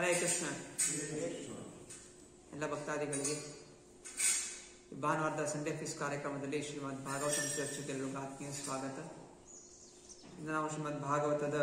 ಹರೇ ಕೃಷ್ಣ ಎಲ್ಲ ಭಕ್ತಾದಿಗಳಿಗೆ ಈ ಭಾನುವಾರದ ಸಂಡೇ ಫೀಸ್ ಕಾರ್ಯಕ್ರಮದಲ್ಲಿ ಶ್ರೀಮದ್ ಭಾಗವತಂ ಚರ್ಚೆಗೆಲ್ಲರಿಗೂ ಆತ್ಮೀಯ ಸ್ವಾಗತ ಇಂದು ನಾವು ಶ್ರೀಮದ್ ಭಾಗವತದ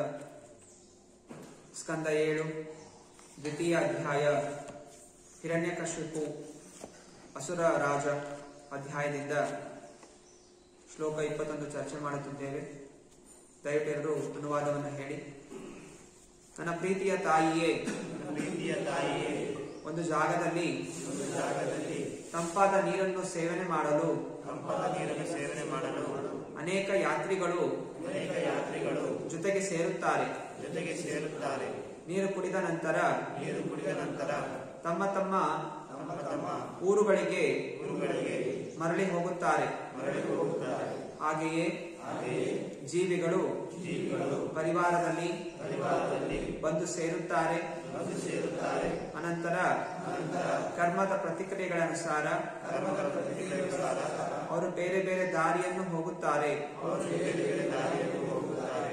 ಸ್ಕಂದ ಏಳು ದ್ವಿತೀಯ ಅಧ್ಯಾಯ ಹಿರಣ್ಯಕಶಿಪು ಅಸುರ ರಾಜ ಅಧ್ಯಾಯದಿಂದ ಶ್ಲೋಕ ಇಪ್ಪತ್ತೊಂದು ಚರ್ಚೆ ಮಾಡುತ್ತಿದ್ದೇವೆ ದಯವಿಟ್ಟು ಎಲ್ಲರೂ ಅನುವಾದವನ್ನು ಹೇಳಿ ನನ್ನ ಪ್ರೀತಿಯ ತಾಯಿಯೇ ಪ್ರೀತಿಯ ತಾಯಿಯೇ ಒಂದು ಜಾಗದಲ್ಲಿ ಒಂದು ಜಾಗದಲ್ಲಿ ತಂಪಾದ ನೀರನ್ನು ಸೇವನೆ ಮಾಡಲು ತಂಪಾದ ನೀರನ್ನು ಸೇವನೆ ಮಾಡಲು ಅನೇಕ ಯಾತ್ರಿಗಳು ಅನೇಕ ಯಾತ್ರಿಗಳು ಜೊತೆಗೆ ಸೇರುತ್ತಾರೆ ಜೊತೆಗೆ ಸೇರುತ್ತಾರೆ ನೀರು ಕುಡಿದ ನಂತರ ನೀರು ಕುಡಿದ ನಂತರ ತಮ್ಮ ತಮ್ಮ ತಮ್ಮ ತಮ್ಮ ಊರುಗಳಿಗೆ ಊರುಗಳಿಗೆ ಮರಳಿ ಹೋಗುತ್ತಾರೆ ಮರಳಿ ಹೋಗುತ್ತಾರೆ ಹಾಗೆಯೇ ಹಾಗೆಯೇ ಜೀವಿಗಳು ಜೀವಿಗಳು ಪರಿವಾರದಲ್ಲಿ ಪರಿವಾರದಲ್ಲಿ ಬಂದು ಸೇರುತ್ತಾರೆ ಬಂದು ಸೇರುತ್ತಾರೆ ಅನಂತರ ಅನಂತರ ಕರ್ಮದ ಪ್ರತಿಕ್ರಿಯೆಗಳ ಅನುಸಾರ ಕರ್ಮಗಳ ಪ್ರತಿಕ್ರಿಯೆಗಳ ಅವರು ಬೇರೆ ಬೇರೆ ದಾರಿಯನ್ನು ಹೋಗುತ್ತಾರೆ ಅವರು ಬೇರೆ ಬೇರೆ ದಾರಿಯಲ್ಲಿ ಹೋಗುತ್ತಾರೆ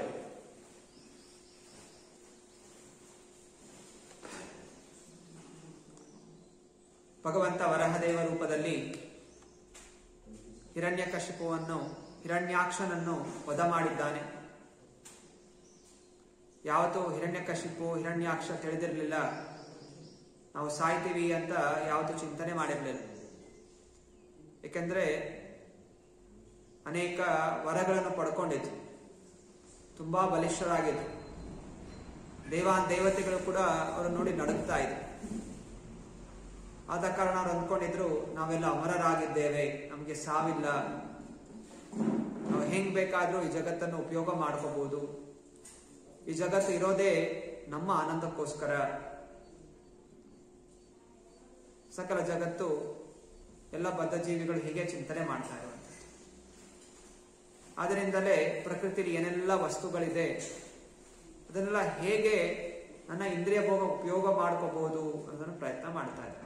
ಭಗವಂತ ವರಹದೇವ ರೂಪದಲ್ಲಿ ಹಿರಣ್ಯಕಶಿಪುವನ್ನು ಹಿರಣ್ಯಾಕ್ಷನನ್ನು ವಧ ಮಾಡಿದ್ದಾನೆ ಯಾವತ್ತೂ ಹಿರಣ್ಯಕಶಿಪು ಹಿರಣ್ಯಾಕ್ಷ ತಿಳಿದಿರಲಿಲ್ಲ ನಾವು ಸಾಯ್ತೀವಿ ಅಂತ ಯಾವತ್ತೂ ಚಿಂತನೆ ಮಾಡಿರಲಿಲ್ಲ ಏಕೆಂದ್ರೆ ಅನೇಕ ವರಗಳನ್ನು ಪಡ್ಕೊಂಡಿತ್ತು ತುಂಬಾ ಬಲಿಷ್ಠರಾಗಿತ್ತು ದೇವಾನ್ ದೇವತೆಗಳು ಕೂಡ ಅವರು ನೋಡಿ ನಡುಗ್ತಾ ಇದ್ರು ಆದ ಕಾರಣ ಅವ್ರು ಅಂದ್ಕೊಂಡಿದ್ರು ನಾವೆಲ್ಲ ಅಮರರಾಗಿದ್ದೇವೆ ನಮಗೆ ಸಾವಿಲ್ಲ ನಾವು ಹೆಂಗ್ ಬೇಕಾದ್ರೂ ಈ ಜಗತ್ತನ್ನು ಉಪಯೋಗ ಮಾಡ್ಕೋಬಹುದು ಈ ಜಗತ್ತು ಇರೋದೇ ನಮ್ಮ ಆನಂದಕ್ಕೋಸ್ಕರ ಸಕಲ ಜಗತ್ತು ಎಲ್ಲ ಬದ್ಧ ಜೀವಿಗಳು ಹೀಗೆ ಚಿಂತನೆ ಮಾಡ್ತಾ ಇರುವಂಥದ್ದು ಆದ್ದರಿಂದಲೇ ಪ್ರಕೃತಿಯಲ್ಲಿ ಏನೆಲ್ಲ ವಸ್ತುಗಳಿದೆ ಅದನ್ನೆಲ್ಲ ಹೇಗೆ ನನ್ನ ಇಂದ್ರಿಯ ಭೋಗ ಉಪಯೋಗ ಮಾಡ್ಕೋಬಹುದು ಅನ್ನೋದನ್ನು ಪ್ರಯತ್ನ ಮಾಡ್ತಾ ಇದ್ದಾರೆ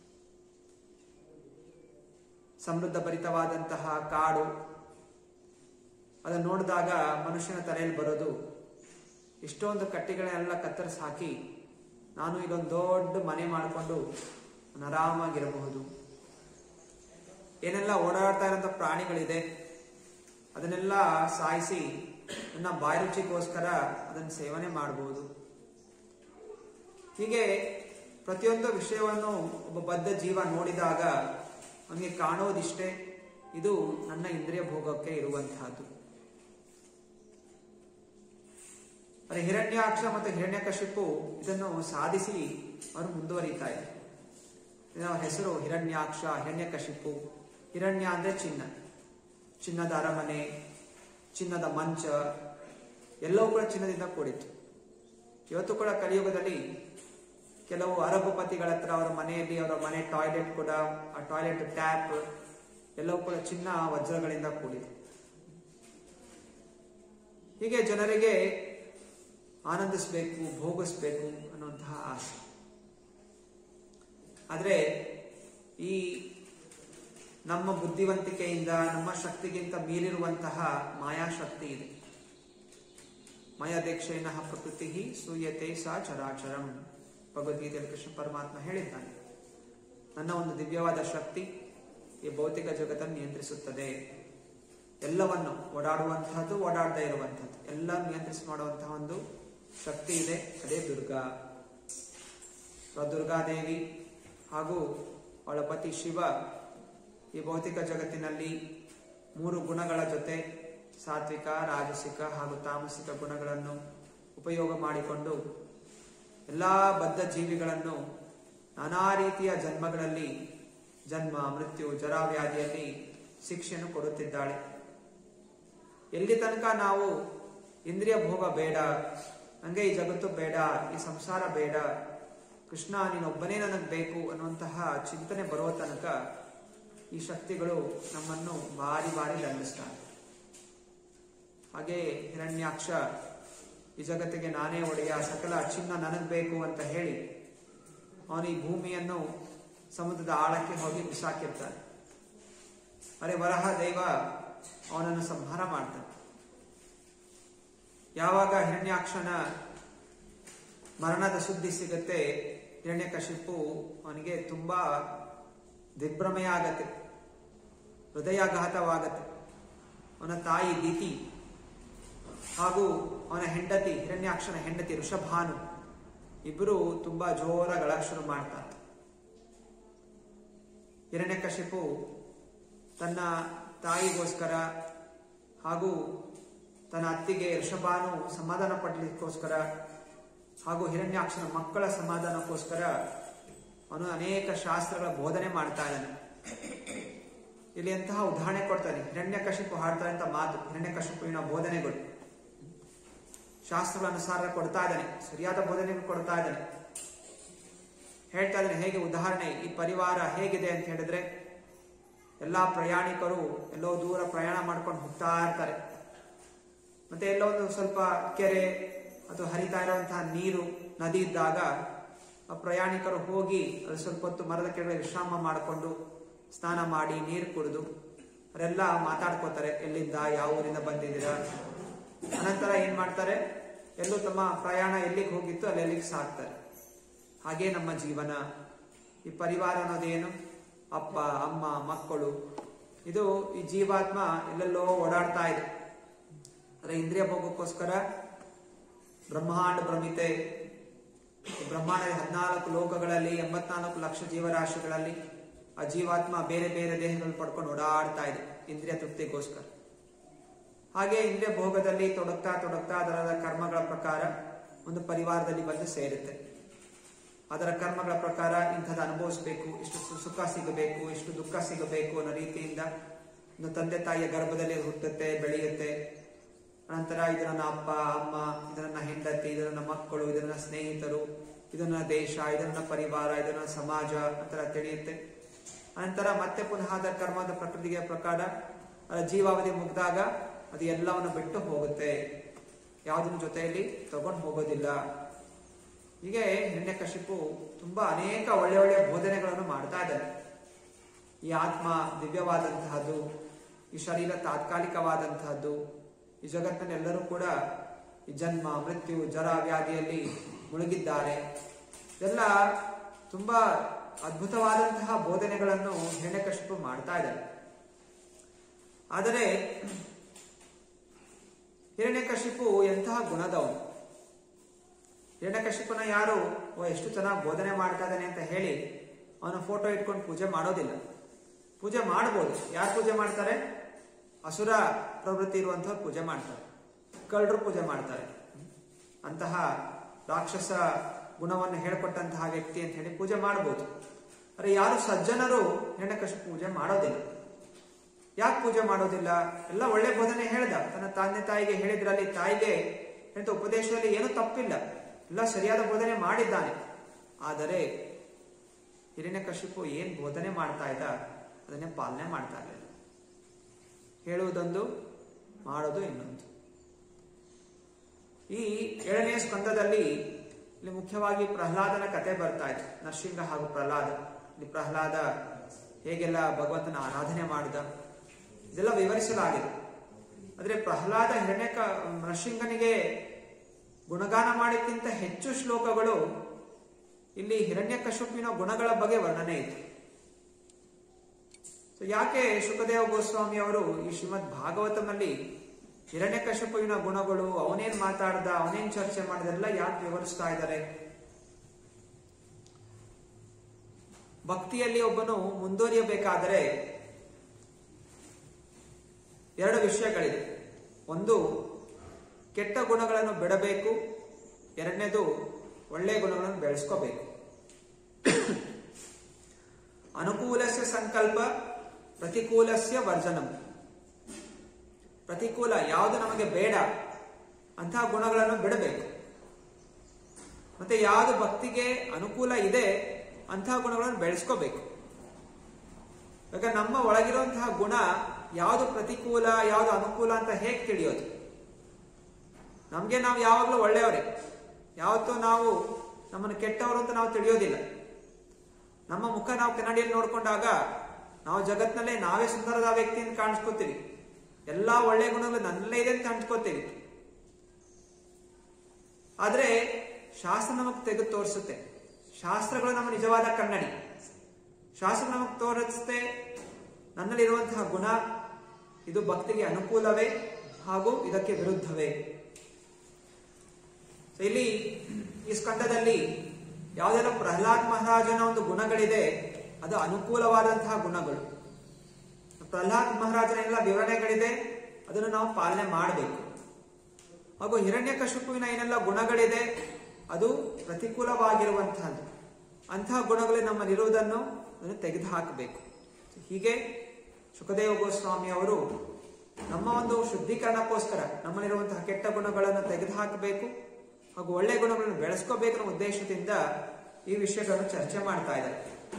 ಸಮೃದ್ಧ ಭರಿತವಾದಂತಹ ಕಾಡು ಅದನ್ನು ನೋಡಿದಾಗ ಮನುಷ್ಯನ ತಲೆಯಲ್ಲಿ ಬರೋದು ಇಷ್ಟೊಂದು ಕಟ್ಟಿಗಳನ್ನೆಲ್ಲ ಕತ್ತರಿಸಿ ಹಾಕಿ ನಾನು ಇಲ್ಲೊಂದು ದೊಡ್ಡ ಮನೆ ಮಾಡಿಕೊಂಡು ನಾನು ಆರಾಮಾಗಿರಬಹುದು ಏನೆಲ್ಲ ಓಡಾಡ್ತಾ ಇರೋಂಥ ಪ್ರಾಣಿಗಳಿದೆ ಅದನ್ನೆಲ್ಲ ಸಾಯಿಸಿ ನನ್ನ ಬಾಯರುಚಿಗೋಸ್ಕರ ಅದನ್ನು ಸೇವನೆ ಮಾಡಬಹುದು ಹೀಗೆ ಪ್ರತಿಯೊಂದು ವಿಷಯವನ್ನು ಒಬ್ಬ ಬದ್ಧ ಜೀವ ನೋಡಿದಾಗ ಅವನಿಗೆ ಕಾಣುವುದಿಷ್ಟೇ ಇದು ನನ್ನ ಇಂದ್ರಿಯ ಭೋಗಕ್ಕೆ ಇರುವಂತಹದ್ದು ಆದರೆ ಹಿರಣ್ಯಾಕ್ಷ ಮತ್ತು ಹಿರಣ್ಯಕಶಿಪು ಇದನ್ನು ಸಾಧಿಸಿ ಅವರು ಮುಂದುವರಿತಾ ಇದ್ದಾರೆ ಇದರ ಹೆಸರು ಹಿರಣ್ಯಾಕ್ಷ ಹಿರಣ್ಯಕಶಿಪು ಹಿರಣ್ಯ ಅಂದ್ರೆ ಚಿನ್ನ ಚಿನ್ನದ ಅರಮನೆ ಚಿನ್ನದ ಮಂಚ ಎಲ್ಲವೂ ಕೂಡ ಚಿನ್ನದಿಂದ ಕೂಡಿತ್ತು ಇವತ್ತು ಕೂಡ ಕಲಿಯುಗದಲ್ಲಿ ಕೆಲವು ಅರಬಪತಿಗಳ ಹತ್ರ ಅವರ ಮನೆಯಲ್ಲಿ ಅವರ ಮನೆ ಟಾಯ್ಲೆಟ್ ಕೂಡ ಆ ಟಾಯ್ಲೆಟ್ ಟ್ಯಾಪ್ ಎಲ್ಲವೂ ಕೂಡ ಚಿನ್ನ ವಜ್ರಗಳಿಂದ ಕೂಡಿದೆ ಹೀಗೆ ಜನರಿಗೆ ಆನಂದಿಸಬೇಕು ಭೋಗಿಸ್ಬೇಕು ಅನ್ನುವಂತಹ ಆಸೆ ಆದ್ರೆ ಈ ನಮ್ಮ ಬುದ್ಧಿವಂತಿಕೆಯಿಂದ ನಮ್ಮ ಶಕ್ತಿಗಿಂತ ಮೀರಿರುವಂತಹ ಮಾಯಾಶಕ್ತಿ ಇದೆ ಮಾಯಾದೇಕ್ಷೇನ ಪ್ರಕೃತಿ ಸೂಯತೆ ಸಾ ಚರಾಚರಂ ಭಗವದ್ಗೀತೆಯಲ್ಲಿ ಕೃಷ್ಣ ಪರಮಾತ್ಮ ಹೇಳಿದ್ದಾನೆ ನನ್ನ ಒಂದು ದಿವ್ಯವಾದ ಶಕ್ತಿ ಈ ಭೌತಿಕ ಜಗತ್ತನ್ನು ನಿಯಂತ್ರಿಸುತ್ತದೆ ಎಲ್ಲವನ್ನು ಓಡಾಡುವಂತಹದ್ದು ಓಡಾಡದೇ ಇರುವಂತಹದ್ದು ಎಲ್ಲ ನಿಯಂತ್ರಿಸಿ ಮಾಡುವಂತಹ ಒಂದು ಶಕ್ತಿ ಇದೆ ಅದೇ ದುರ್ಗಾ ಆ ದುರ್ಗಾದೇವಿ ಹಾಗೂ ಅವಳ ಪತಿ ಶಿವ ಈ ಭೌತಿಕ ಜಗತ್ತಿನಲ್ಲಿ ಮೂರು ಗುಣಗಳ ಜೊತೆ ಸಾತ್ವಿಕ ರಾಜಸಿಕ ಹಾಗೂ ತಾಮಸಿಕ ಗುಣಗಳನ್ನು ಉಪಯೋಗ ಮಾಡಿಕೊಂಡು ಎಲ್ಲಾ ಬದ್ಧ ಜೀವಿಗಳನ್ನು ನಾನಾ ರೀತಿಯ ಜನ್ಮಗಳಲ್ಲಿ ಜನ್ಮ ಮೃತ್ಯು ಜರಾವ್ಯಾಧಿಯಲ್ಲಿ ಶಿಕ್ಷೆಯನ್ನು ಕೊಡುತ್ತಿದ್ದಾಳೆ ಎಲ್ಲಿ ತನಕ ನಾವು ಇಂದ್ರಿಯ ಭೋಗ ಬೇಡ ನಂಗೆ ಈ ಜಗತ್ತು ಬೇಡ ಈ ಸಂಸಾರ ಬೇಡ ಕೃಷ್ಣ ನೀನೊಬ್ಬನೇ ನನಗೆ ಬೇಕು ಅನ್ನುವಂತಹ ಚಿಂತನೆ ಬರುವ ತನಕ ಈ ಶಕ್ತಿಗಳು ನಮ್ಮನ್ನು ಬಾರಿ ಬಾರಿ ದಂಡಿಸ್ತಾರೆ ಹಾಗೆ ಹಿರಣ್ಯಾಕ್ಷ ಈ ಜಗತ್ತಿಗೆ ನಾನೇ ಒಡೆಯ ಸಕಲ ಚಿನ್ನ ನನಗ್ ಬೇಕು ಅಂತ ಹೇಳಿ ಅವನು ಈ ಭೂಮಿಯನ್ನು ಸಮುದ್ರದ ಆಳಕ್ಕೆ ಹೋಗಿ ಬಿಸಾಕಿರ್ತಾನೆ ಅರೆ ವರಹ ದೈವ ಅವನನ್ನು ಸಂಹಾರ ಮಾಡ್ತಾನೆ ಯಾವಾಗ ಹಿರಣ್ಯಾಕ್ಷನ ಮರಣದ ಸುದ್ದಿ ಸಿಗುತ್ತೆ ಹಿರಣ್ಯಕಶಿಪು ಅವನಿಗೆ ತುಂಬಾ ದಿಗ್ಭ್ರಮೆಯ ಆಗತ್ತೆ ಹೃದಯಾಘಾತವಾಗತ್ತೆ ಅವನ ತಾಯಿ ದಿತಿ ಹಾಗೂ ಅವನ ಹೆಂಡತಿ ಹಿರಣ್ಯಾಕ್ಷನ ಹೆಂಡತಿ ಋಷಭಾನು ಇಬ್ಬರು ತುಂಬಾ ಜೋರಗಳ ಶುರು ಮಾಡ್ತಾರೆ ಹಿರಣ್ಯಕಶಿಪು ತನ್ನ ತಾಯಿಗೋಸ್ಕರ ಹಾಗೂ ತನ್ನ ಅತ್ತಿಗೆ ಋಷಭಾನು ಸಮಾಧಾನ ಪಡಲಿಕ್ಕೋಸ್ಕರ ಹಾಗೂ ಹಿರಣ್ಯಾಕ್ಷನ ಮಕ್ಕಳ ಸಮಾಧಾನಕ್ಕೋಸ್ಕರ ಅವನು ಅನೇಕ ಶಾಸ್ತ್ರಗಳ ಬೋಧನೆ ಮಾಡ್ತಾ ಇದ್ದಾನೆ ಇಲ್ಲಿ ಅಂತಹ ಉದಾಹರಣೆ ಕೊಡ್ತಾನೆ ಹಿರಣ್ಯಕಶಿಪು ಹಾಡ್ತಾರೆ ಅಂತ ಮಾತು ಹಿರಣ್ಯಕಶಿಪುವಿನ ಬೋಧನೆಗಳು ಶಾಸ್ತ್ರಗಳ ಅನುಸಾರ ಕೊಡ್ತಾ ಇದ್ದಾನೆ ಸರಿಯಾದ ಬೋಧನೆಗಳು ಕೊಡ್ತಾ ಇದ್ದಾನೆ ಹೇಳ್ತಾ ಇದ್ದಾನೆ ಹೇಗೆ ಉದಾಹರಣೆ ಈ ಪರಿವಾರ ಹೇಗಿದೆ ಅಂತ ಹೇಳಿದ್ರೆ ಎಲ್ಲಾ ಪ್ರಯಾಣಿಕರು ಎಲ್ಲೋ ದೂರ ಪ್ರಯಾಣ ಮಾಡ್ಕೊಂಡು ಹೋಗ್ತಾ ಇರ್ತಾರೆ ಮತ್ತೆ ಎಲ್ಲೋ ಒಂದು ಸ್ವಲ್ಪ ಕೆರೆ ಅಥವಾ ಹರಿತಾ ಇರುವಂತಹ ನೀರು ನದಿ ಇದ್ದಾಗ ಆ ಪ್ರಯಾಣಿಕರು ಹೋಗಿ ಅಲ್ಲಿ ಸ್ವಲ್ಪ ಹೊತ್ತು ಮರದ ಕೆಳಗೆ ವಿಶ್ರಾಮ ಮಾಡಿಕೊಂಡು ಸ್ನಾನ ಮಾಡಿ ನೀರು ಕುಡಿದು ಅವರೆಲ್ಲ ಮಾತಾಡ್ಕೋತಾರೆ ಎಲ್ಲಿಂದ ಯಾವ ಊರಿಂದ ಬಂದಿದ್ದೀರಾ ಅನಂತರ ಏನ್ ಮಾಡ್ತಾರೆ ಎಲ್ಲೂ ತಮ್ಮ ಪ್ರಯಾಣ ಎಲ್ಲಿಗೆ ಹೋಗಿತ್ತು ಅಲ್ಲಿ ಎಲ್ಲಿಗೆ ಸಾಕ್ತಾರೆ ಹಾಗೆ ನಮ್ಮ ಜೀವನ ಈ ಪರಿವಾರ ಅನ್ನೋದೇನು ಅಪ್ಪ ಅಮ್ಮ ಮಕ್ಕಳು ಇದು ಈ ಜೀವಾತ್ಮ ಎಲ್ಲೆಲ್ಲೋ ಓಡಾಡ್ತಾ ಇದೆ ಅದರ ಇಂದ್ರಿಯ ಭೋಗಕ್ಕೋಸ್ಕರ ಬ್ರಹ್ಮಾಂಡ ಭ್ರಮಿತೆ ಈ ಬ್ರಹ್ಮಾಂಡದ ಹದಿನಾಲ್ಕು ಲೋಕಗಳಲ್ಲಿ ಎಂಬತ್ನಾಲ್ಕು ಲಕ್ಷ ಜೀವರಾಶಿಗಳಲ್ಲಿ ಆ ಜೀವಾತ್ಮ ಬೇರೆ ಬೇರೆ ದೇಹಗಳು ಪಡ್ಕೊಂಡು ಓಡಾಡ್ತಾ ಇದೆ ಇಂದ್ರಿಯ ತೃಪ್ತಿಗೋಸ್ಕರ ಹಾಗೆ ಇಂದ್ರಿಯ ಭೋಗದಲ್ಲಿ ತೊಡಗ್ತಾ ತೊಡಗ್ತಾ ಅದರ ಕರ್ಮಗಳ ಪ್ರಕಾರ ಒಂದು ಪರಿವಾರದಲ್ಲಿ ಬಂದು ಸೇರುತ್ತೆ ಅದರ ಕರ್ಮಗಳ ಪ್ರಕಾರ ಇಂಥದ್ದು ಅನುಭವಿಸ್ಬೇಕು ಇಷ್ಟು ಸು- ಸುಖ ಸಿಗಬೇಕು ಇಷ್ಟು ದುಃಖ ಸಿಗಬೇಕು ಅನ್ನೋ ರೀತಿಯಿಂದ ಒಂದು ತಂದೆ ತಾಯಿಯ ಗರ್ಭದಲ್ಲಿ ಹುಟ್ಟುತ್ತೆ ಬೆಳೆಯುತ್ತೆ ನಂತರ ಇದು ನನ್ನ ಅಪ್ಪ ಅಮ್ಮ ಇದು ನನ್ನ ಹೆಂಡತಿ ಇದು ನನ್ನ ಮಕ್ಕಳು ಇದು ನನ್ನ ಸ್ನೇಹಿತರು ಇದು ನನ್ನ ದೇಶ ಇದು ನನ್ನ ಪರಿವಾರ ಇದು ನನ್ನ ಸಮಾಜ ಅಂತರ ತಿಳಿಯುತ್ತೆ ಅನಂತರ ಮತ್ತೆ ಪುನಃ ಅದರ ಕರ್ಮದ ಪ್ರಕೃತಿಗೆ ಪ್ರಕಾರ ಅದರ ಜೀವಾವಧಿ ಮುಗ್ದಾಗ ಅದು ಎಲ್ಲವನ್ನು ಬಿಟ್ಟು ಹೋಗುತ್ತೆ ಯಾವುದನ್ನ ಜೊತೆಯಲ್ಲಿ ತಗೊಂಡು ಹೋಗೋದಿಲ್ಲ ಹೀಗೆ ಹಿರಣ್ಯಕಶಿಪು ತುಂಬಾ ಅನೇಕ ಒಳ್ಳೆ ಒಳ್ಳೆಯ ಬೋಧನೆಗಳನ್ನು ಮಾಡ್ತಾ ಇದ್ದಾನೆ ಈ ಆತ್ಮ ದಿವ್ಯವಾದಂತಹದ್ದು ಈ ಶರೀರ ತಾತ್ಕಾಲಿಕವಾದಂತಹದ್ದು ಈ ಜಗತ್ತಿನಲ್ಲಿ ಎಲ್ಲರೂ ಕೂಡ ಈ ಜನ್ಮ ಮೃತ್ಯು ಜರ ವ್ಯಾಧಿಯಲ್ಲಿ ಮುಳುಗಿದ್ದಾರೆ ಇದೆಲ್ಲ ತುಂಬಾ ಅದ್ಭುತವಾದಂತಹ ಬೋಧನೆಗಳನ್ನು ಹಿರಣ್ಯಕಶಿಪು ಮಾಡ್ತಾ ಇದ್ದಾನೆ ಆದರೆ ಹಿರಣ್ಯಕಶಿಪು ಎಂತಹ ಗುಣದವನು ಹಿರಣ್ಯಕಶಿಪನ ಯಾರು ಓ ಎಷ್ಟು ಚೆನ್ನಾಗಿ ಬೋಧನೆ ಮಾಡ್ತಾ ಇದ್ದಾನೆ ಅಂತ ಹೇಳಿ ಅವನ ಫೋಟೋ ಇಟ್ಕೊಂಡು ಪೂಜೆ ಮಾಡೋದಿಲ್ಲ ಪೂಜೆ ಮಾಡ್ಬೋದು ಯಾರು ಪೂಜೆ ಮಾಡ್ತಾರೆ ಅಸುರ ಪ್ರವೃತ್ತಿ ಇರುವಂತಹ ಪೂಜೆ ಮಾಡ್ತಾರೆ ಕಳ್ಳರು ಪೂಜೆ ಮಾಡ್ತಾರೆ ಅಂತಹ ರಾಕ್ಷಸ ಗುಣವನ್ನು ಹೇಳ್ಕೊಟ್ಟಂತಹ ವ್ಯಕ್ತಿ ಅಂತ ಹೇಳಿ ಪೂಜೆ ಮಾಡ್ಬೋದು ಆದರೆ ಯಾರು ಸಜ್ಜನರು ಹಿರಣ್ಯಕಶಿಪು ಪೂಜೆ ಮಾಡೋದಿಲ್ಲ ಯಾಕೆ ಪೂಜೆ ಮಾಡೋದಿಲ್ಲ ಎಲ್ಲ ಒಳ್ಳೆ ಬೋಧನೆ ಹೇಳ್ದ ತನ್ನ ತಂದೆ ತಾಯಿಗೆ ಹೇಳಿದ್ರಲ್ಲಿ ತಾಯಿಗೆ ಎಂತ ಉಪದೇಶದಲ್ಲಿ ಏನೂ ತಪ್ಪಿಲ್ಲ ಎಲ್ಲ ಸರಿಯಾದ ಬೋಧನೆ ಮಾಡಿದ್ದಾನೆ ಆದರೆ ಹಿರಣ್ಯಕಶಿಪು ಏನ್ ಬೋಧನೆ ಮಾಡ್ತಾ ಇದ್ದ ಅದನ್ನೇ ಪಾಲನೆ ಮಾಡ್ತಾ ಇರಲಿಲ್ಲ ಹೇಳುವುದೊಂದು ಮಾಡೋದು ಇನ್ನೊಂದು ಈ ಏಳನೇ ಸ್ಕಂದದಲ್ಲಿ ಇಲ್ಲಿ ಮುಖ್ಯವಾಗಿ ಪ್ರಹ್ಲಾದನ ಕತೆ ಬರ್ತಾ ಇದೆ ನರಸಿಂಹ ಹಾಗೂ ಪ್ರಹ್ಲಾದ ಇಲ್ಲಿ ಪ್ರಹ್ಲಾದ ಹೇಗೆಲ್ಲ ಭಗವಂತನ ಆರಾಧನೆ ಮಾಡಿದ ಇದೆಲ್ಲ ವಿವರಿಸಲಾಗಿದೆ ಆದ್ರೆ ಪ್ರಹ್ಲಾದ ಹಿರಣ್ಯಕ ನರಸಿಂಹನಿಗೆ ಗುಣಗಾನ ಮಾಡಿಕ್ಕಿಂತ ಹೆಚ್ಚು ಶ್ಲೋಕಗಳು ಇಲ್ಲಿ ಹಿರಣ್ಯಕಶುಪಿನ ಗುಣಗಳ ಬಗ್ಗೆ ವರ್ಣನೆ ಇತ್ತು ಸೊ ಯಾಕೆ ಶುಕದೇವ ಗೋಸ್ವಾಮಿ ಅವರು ಈ ಶ್ರೀಮದ್ ಭಾಗವತನಲ್ಲಿ ಹಿರಣ್ಯಕಶಿಪುವಿನ ಗುಣಗಳು ಅವನೇನ್ ಮಾತಾಡ್ದ ಅವನೇನ್ ಚರ್ಚೆ ಮಾಡಿದೆಲ್ಲ ಯಾಕೆ ವಿವರಿಸ್ತಾ ಇದ್ದಾರೆ ಭಕ್ತಿಯಲ್ಲಿ ಒಬ್ಬನು ಮುಂದುವರಿಯಬೇಕಾದರೆ ಎರಡು ವಿಷಯಗಳಿದೆ ಒಂದು ಕೆಟ್ಟ ಗುಣಗಳನ್ನು ಬಿಡಬೇಕು ಎರಡನೇದು ಒಳ್ಳೆಯ ಗುಣಗಳನ್ನು ಬೆಳೆಸ್ಕೋಬೇಕು ಅನುಕೂಲಸ್ಯ ಸಂಕಲ್ಪ ಪ್ರತಿಕೂಲಸ್ಯ ವರ್ಜನಂ ಪ್ರತಿಕೂಲ ಯಾವುದು ನಮಗೆ ಬೇಡ ಅಂತಹ ಗುಣಗಳನ್ನು ಬಿಡಬೇಕು ಮತ್ತೆ ಯಾವುದು ಭಕ್ತಿಗೆ ಅನುಕೂಲ ಇದೆ ಅಂತಹ ಗುಣಗಳನ್ನು ಬೆಳೆಸ್ಕೋಬೇಕು ಯಾಕಂದ್ರೆ ನಮ್ಮ ಒಳಗಿರುವಂತಹ ಗುಣ ಯಾವುದು ಪ್ರತಿಕೂಲ ಯಾವುದು ಅನುಕೂಲ ಅಂತ ಹೇಗೆ ತಿಳಿಯೋದು ನಮ್ಗೆ ನಾವು ಯಾವಾಗಲೂ ಒಳ್ಳೆಯವರೇ ಯಾವತ್ತೂ ನಾವು ನಮ್ಮನ್ನು ಕೆಟ್ಟವರು ಅಂತ ನಾವು ತಿಳಿಯೋದಿಲ್ಲ ನಮ್ಮ ಮುಖ ನಾವು ಕನ್ನಡಿಯಲ್ಲಿ ನೋಡ್ಕೊಂಡಾಗ ನಾವು ಜಗತ್ನಲ್ಲೇ ನಾವೇ ಸುಂದರದ ವ್ಯಕ್ತಿ ಅಂತ ಕಾಣಿಸ್ಕೋತೀವಿ ಎಲ್ಲಾ ಒಳ್ಳೆ ಗುಣಗಳು ನನ್ನಲ್ಲೇ ಇದೆ ಅಂತ ಅಂದ್ಕೋತೀವಿ ಆದ್ರೆ ಶಾಸ್ತ್ರ ನಮಗೆ ತೆಗೆದು ತೋರಿಸುತ್ತೆ ಶಾಸ್ತ್ರಗಳು ನಮ್ಮ ನಿಜವಾದ ಕನ್ನಡಿ ಶಾಸ್ತ್ರ ನಮಗೆ ತೋರಿಸುತ್ತೆ ನನ್ನಲ್ಲಿರುವಂತಹ ಗುಣ ಇದು ಭಕ್ತಿಗೆ ಅನುಕೂಲವೇ ಹಾಗೂ ಇದಕ್ಕೆ ವಿರುದ್ಧವೇ So, ಇಲ್ಲಿ ಈ ಸ್ಕಂದದಲ್ಲಿ ಯಾವುದೆಲ್ಲ ಪ್ರಹ್ಲಾದ್ ಮಹಾರಾಜನ ಒಂದು ಗುಣಗಳಿದೆ ಅದು ಅನುಕೂಲವಾದಂತಹ ಗುಣಗಳು ಪ್ರಹ್ಲಾದ್ ಮಹಾರಾಜನ ಎಲ್ಲ ವಿವರಣೆಗಳಿದೆ ಅದನ್ನು ನಾವು ಪಾಲನೆ ಮಾಡಬೇಕು ಹಾಗೂ ಹಿರಣ್ಯ ಕಶುಪುವಿನ ಏನೆಲ್ಲ ಗುಣಗಳಿದೆ ಅದು ಪ್ರತಿಕೂಲವಾಗಿರುವಂತಹದ್ದು ಅಂತಹ ಗುಣಗಳು ನಮ್ಮಲ್ಲಿರುವುದನ್ನು ಅದನ್ನು ತೆಗೆದು ಹಾಕಬೇಕು ಹೀಗೆ ಸುಖದೇವ ಗೋಸ್ವಾಮಿ ಅವರು ನಮ್ಮ ಒಂದು ಶುದ್ಧೀಕರಣಕ್ಕೋಸ್ಕರ ನಮ್ಮಲ್ಲಿರುವಂತಹ ಕೆಟ್ಟ ಗುಣಗಳನ್ನು ತೆಗೆದು ಹಾಕಬೇಕು ಹಾಗೂ ಒಳ್ಳೆ ಗುಣಗಳನ್ನು ಬೆಳೆಸ್ಕೋಬೇಕು ಅನ್ನೋ ಉದ್ದೇಶದಿಂದ ಈ ವಿಷಯಗಳನ್ನು ಚರ್ಚೆ ಮಾಡ್ತಾ ಇದ್ದಾರೆ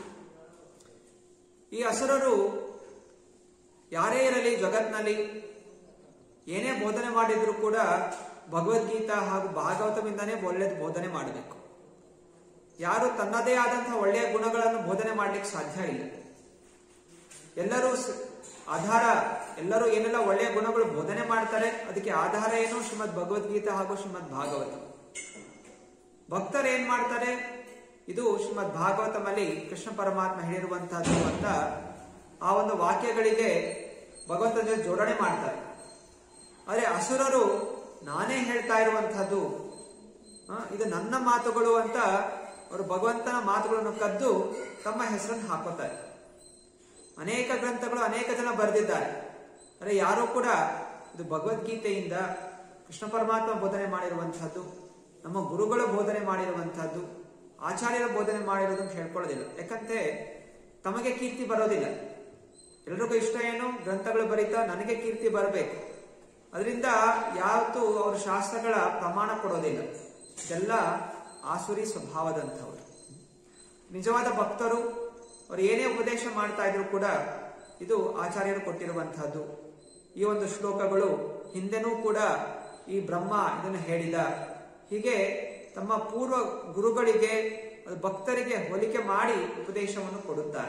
ಈ ಅಸುರರು ಯಾರೇ ಇರಲಿ ಜಗತ್ನಲ್ಲಿ ಏನೇ ಬೋಧನೆ ಮಾಡಿದ್ರು ಕೂಡ ಭಗವದ್ಗೀತಾ ಹಾಗೂ ಭಾಗವತದಿಂದನೇ ಒಳ್ಳೆದು ಬೋಧನೆ ಮಾಡಬೇಕು ಯಾರು ತನ್ನದೇ ಆದಂತಹ ಒಳ್ಳೆಯ ಗುಣಗಳನ್ನು ಬೋಧನೆ ಮಾಡ್ಲಿಕ್ಕೆ ಸಾಧ್ಯ ಇಲ್ಲ ಎಲ್ಲರೂ ಸ- ಆಧಾರ ಎಲ್ಲರೂ ಏನೆಲ್ಲ ಒಳ್ಳೆಯ ಗುಣಗಳು ಬೋಧನೆ ಮಾಡ್ತಾರೆ ಅದಕ್ಕೆ ಆಧಾರ ಏನು ಶ್ರೀಮದ್ ಭಗವದ್ಗೀತಾ ಹಾಗೂ ಶ್ರೀಮದ್ ಭಾಗವತ ಭಕ್ತರು ಏನ್ ಮಾಡ್ತಾರೆ ಇದು ಶ್ರೀಮದ್ ಭಾಗವತಮಲ್ಲಿ ಕೃಷ್ಣ ಪರಮಾತ್ಮ ಹೇಳಿರುವಂತಹದ್ದು ಅಂತ ಆ ಒಂದು ವಾಕ್ಯಗಳಿಗೆ ಭಗವಂತನ ಜೊತೆ ಜೋಡಣೆ ಮಾಡ್ತಾರೆ ಆದ್ರೆ ಅಸುರರು ನಾನೇ ಹೇಳ್ತಾ ಇರುವಂತಹದ್ದು ಆ, ಇದು ನನ್ನ ಮಾತುಗಳು ಅಂತ ಅವರು ಭಗವಂತನ ಮಾತುಗಳನ್ನು ಕದ್ದು ತಮ್ಮ ಹೆಸರನ್ನು ಹಾಕೋತಾರೆ ಅನೇಕ ಗ್ರಂಥಗಳು ಅನೇಕ ಜನ ಬರೆದಿದ್ದಾರೆ ಆದರೆ ಯಾರೂ ಕೂಡ ಇದು ಭಗವದ್ಗೀತೆಯಿಂದ ಕೃಷ್ಣ ಪರಮಾತ್ಮ ಬೋಧನೆ ಮಾಡಿರುವಂತಹದ್ದು ನಮ್ಮ ಗುರುಗಳು ಬೋಧನೆ ಮಾಡಿರುವಂತಹದ್ದು ಆಚಾರ್ಯರ ಬೋಧನೆ ಮಾಡಿರೋದನ್ನು ಹೇಳ್ಕೊಳ್ಳೋದಿಲ್ಲ ಯಾಕಂತೆ ತಮಗೆ ಕೀರ್ತಿ ಬರೋದಿಲ್ಲ ಎಲ್ರಿಗೂ ಇಷ್ಟ ಏನು ಗ್ರಂಥಗಳು ಬರೀತಾ ನನಗೆ ಕೀರ್ತಿ ಬರಬೇಕು ಅದರಿಂದ ಯಾವತ್ತೂ ಅವರು ಶಾಸ್ತ್ರಗಳ ಪ್ರಮಾಣ ಕೊಡೋದಿಲ್ಲ ಇದೆಲ್ಲ ಆಸುರಿ ಸ್ವಭಾವದಂಥವರು ನಿಜವಾದ ಭಕ್ತರು ಅವರು ಏನೇ ಉಪದೇಶ ಮಾಡ್ತಾ ಇದ್ರು ಕೂಡ ಇದು ಆಚಾರ್ಯರು ಕೊಟ್ಟಿರುವಂತಹದ್ದು ಈ ಒಂದು ಶ್ಲೋಕಗಳು ಹಿಂದೆನೂ ಕೂಡ ಈ ಬ್ರಹ್ಮ ಇದನ್ನು ಹೇಳಿದ ಹೀಗೆ ತಮ್ಮ ಪೂರ್ವ ಗುರುಗಳಿಗೆ ಅದು ಭಕ್ತರಿಗೆ ಹೋಲಿಕೆ ಮಾಡಿ ಉಪದೇಶವನ್ನು ಕೊಡುತ್ತಾರೆ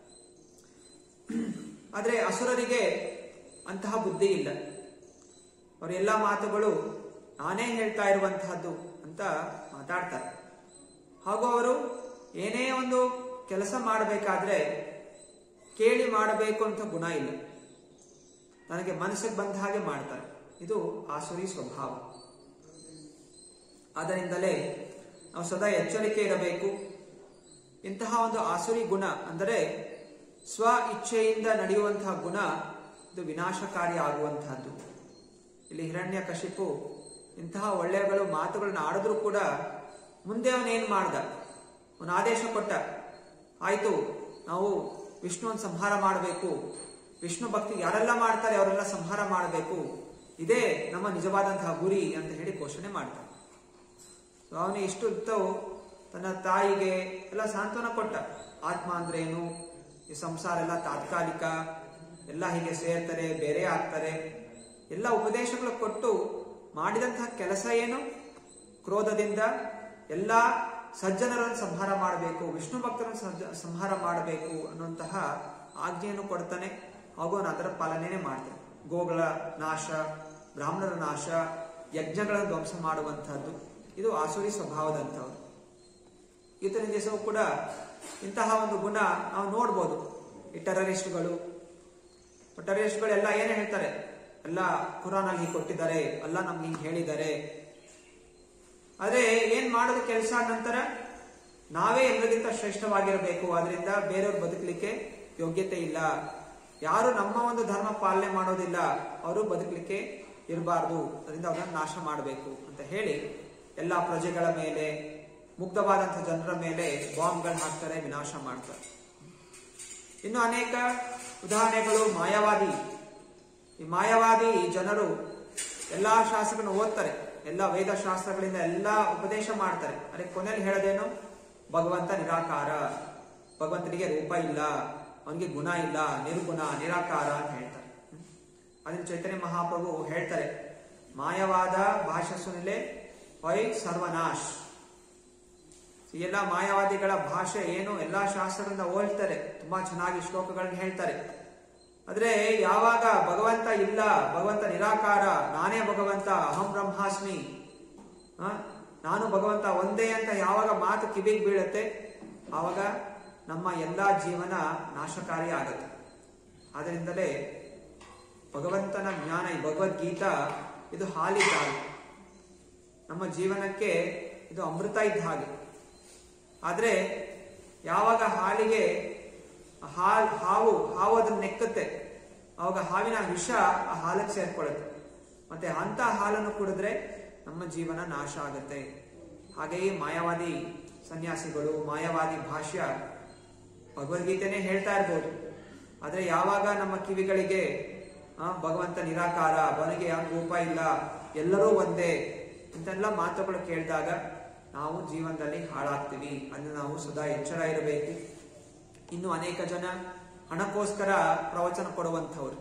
ಆದರೆ ಅಸುರರಿಗೆ ಅಂತಹ ಬುದ್ಧಿ ಇಲ್ಲ ಅವರ ಎಲ್ಲ ಮಾತುಗಳು ನಾನೇ ಹೇಳ್ತಾ ಇರುವಂತಹದ್ದು ಅಂತ ಮಾತಾಡ್ತಾರೆ ಹಾಗೂ ಅವರು ಏನೇ ಒಂದು ಕೆಲಸ ಮಾಡಬೇಕಾದ್ರೆ ಕೇಳಿ ಮಾಡಬೇಕು ಅಂತ ಗುಣ ಇಲ್ಲ ನನಗೆ ಮನಸ್ಸಿಗೆ ಬಂದ ಹಾಗೆ ಮಾಡ್ತಾರೆ ಇದು ಆಸುರಿ ಸ್ವಭಾವ ಆದ್ದರಿಂದಲೇ ನಾವು ಸದಾ ಎಚ್ಚರಿಕೆ ಇರಬೇಕು ಇಂತಹ ಒಂದು ಆಸುರಿ ಗುಣ ಅಂದರೆ ಸ್ವ ಇಚ್ಛೆಯಿಂದ ನಡೆಯುವಂತಹ ಗುಣ ಇದು ವಿನಾಶಕಾರಿ ಆಗುವಂತಹದ್ದು ಇಲ್ಲಿ ಹಿರಣ್ಯ ಕಶಿಪು ಇಂತಹ ಒಳ್ಳೆಯಗಳು ಮಾತುಗಳನ್ನ ಆಡಿದ್ರು ಕೂಡ ಮುಂದೆ ಅವನೇನ್ ಮಾಡ್ದ ಅವನು ಆದೇಶ ಕೊಟ್ಟ ಆಯ್ತು ನಾವು ವಿಷ್ಣುವನ್ನು ಸಂಹಾರ ಮಾಡಬೇಕು ವಿಷ್ಣು ಭಕ್ತಿ ಯಾರೆಲ್ಲ ಮಾಡ್ತಾರೆ ಅವರೆಲ್ಲ ಸಂಹಾರ ಮಾಡಬೇಕು ಇದೇ ನಮ್ಮ ನಿಜವಾದಂತಹ ಗುರಿ ಅಂತ ಹೇಳಿ ಘೋಷಣೆ ಮಾಡ್ತಾನೆ ಸೊ ಅವನು ಇಷ್ಟು ಇತ್ತವು ತನ್ನ ತಾಯಿಗೆ ಎಲ್ಲ ಸಾಂತ್ವನ ಕೊಟ್ಟ ಆತ್ಮ ಅಂದ್ರೇನು ಈ ಸಂಸಾರ ಎಲ್ಲ ತಾತ್ಕಾಲಿಕ ಎಲ್ಲ ಹೀಗೆ ಸೇರ್ತಾರೆ ಬೇರೆ ಆಗ್ತಾರೆ ಎಲ್ಲ ಉಪದೇಶಗಳು ಕೊಟ್ಟು ಮಾಡಿದಂತಹ ಕೆಲಸ ಏನು ಕ್ರೋಧದಿಂದ ಎಲ್ಲ ಸಜ್ಜನರನ್ನು ಸಂಹಾರ ಮಾಡಬೇಕು ವಿಷ್ಣು ಭಕ್ತರನ್ನು ಸಜ್ಜ ಸಂಹಾರ ಮಾಡಬೇಕು ಅನ್ನುವಂತಹ ಆಜ್ಞೆಯನ್ನು ಕೊಡ್ತಾನೆ ಹಾಗೂ ಅವನು ಅದರ ಪಾಲನೆನೇ ಮಾಡ್ತಾನೆ ಗೋಗಳ ನಾಶ ಬ್ರಾಹ್ಮಣರ ನಾಶ ಯಜ್ಞಗಳನ್ನು ಧ್ವಂಸ ಮಾಡುವಂತಹದ್ದು ಇದು ಆಸುರಿ ಸ್ವಭಾವದಂಥವ್ರು ಈತನ ದಿವಸವೂ ಕೂಡ ಇಂತಹ ಒಂದು ಗುಣ ನಾವು ನೋಡ್ಬೋದು ಈ ಟೆರರಿಸ್ಟ್ಗಳು ಟೆರರಿಸ್ಟ್ಗಳೆಲ್ಲ ಏನ್ ಹೇಳ್ತಾರೆ ಎಲ್ಲ ಕುರಾನಲ್ಲಿ ಹೀಗೆ ಕೊಟ್ಟಿದ್ದಾರೆ ಅಲ್ಲ ನಮ್ಗೆ ಹಿಂಗೆ ಹೇಳಿದ್ದಾರೆ ಆದ್ರೆ ಏನ್ ಮಾಡೋದು ಕೆಲಸ ನಂತರ ನಾವೇ ಎಲ್ಲರಿಗಿಂತ ಶ್ರೇಷ್ಠವಾಗಿರಬೇಕು ಆದ್ರಿಂದ ಬೇರೆಯವ್ರು ಬದುಕಲಿಕ್ಕೆ ಯೋಗ್ಯತೆ ಇಲ್ಲ ಯಾರು ನಮ್ಮ ಒಂದು ಧರ್ಮ ಪಾಲನೆ ಮಾಡೋದಿಲ್ಲ ಅವರು ಬದುಕಲಿಕ್ಕೆ ಇರಬಾರ್ದು ಅದರಿಂದ ಅವರನ್ನು ನಾಶ ಮಾಡಬೇಕು ಅಂತ ಹೇಳಿ ಎಲ್ಲಾ ಪ್ರಜೆಗಳ ಮೇಲೆ ಮುಗ್ಧವಾದಂತಹ ಜನರ ಮೇಲೆ ಬಾಂಬ್ಗಳು ಹಾಕ್ತಾರೆ ವಿನಾಶ ಮಾಡ್ತಾರೆ ಇನ್ನು ಅನೇಕ ಉದಾಹರಣೆಗಳು ಮಾಯಾವಾದಿ ಈ ಮಾಯಾವಾದಿ ಜನರು ಎಲ್ಲಾ ಶಾಸ್ತ್ರಗಳನ್ನು ಓದ್ತಾರೆ ಎಲ್ಲ ವೇದ ಶಾಸ್ತ್ರಗಳಿಂದ ಎಲ್ಲ ಉಪದೇಶ ಮಾಡ್ತಾರೆ ಅದೇ ಕೊನೆಯಲ್ಲಿ ಹೇಳೋದೇನು ಭಗವಂತ ನಿರಾಕಾರ ಭಗವಂತನಿಗೆ ರೂಪ ಇಲ್ಲ ಅವನಿಗೆ ಗುಣ ಇಲ್ಲ ನಿರ್ಗುಣ ನಿರಾಕಾರ ಅಂತ ಹೇಳ್ತಾರೆ ಹ್ಮ್. ಅದನ್ನ ಚೈತನ್ಯ ಮಹಾಪ್ರಭು ಹೇಳ್ತಾರೆ ಮಾಯವಾದ ಭಾಷಸ್ಸುನಲ್ಲೇ ಹೊಯ್ ಸರ್ವನಾಶ್ ಈ ಎಲ್ಲ ಮಾಯಾವಾದಿಗಳ ಭಾಷೆ ಏನು ಎಲ್ಲಾ ಶಾಸ್ತ್ರಗಳಿಂದ ಹೋಲ್ತಾರೆ ತುಂಬಾ ಚೆನ್ನಾಗಿ ಶ್ಲೋಕಗಳನ್ನ ಹೇಳ್ತಾರೆ ಆದ್ರೆ ಯಾವಾಗ ಭಗವಂತ ಇಲ್ಲ ಭಗವಂತ ನಿರಾಕಾರ ನಾನೇ ಭಗವಂತ ಅಹಂ ಬ್ರಹ್ಮಾಸ್ಮಿ ಆ, ನಾನು ಭಗವಂತ ಒಂದೇ ಅಂತ ಯಾವಾಗ ಮಾತು ಕಿವಿಗೆ ಬೀಳುತ್ತೆ ಆವಾಗ ನಮ್ಮ ಎಲ್ಲಾ ಜೀವನ ನಾಶಕಾರಿ ಆಗುತ್ತೆ ಆದ್ದರಿಂದಲೇ ಭಗವಂತನ ಜ್ಞಾನ ಈ ಭಗವದ್ಗೀತಾ ಇದು ಹಾಲಿದ್ದ ಹಾಗೆ ನಮ್ಮ ಜೀವನಕ್ಕೆ ಇದು ಅಮೃತ ಇದ್ದ ಹಾಗೆ ಆದ್ರೆ ಯಾವಾಗ ಹಾಲಿಗೆ ಹಾಲ್ ಹಾವು ಹಾವು ಅದನ್ನ ನೆಕ್ಕುತ್ತೆ ಅವಾಗ ಹಾವಿನ ವಿಷ ಆ ಹಾಲಕ್ಕೆ ಸೇರ್ಕೊಳ್ಳುತ್ತೆ ಮತ್ತೆ ಅಂತ ಹಾಲನ್ನು ಕುಡಿದ್ರೆ ನಮ್ಮ ಜೀವನ ನಾಶ ಆಗುತ್ತೆ ಹಾಗೆಯೇ ಮಾಯಾವಾದಿ ಸನ್ಯಾಸಿಗಳು ಮಾಯಾವಾದಿ ಭಾಷ್ಯ ಭಗವದ್ಗೀತೆನೇ ಹೇಳ್ತಾ ಇರ್ಬೋದು ಆದ್ರೆ ಯಾವಾಗ ನಮ್ಮ ಕಿವಿಗಳಿಗೆ ಆ, ಭಗವಂತ ನಿರಾಕಾರ ಅವನಿಗೆ ಯಾವ ರೂಪ ಇಲ್ಲ ಎಲ್ಲರೂ ಒಂದೇ ಇಂತೆಲ್ಲ ಮಾತುಗಳು ಕೇಳಿದಾಗ ನಾವು ಜೀವನದಲ್ಲಿ ಹಾಳಾಗ್ತೀವಿ ಅಲ್ಲಿ ನಾವು ಸದಾ ಎಚ್ಚರ ಇರಬೇಕು ಇನ್ನು ಅನೇಕ ಜನ ಹಣಕ್ಕೋಸ್ಕರ ಪ್ರವಚನ ಕೊಡುವಂಥವ್ರು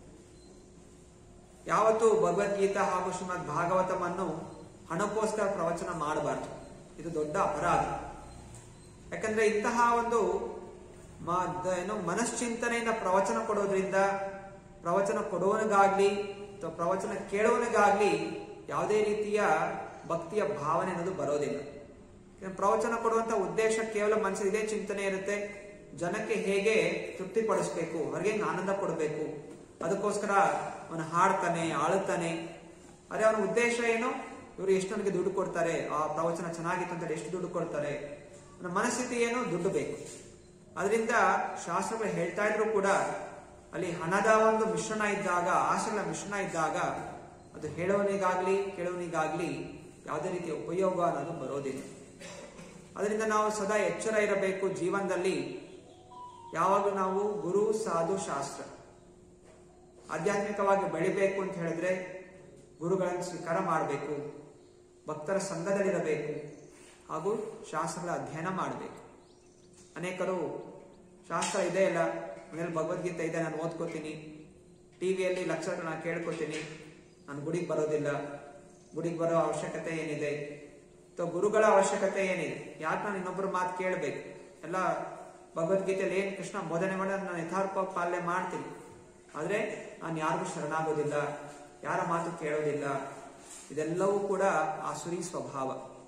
ಯಾವತ್ತು ಭಗವದ್ಗೀತಾ ಹಾಗೂ ಶ್ರೀಮದ್ ಭಾಗವತವನ್ನು ಹಣಕ್ಕೋಸ್ಕರ ಪ್ರವಚನ ಮಾಡಬಾರ್ದು ಇದು ದೊಡ್ಡ ಅಪರಾಧ ಯಾಕಂದ್ರೆ ಇಂತಹ ಒಂದು ಮ- ದ- ಏನು ಮನಶ್ಚಿಂತನೆಯಿಂದ ಪ್ರವಚನ ಕೊಡೋದ್ರಿಂದ ಪ್ರವಚನ ಕೊಡುವನಿಗಾಗ್ಲಿ ಅಥವಾ ಪ್ರವಚನ ಕೇಳುವನಿಗಾಗ್ಲಿ ಯಾವುದೇ ರೀತಿಯ ಭಕ್ತಿಯ ಭಾವನೆ ಅನ್ನೋದು ಬರೋದಿಲ್ಲ ಯಾಕಂದ್ರೆ ಪ್ರವಚನ ಕೊಡುವಂತ ಉದ್ದೇಶ ಕೇವಲ ಮನಸ್ಸಲ್ಲಿ ಇದೇ ಚಿಂತನೆ ಇರುತ್ತೆ ಜನಕ್ಕೆ ಹೇಗೆ ತೃಪ್ತಿ ಪಡಿಸ್ಬೇಕು ಅವ್ರಿಗೆ ಹೆಂಗ್ ಆನಂದ ಕೊಡಬೇಕು ಅದಕ್ಕೋಸ್ಕರ ಅವನು ಹಾಡ್ತಾನೆ ಆಳುತ್ತಾನೆ ಅದೇ ಅವನ ಉದ್ದೇಶ ಏನು ಇವರು ಎಷ್ಟು ನನಗೆ ದುಡ್ಡು ಕೊಡ್ತಾರೆ ಆ ಪ್ರವಚನ ಚೆನ್ನಾಗಿತ್ತು ಅಂತ ಎಷ್ಟು ದುಡ್ಡು ಕೊಡ್ತಾರೆ ಅವನ ಮನಸ್ಥಿತಿ ಏನು ದುಡ್ಡು ಬೇಕು ಅದರಿಂದ ಶಾಸ್ತ್ರಗಳು ಹೇಳ್ತಾ ಇದ್ರು ಕೂಡ ಅಲ್ಲಿ ಹಣದ ಒಂದು ಮಿಶ್ರಣ ಇದ್ದಾಗ ಆಶೆಗಳ ಮಿಶ್ರಣ ಇದ್ದಾಗ ಅದು ಹೇಳೋನಿಗಾಗ್ಲಿ ಕೇಳೋನಿಗಾಗ್ಲಿ ಯಾವುದೇ ರೀತಿಯ ಉಪಯೋಗ ಅನ್ನೋದು ಬರೋದಿಲ್ಲ ಅದರಿಂದ ನಾವು ಸದಾ ಎಚ್ಚರ ಇರಬೇಕು ಜೀವನದಲ್ಲಿ ಯಾವಾಗಲೂ ನಾವು ಗುರು ಸಾಧು ಶಾಸ್ತ್ರ ಆಧ್ಯಾತ್ಮಿಕವಾಗಿ ಬೆಳಿಬೇಕು ಅಂತ ಹೇಳಿದ್ರೆ ಗುರುಗಳನ್ನು ಸ್ವೀಕಾರ ಮಾಡಬೇಕು ಭಕ್ತರ ಸಂಘದಲ್ಲಿರಬೇಕು ಹಾಗೂ ಶಾಸ್ತ್ರಗಳ ಅಧ್ಯಯನ ಮಾಡಬೇಕು ಅನೇಕರು ಶಾಸ್ತ್ರ ಇದೆ ಇಲ್ಲ ಮನೇಲಿ ಭಗವದ್ಗೀತೆ ಇದೆ ನಾನು ಓದ್ಕೋತೀನಿ ಟಿವಿಯಲ್ಲಿ ಲೆಕ್ಚರ್ ನಾನು ಕೇಳ್ಕೊತೀನಿ ನಾನು ಗುಡಿಗೆ ಬರೋದಿಲ್ಲ ಗುಡಿಗೆ ಬರೋ ಅವಶ್ಯಕತೆ ಏನಿದೆ ಅಥವಾ ಗುರುಗಳ ಅವಶ್ಯಕತೆ ಏನಿದೆ ಯಾಕೆ ನಾನು ಇನ್ನೊಬ್ಬರ ಮಾತು ಕೇಳಬೇಕು ಎಲ್ಲ ಭಗವದ್ಗೀತೆಯಲ್ಲಿ ಏನ್ ಕೃಷ್ಣ ಬೋಧನೆ ಮಾಡಿ ನಾನು ಯಥಾರ್ಥ ಪಾಲನೆ ಮಾಡ್ತೀನಿ ಆದ್ರೆ ನಾನು ಯಾರಿಗೂ ಶರಣಾಗೋದಿಲ್ಲ ಯಾರ ಮಾತು ಕೇಳೋದಿಲ್ಲ ಇದೆಲ್ಲವೂ ಕೂಡ ಆಸುರಿ ಸ್ವಭಾವ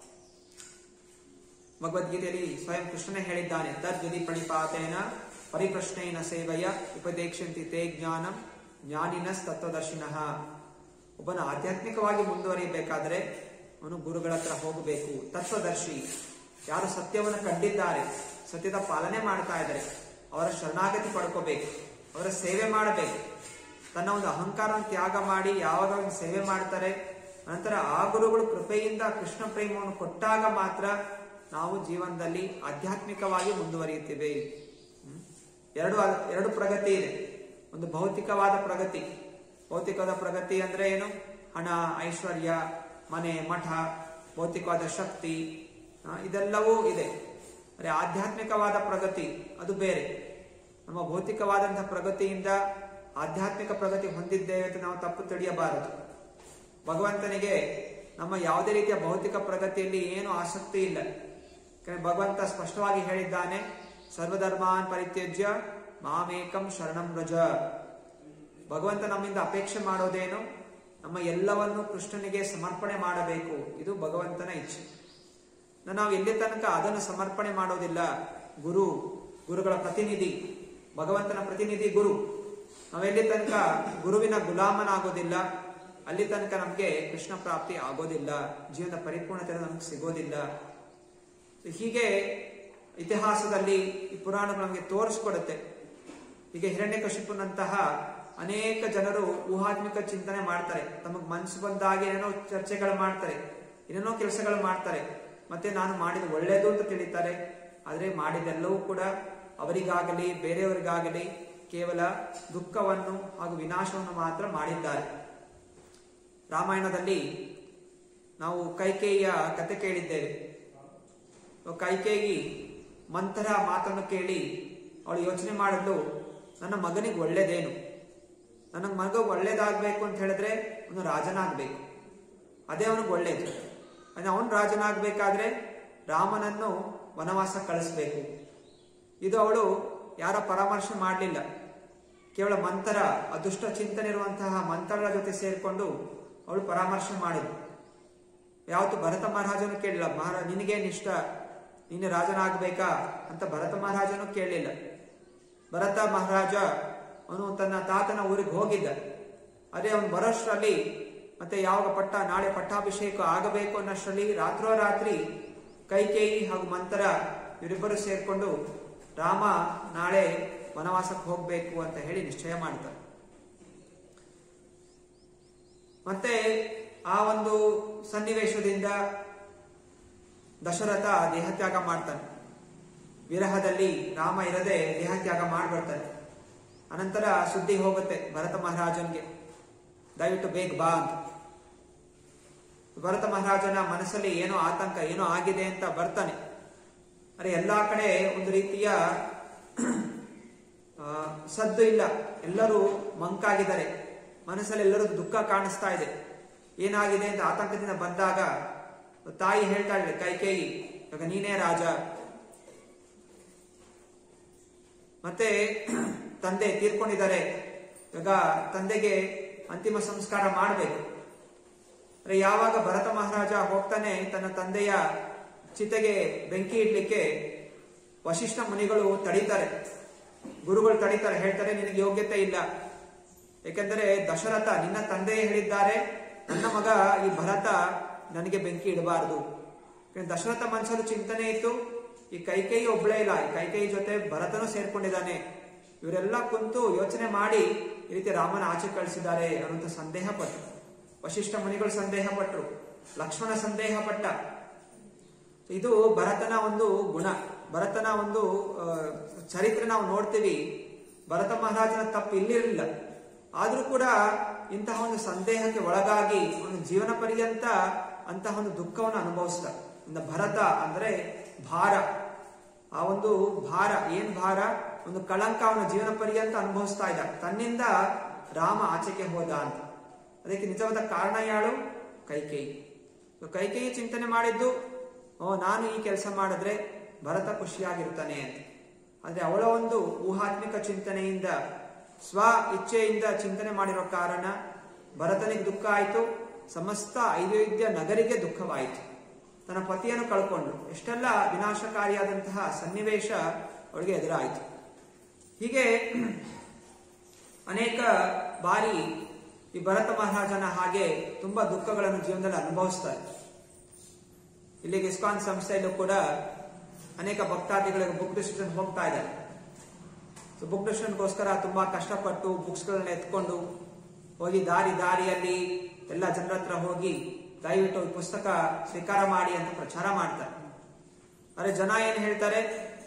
ಭಗವದ್ಗೀತೆಯಲ್ಲಿ ಸ್ವಯಂ ಕೃಷ್ಣನೇ ಹೇಳಿದ್ದಾನೆ ತದ್ವಿಧಿ ಪ್ರಣಿಪಾತೇನ ಪರಿಪ್ರಶ್ನೇನ ಸೇವೆಯ ಉಪದೇಕ್ಷಂತಿ ತೇ ಜ್ಞಾನಂ ಜ್ಞಾನಿನಸ್ ತತ್ವದರ್ಶಿನಃ ಒಬ್ಬನ ಆಧ್ಯಾತ್ಮಿಕವಾಗಿ ಮುಂದುವರಿಯಬೇಕಾದ್ರೆ ಅವನು ಗುರುಗಳ ಹತ್ರ ಹೋಗಬೇಕು ತತ್ವದರ್ಶಿ ಯಾರು ಸತ್ಯವನ್ನು ಕಂಡಿದ್ದಾರೆ ಸತ್ಯದ ಪಾಲನೆ ಮಾಡ್ತಾ ಇದ್ದಾರೆ ಅವರ ಶರಣಾಗತಿ ಪಡ್ಕೋಬೇಕು ಅವರ ಸೇವೆ ಮಾಡಬೇಕು ತನ್ನ ಒಂದು ಅಹಂಕಾರವನ್ನು ತ್ಯಾಗ ಮಾಡಿ ಯಾವಾಗ ಅವ್ರನ್ನ ಸೇವೆ ಮಾಡ್ತಾರೆ ನಂತರ ಆ ಗುರುಗಳು ಕೃಪೆಯಿಂದ ಕೃಷ್ಣ ಪ್ರೇಮವನ್ನು ಕೊಟ್ಟಾಗ ಮಾತ್ರ ನಾವು ಜೀವನದಲ್ಲಿ ಆಧ್ಯಾತ್ಮಿಕವಾಗಿ ಮುಂದುವರಿಯುತ್ತೇವೆ ಹ್ಮ್? ಎರಡು ಎರಡು ಪ್ರಗತಿ ಇದೆ ಒಂದು ಭೌತಿಕವಾದ ಪ್ರಗತಿ ಭೌತಿಕವಾದ ಪ್ರಗತಿ ಅಂದ್ರೆ ಏನು ಹಣ ಐಶ್ವರ್ಯ ಮನೆ ಮಠ ಭೌತಿಕವಾದ ಶಕ್ತಿ ಆ, ಇದೆಲ್ಲವೂ ಇದೆ ಅರೆ ಆಧ್ಯಾತ್ಮಿಕವಾದ ಪ್ರಗತಿ ಅದು ಬೇರೆ ನಮ್ಮ ಭೌತಿಕವಾದಂತಹ ಪ್ರಗತಿಯಿಂದ ಆಧ್ಯಾತ್ಮಿಕ ಪ್ರಗತಿ ಹೊಂದಿದ್ದೇವೆ ಅಂತ ನಾವು ತಪ್ಪು ತಿಳಿಯಬಾರದು ಭಗವಂತನಿಗೆ ನಮ್ಮ ಯಾವುದೇ ರೀತಿಯ ಭೌತಿಕ ಪ್ರಗತಿಯಲ್ಲಿ ಏನು ಆಸಕ್ತಿ ಇಲ್ಲ ಯಾಕಂದ್ರೆ ಭಗವಂತ ಸ್ಪಷ್ಟವಾಗಿ ಹೇಳಿದ್ದಾನೆ ಸರ್ವಧರ್ಮಾನ್ ಪರಿತ್ಯಜ್ಯ ಮಾಮೇಕಂ ಶರಣಂ ವ್ರಜ ಭಗವಂತ ನಮ್ಮಿಂದ ಅಪೇಕ್ಷೆ ಮಾಡೋದೇನು ನಮ್ಮ ಎಲ್ಲವನ್ನು ಕೃಷ್ಣನಿಗೆ ಸಮರ್ಪಣೆ ಮಾಡಬೇಕು ಇದು ಭಗವಂತನ ಇಚ್ಛೆ ನ- ನಾವು ಎಲ್ಲಿ ತನಕ ಅದನ್ನು ಸಮರ್ಪಣೆ ಮಾಡೋದಿಲ್ಲ ಗುರು ಗುರುಗಳ ಪ್ರತಿನಿಧಿ ಭಗವಂತನ ಪ್ರತಿನಿಧಿ ಗುರು ನಾವೆಲ್ಲಿ ತನಕ ಗುರುವಿನ ಗುಲಾಮನಾಗೋದಿಲ್ಲ ಅಲ್ಲಿ ತನಕ ನಮಗೆ ಕೃಷ್ಣ ಪ್ರಾಪ್ತಿ ಆಗೋದಿಲ್ಲ ಜೀವನದ ಪರಿಪೂರ್ಣತೆ ನಮ್ಗೆ ಸಿಗೋದಿಲ್ಲ ಹೀಗೆ ಇತಿಹಾಸದಲ್ಲಿ ಈ ಪುರಾಣಗಳು ನಮಗೆ ತೋರಿಸ್ಕೊಡುತ್ತೆ ಹೀಗೆ ಹಿರಣ್ಯಕಶಿಪುನಂತಹ ಅನೇಕ ಜನರು ಊಹಾತ್ಮಿಕ ಚಿಂತನೆ ಮಾಡ್ತಾರೆ ತಮಗ್ ಮನಸ್ಸು ಬಂದಾಗೆ ಏನೋ ಚರ್ಚೆಗಳು ಮಾಡ್ತಾರೆ ಏನೇನೋ ಕೆಲಸಗಳು ಮಾಡ್ತಾರೆ ಮತ್ತೆ ನಾನು ಮಾಡಿದ ಒಳ್ಳೇದು ಅಂತ ತಿಳಿತಾರೆ ಆದ್ರೆ ಮಾಡಿದೆಲ್ಲವೂ ಕೂಡ ಅವರಿಗಾಗಲಿ ಬೇರೆಯವರಿಗಾಗಲಿ ಕೇವಲ ದುಃಖವನ್ನು ಹಾಗೂ ವಿನಾಶವನ್ನು ಮಾತ್ರ ಮಾಡಿದ್ದಾರೆ ರಾಮಾಯಣದಲ್ಲಿ ನಾವು ಕೈಕೇಯಿಯ ಕತೆ ಕೇಳಿದ್ದೇವೆ ಕೈಕೇಯಿ ಮಂಥರ ಮಾತನ್ನು ಕೇಳಿ ಅವಳು ಯೋಚನೆ ಮಾಡಲು ನನ್ನ ಮಗನಿಗೆ ಒಳ್ಳೇದೇನು ನನ್ನ ಮಗ ಒಳ್ಳೇದಾಗ್ಬೇಕು ಅಂತ ಹೇಳಿದ್ರೆ ಅವನು ರಾಜನಾಗ್ಬೇಕು ಅದೇ ಅವನಿಗೆ ಒಳ್ಳೇದು ಅಂದ್ರೆ ಅವನು ರಾಜನಾಗ್ಬೇಕಾದ್ರೆ ರಾಮನನ್ನು ವನವಾಸ ಕಳಿಸ್ಬೇಕು ಇದು ಅವಳು ಯಾರ ಪರಾಮರ್ಶೆ ಮಾಡಲಿಲ್ಲ ಕೇವಲ ಮಂತರ ಅದೃಷ್ಟ ಚಿಂತನೆ ಇರುವಂತಹ ಮಂತ್ರಗಳ ಜೊತೆ ಸೇರಿಕೊಂಡು ಅವಳು ಪರಾಮರ್ಶೆ ಮಾಡಿದ್ಳು ಯಾವತ್ತು ಭರತ ಮಹಾರಾಜನು ಕೇಳಿಲ್ಲ ಮಹಾರ ನಿನಗೇನು ಇಷ್ಟ ನೀನು ರಾಜನಾಗಬೇಕಾ ಅಂತ ಭರತ ಮಹಾರಾಜನು ಕೇಳಲಿಲ್ಲ ಭರತ ಮಹಾರಾಜ ಅವನು ತನ್ನ ತಾತನ ಊರಿಗೆ ಹೋಗಿದ್ದ ಅದೇ ಅವನು ಬರೋಷ್ಟರಲ್ಲಿ ಮತ್ತೆ ಯಾವಾಗ ಪಟ್ಟ ನಾಳೆ ಪಟ್ಟಾಭಿಷೇಕ ಆಗಬೇಕು ಅನ್ನೋಷ್ಟರಲ್ಲಿ ರಾತ್ರೋರಾತ್ರಿ ಕೈಕೇಯಿ ಹಾಗೂ ಮಂತರ ಇವರಿಬ್ಬರು ಸೇರ್ಕೊಂಡು ರಾಮ ನಾಳೆ ವನವಾಸಕ್ಕೆ ಹೋಗ್ಬೇಕು ಅಂತ ಹೇಳಿ ನಿಶ್ಚಯ ಮಾಡ್ತಾರೆ ಮತ್ತೆ ಆ ಒಂದು ಸನ್ನಿವೇಶದಿಂದ ದಶರಥ ದೇಹತ್ಯಾಗ ಮಾಡ್ತಾನೆ ವಿರಹದಲ್ಲಿ ರಾಮ ಇರದೆ ದೇಹತ್ಯಾಗ ಮಾಡ್ಬರ್ತಾನೆ ಅನಂತರ ಸುದ್ದಿ ಹೋಗುತ್ತೆ ಭರತ ಮಹಾರಾಜನ್ಗೆ ದಯವಿಟ್ಟು ಬೇಗ ಬಾ ಅಂತ ಭರತ ಮಹಾರಾಜನ ಮನಸ್ಸಲ್ಲಿ ಏನೋ ಆತಂಕ ಏನೋ ಆಗಿದೆ ಅಂತ ಬರ್ತಾನೆ ಅರೆ ಎಲ್ಲಾ ಕಡೆ ಒಂದು ರೀತಿಯ ಆ, ಸದ್ದು ಇಲ್ಲ ಎಲ್ಲರೂ ಮಂಕಾಗಿದ್ದಾರೆ ಮನಸ್ಸಲ್ಲಿ ಎಲ್ಲರೂ ದುಃಖ ಕಾಣಿಸ್ತಾ ಇದೆ ಏನಾಗಿದೆ ಅಂತ ಆತಂಕದಿಂದ ಬಂದಾಗ ತಾಯಿ ಹೇಳ್ತಾಳೆ ಕೈಕೇಯಿ ಇವಾಗ ನೀನೇ ರಾಜ ಮತ್ತೆ ತಂದೆ ತೀರ್ಕೊಂಡಿದ್ದಾರೆ ಇವಾಗ ತಂದೆಗೆ ಅಂತಿಮ ಸಂಸ್ಕಾರ ಮಾಡಬೇಕು ಅಂದ್ರೆ ಯಾವಾಗ ಭರತ ಮಹಾರಾಜ ಹೋಗ್ತಾನೆ ತನ್ನ ತಂದೆಯ ಚಿತೆಗೆ ಬೆಂಕಿ ಇಡ್ಲಿಕ್ಕೆ ವಶಿಷ್ಠ ಮುನಿಗಳು ತಡೀತಾರೆ ಗುರುಗಳು ತಡೀತಾರೆ ಹೇಳ್ತಾರೆ ನಿನಗೆ ಯೋಗ್ಯತೆ ಇಲ್ಲ ಯಾಕೆಂದರೆ ದಶರಥ ನಿನ್ನ ತಂದೆ ಹೇಳಿದ್ದಾರೆ ನನ್ನ ಮಗ ಈ ಭರತ ನನಗೆ ಬೆಂಕಿ ಇಡಬಾರದು ಯಾಕಂದ್ರೆ ದಶರಥ ಮನಸ್ಸಲ್ಲಿ ಚಿಂತನೆ ಇತ್ತು ಈ ಕೈಕೇಯಿ ಒಬ್ಳೇ ಇಲ್ಲ ಈ ಕೈಕೇಯಿ ಜೊತೆ ಭರತನೂ ಸೇರ್ಕೊಂಡಿದ್ದಾನೆ ಇವರೆಲ್ಲ ಕುಂತು ಯೋಚನೆ ಮಾಡಿ ಈ ರೀತಿ ರಾಮನ ಆಚೆ ಕಳಿಸಿದ್ದಾರೆ ಅನ್ನುವಂಥ ಸಂದೇಹ ಪಟ್ಟರು ವಶಿಷ್ಠ ಮುನಿಗಳು ಸಂದೇಹ ಪಟ್ಟರು ಲಕ್ಷ್ಮಣ ಸಂದೇಹ ಪಟ್ಟ ಇದು ಭರತನ ಒಂದು ಗುಣ ಭರತನ ಒಂದು ಆ, ಚರಿತ್ರೆ ನಾವು ನೋಡ್ತೀವಿ ಭರತ ಮಹಾರಾಜನ ತಪ್ಪು ಇಲ್ಲಿರಲಿಲ್ಲ ಆದ್ರೂ ಕೂಡ ಇಂತಹ ಒಂದು ಸಂದೇಹಕ್ಕೆ ಒಳಗಾಗಿ ಒಂದು ಜೀವನ ಪರ್ಯಂತ ಅಂತಹ ಒಂದು ದುಃಖವನ್ನು ಅನುಭವಿಸ್ದ ಒಂದು ಭರತ ಅಂದ್ರೆ ಭಾರ ಆ ಒಂದು ಭಾರ ಏನ್ ಭಾರ ಒಂದು ಕಳಂಕ ಅವನ ಜೀವನ ಪರ್ಯಂತ ಅನುಭವಿಸ್ತಾ ಇದ್ದ ತನ್ನಿಂದ ರಾಮ ಆಚೆಗೆ ಹೋದ ಅಂತ ಅದಕ್ಕೆ ನಿಜವಾದ ಕಾರಣ ಯಾಳು ಕೈಕೇಯಿ ಸೊ ಕೈಕೇಯಿ ಚಿಂತನೆ ಮಾಡಿದ್ದು ಓ ನಾನು ಈ ಕೆಲಸ ಮಾಡಿದ್ರೆ ಭರತ ಖುಷಿಯಾಗಿರ್ತಾನೆ ಅಂತ ಆದ್ರೆ ಅವಳ ಒಂದು ಊಹಾತ್ಮಿಕ ಚಿಂತನೆಯಿಂದ ಸ್ವ ಇಚ್ಛೆಯಿಂದ ಚಿಂತನೆ ಮಾಡಿರೋ ಕಾರಣ ಭರತನಿಗೆ ದುಃಖ ಆಯಿತು ಸಮಸ್ತ ಐದೈದ್ಯ ನಗರಿಗೆ ದುಃಖವಾಯಿತು ತನ್ನ ಪತಿಯನ್ನು ಕಳ್ಕೊಂಡು ಎಷ್ಟೆಲ್ಲ ವಿನಾಶಕಾರಿಯಾದಂತಹ ಸನ್ನಿವೇಶ ಅವಳಿಗೆ ಎದುರಾಯಿತು ಹೀಗೆ ಅನೇಕ ಬಾರಿ ಈ ಭರತ ಮಹಾರಾಜನ ಹಾಗೆ ತುಂಬಾ ದುಃಖಗಳನ್ನು ಜೀವನದಲ್ಲಿ ಅನುಭವಿಸ್ತಾರೆ ಇಲ್ಲಿಗೆ ಇಸ್ಕಾನ್ ಸಂಸ್ಥೆಯಲ್ಲೂ ಕೂಡ ಅನೇಕ ಭಕ್ತಾದಿಗಳಿಗೆ ಬುಕ್ ಡಿಸ್ಟ್ರಿಬ್ಯೂಷನ್ ಹೋಗ್ತಾ ಇದ್ದಾರೆ ಸೊ ಬುಕ್ ಡಿಸ್ಟ್ರಿಬ್ಯೂಷನ್ಗೋಸ್ಕರ ತುಂಬಾ ಕಷ್ಟಪಟ್ಟು ಬುಕ್ಸ್ಗಳನ್ನ ಎತ್ಕೊಂಡು ಹೋಗಿ ದಾರಿ ದಾರಿಯಲ್ಲಿ ಎಲ್ಲ ಜನರ ಹತ್ರ ಹೋಗಿ ದಯವಿಟ್ಟು ಈ ಪುಸ್ತಕ ಸ್ವೀಕಾರ ಮಾಡಿ ಅಂತ ಪ್ರಚಾರ ಮಾಡ್ತಾರೆ ಆದ್ರೆ ಜನ ಏನ್ ಹೇಳ್ತಾರೆ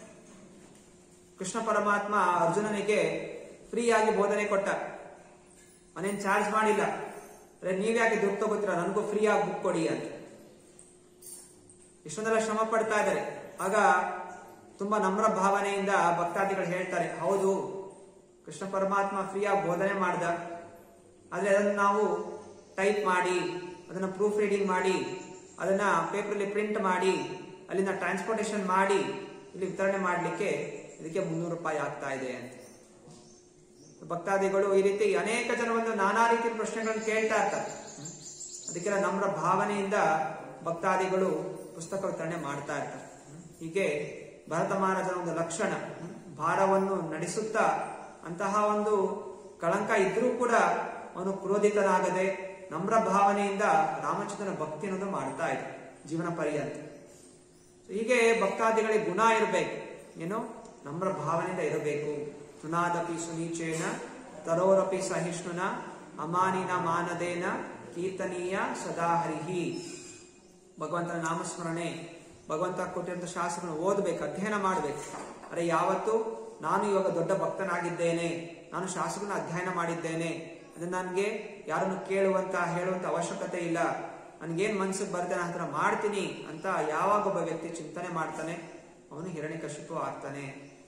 ಕೃಷ್ಣ ಪರಮಾತ್ಮ ಅರ್ಜುನನಿಗೆ ಫ್ರೀ ಆಗಿ ಬೋಧನೆ ಕೊಟ್ಟ ಅವನೇನ್ ಚಾರ್ಜ್ ಮಾಡಿಲ್ಲ ಅರೆ ನೀವ್ಯಾಕೆ ದುಡ್ಡು ತಗೋತೀರ ನನಗೂ ಫ್ರೀ ಆಗಿ ಬುಕ್ ಕೊಡಿ ಅಂತ ಇಷ್ಟೊಂದೆಲ್ಲ ಶ್ರಮ ಪಡ್ತಾ ಇದ್ದಾರೆ ಆಗ ತುಂಬಾ ನಮ್ರ ಭಾವನೆಯಿಂದ ಭಕ್ತಾದಿಗಳು ಹೇಳ್ತಾರೆ ಹೌದು ಕೃಷ್ಣ ಪರಮಾತ್ಮ ಫ್ರೀಯಾಗಿ ಬೋಧನೆ ಮಾಡ್ದ ಆದ್ರೆ ಅದನ್ನು ನಾವು ಟೈಪ್ ಮಾಡಿ ಅದನ್ನ ಪ್ರೂಫ್ ರೀಡಿಂಗ್ ಮಾಡಿ ಅದನ್ನ ಪೇಪರಲ್ಲಿ ಪ್ರಿಂಟ್ ಮಾಡಿ ಅಲ್ಲಿಂದ ಟ್ರಾನ್ಸ್ಪೋರ್ಟೇಷನ್ ಮಾಡಿ ಇಲ್ಲಿ ವಿತರಣೆ ಮಾಡಲಿಕ್ಕೆ ಇದಕ್ಕೆ ಮುನ್ನೂರು ರೂಪಾಯಿ ಆಗ್ತಾ ಇದೆ ಅಂತ ಭಕ್ತಾದಿಗಳು ಈ ರೀತಿ ಅನೇಕ ಜನ ಒಂದು ನಾನಾ ರೀತಿಯ ಪ್ರಶ್ನೆಗಳನ್ನು ಕೇಳ್ತಾ ಇರ್ತಾರೆ ಹ್ಮ್. ಅದಕ್ಕೆಲ್ಲ ನಮ್ರ ಭಾವನೆಯಿಂದ ಭಕ್ತಾದಿಗಳು ಪುಸ್ತಕ ವಿತರಣೆ ಮಾಡ್ತಾ ಇರ್ತಾರೆ ಹ್ಮ್. ಹೀಗೆ ಭರತ ಮಹಾರಾಜನ ಒಂದು ಲಕ್ಷಣ ಹ್ಮ್. ಭಾರವನ್ನು ನಡೆಸುತ್ತಾ ಅಂತಹ ಒಂದು ಕಳಂಕ ಇದ್ರೂ ಕೂಡ ಅವನು ಕ್ರೋಧಿತನಾಗದೆ ನಮ್ರ ಭಾವನೆಯಿಂದ ರಾಮಚಂದ್ರನ ಭಕ್ತಿ ಅನ್ನೋದು ಮಾಡ್ತಾ ಇದ್ದ ಜೀವನ ಪರ್ಯಂತ So ಹೀಗೆ ಭಕ್ತಾದಿಗಳಿಗೆ ಗುಣ ಇರಬೇಕು ಏನು ನಮ್ರ ಭಾವನೆಯಿಂದ ಇರಬೇಕು ತೃಣಾದಪಿ ಸುನೀಚೇನ ತರೋರಪಿ ಸಹಿಷ್ಣುನ ಅಮಾನಿನ ಮಾನದೇನ ಕೀರ್ತನೀಯ ಸದಾ ಹರಿಹಿ ಭಗವಂತನ ನಾಮಸ್ಮರಣೆ ಭಗವಂತ ಕೊಟ್ಟಿರುವಂತ ಶಾಸ್ತ್ರಗಳನ್ನು ಓದಬೇಕು ಅಧ್ಯಯನ ಮಾಡಬೇಕು ಅರೆ ಯಾವತ್ತು ನಾನು ಇವಾಗ ದೊಡ್ಡ ಭಕ್ತನಾಗಿದ್ದೇನೆ ನಾನು ಶಾಸ್ತ್ರಗಳನ್ನ ಅಧ್ಯಯನ ಮಾಡಿದ್ದೇನೆ ಅದನ್ನ ನನಗೆ ಯಾರನ್ನು ಕೇಳುವಂತ ಹೇಳುವಂತ ಅವಶ್ಯಕತೆ ಇಲ್ಲ ನನ್ಗೇನ್ ಮನ್ಸಿಗೆ ಬರುತ್ತೆ ನಾನು ಹತ್ರ ಮಾಡ್ತೀನಿ ಅಂತ ಯಾವಾಗ ಒಬ್ಬ ವ್ಯಕ್ತಿ ಚಿಂತನೆ ಮಾಡ್ತಾನೆ ಅವನು ಹಿರಣ್ಯಕಶಿಪು ಆಗ್ತಾನೆ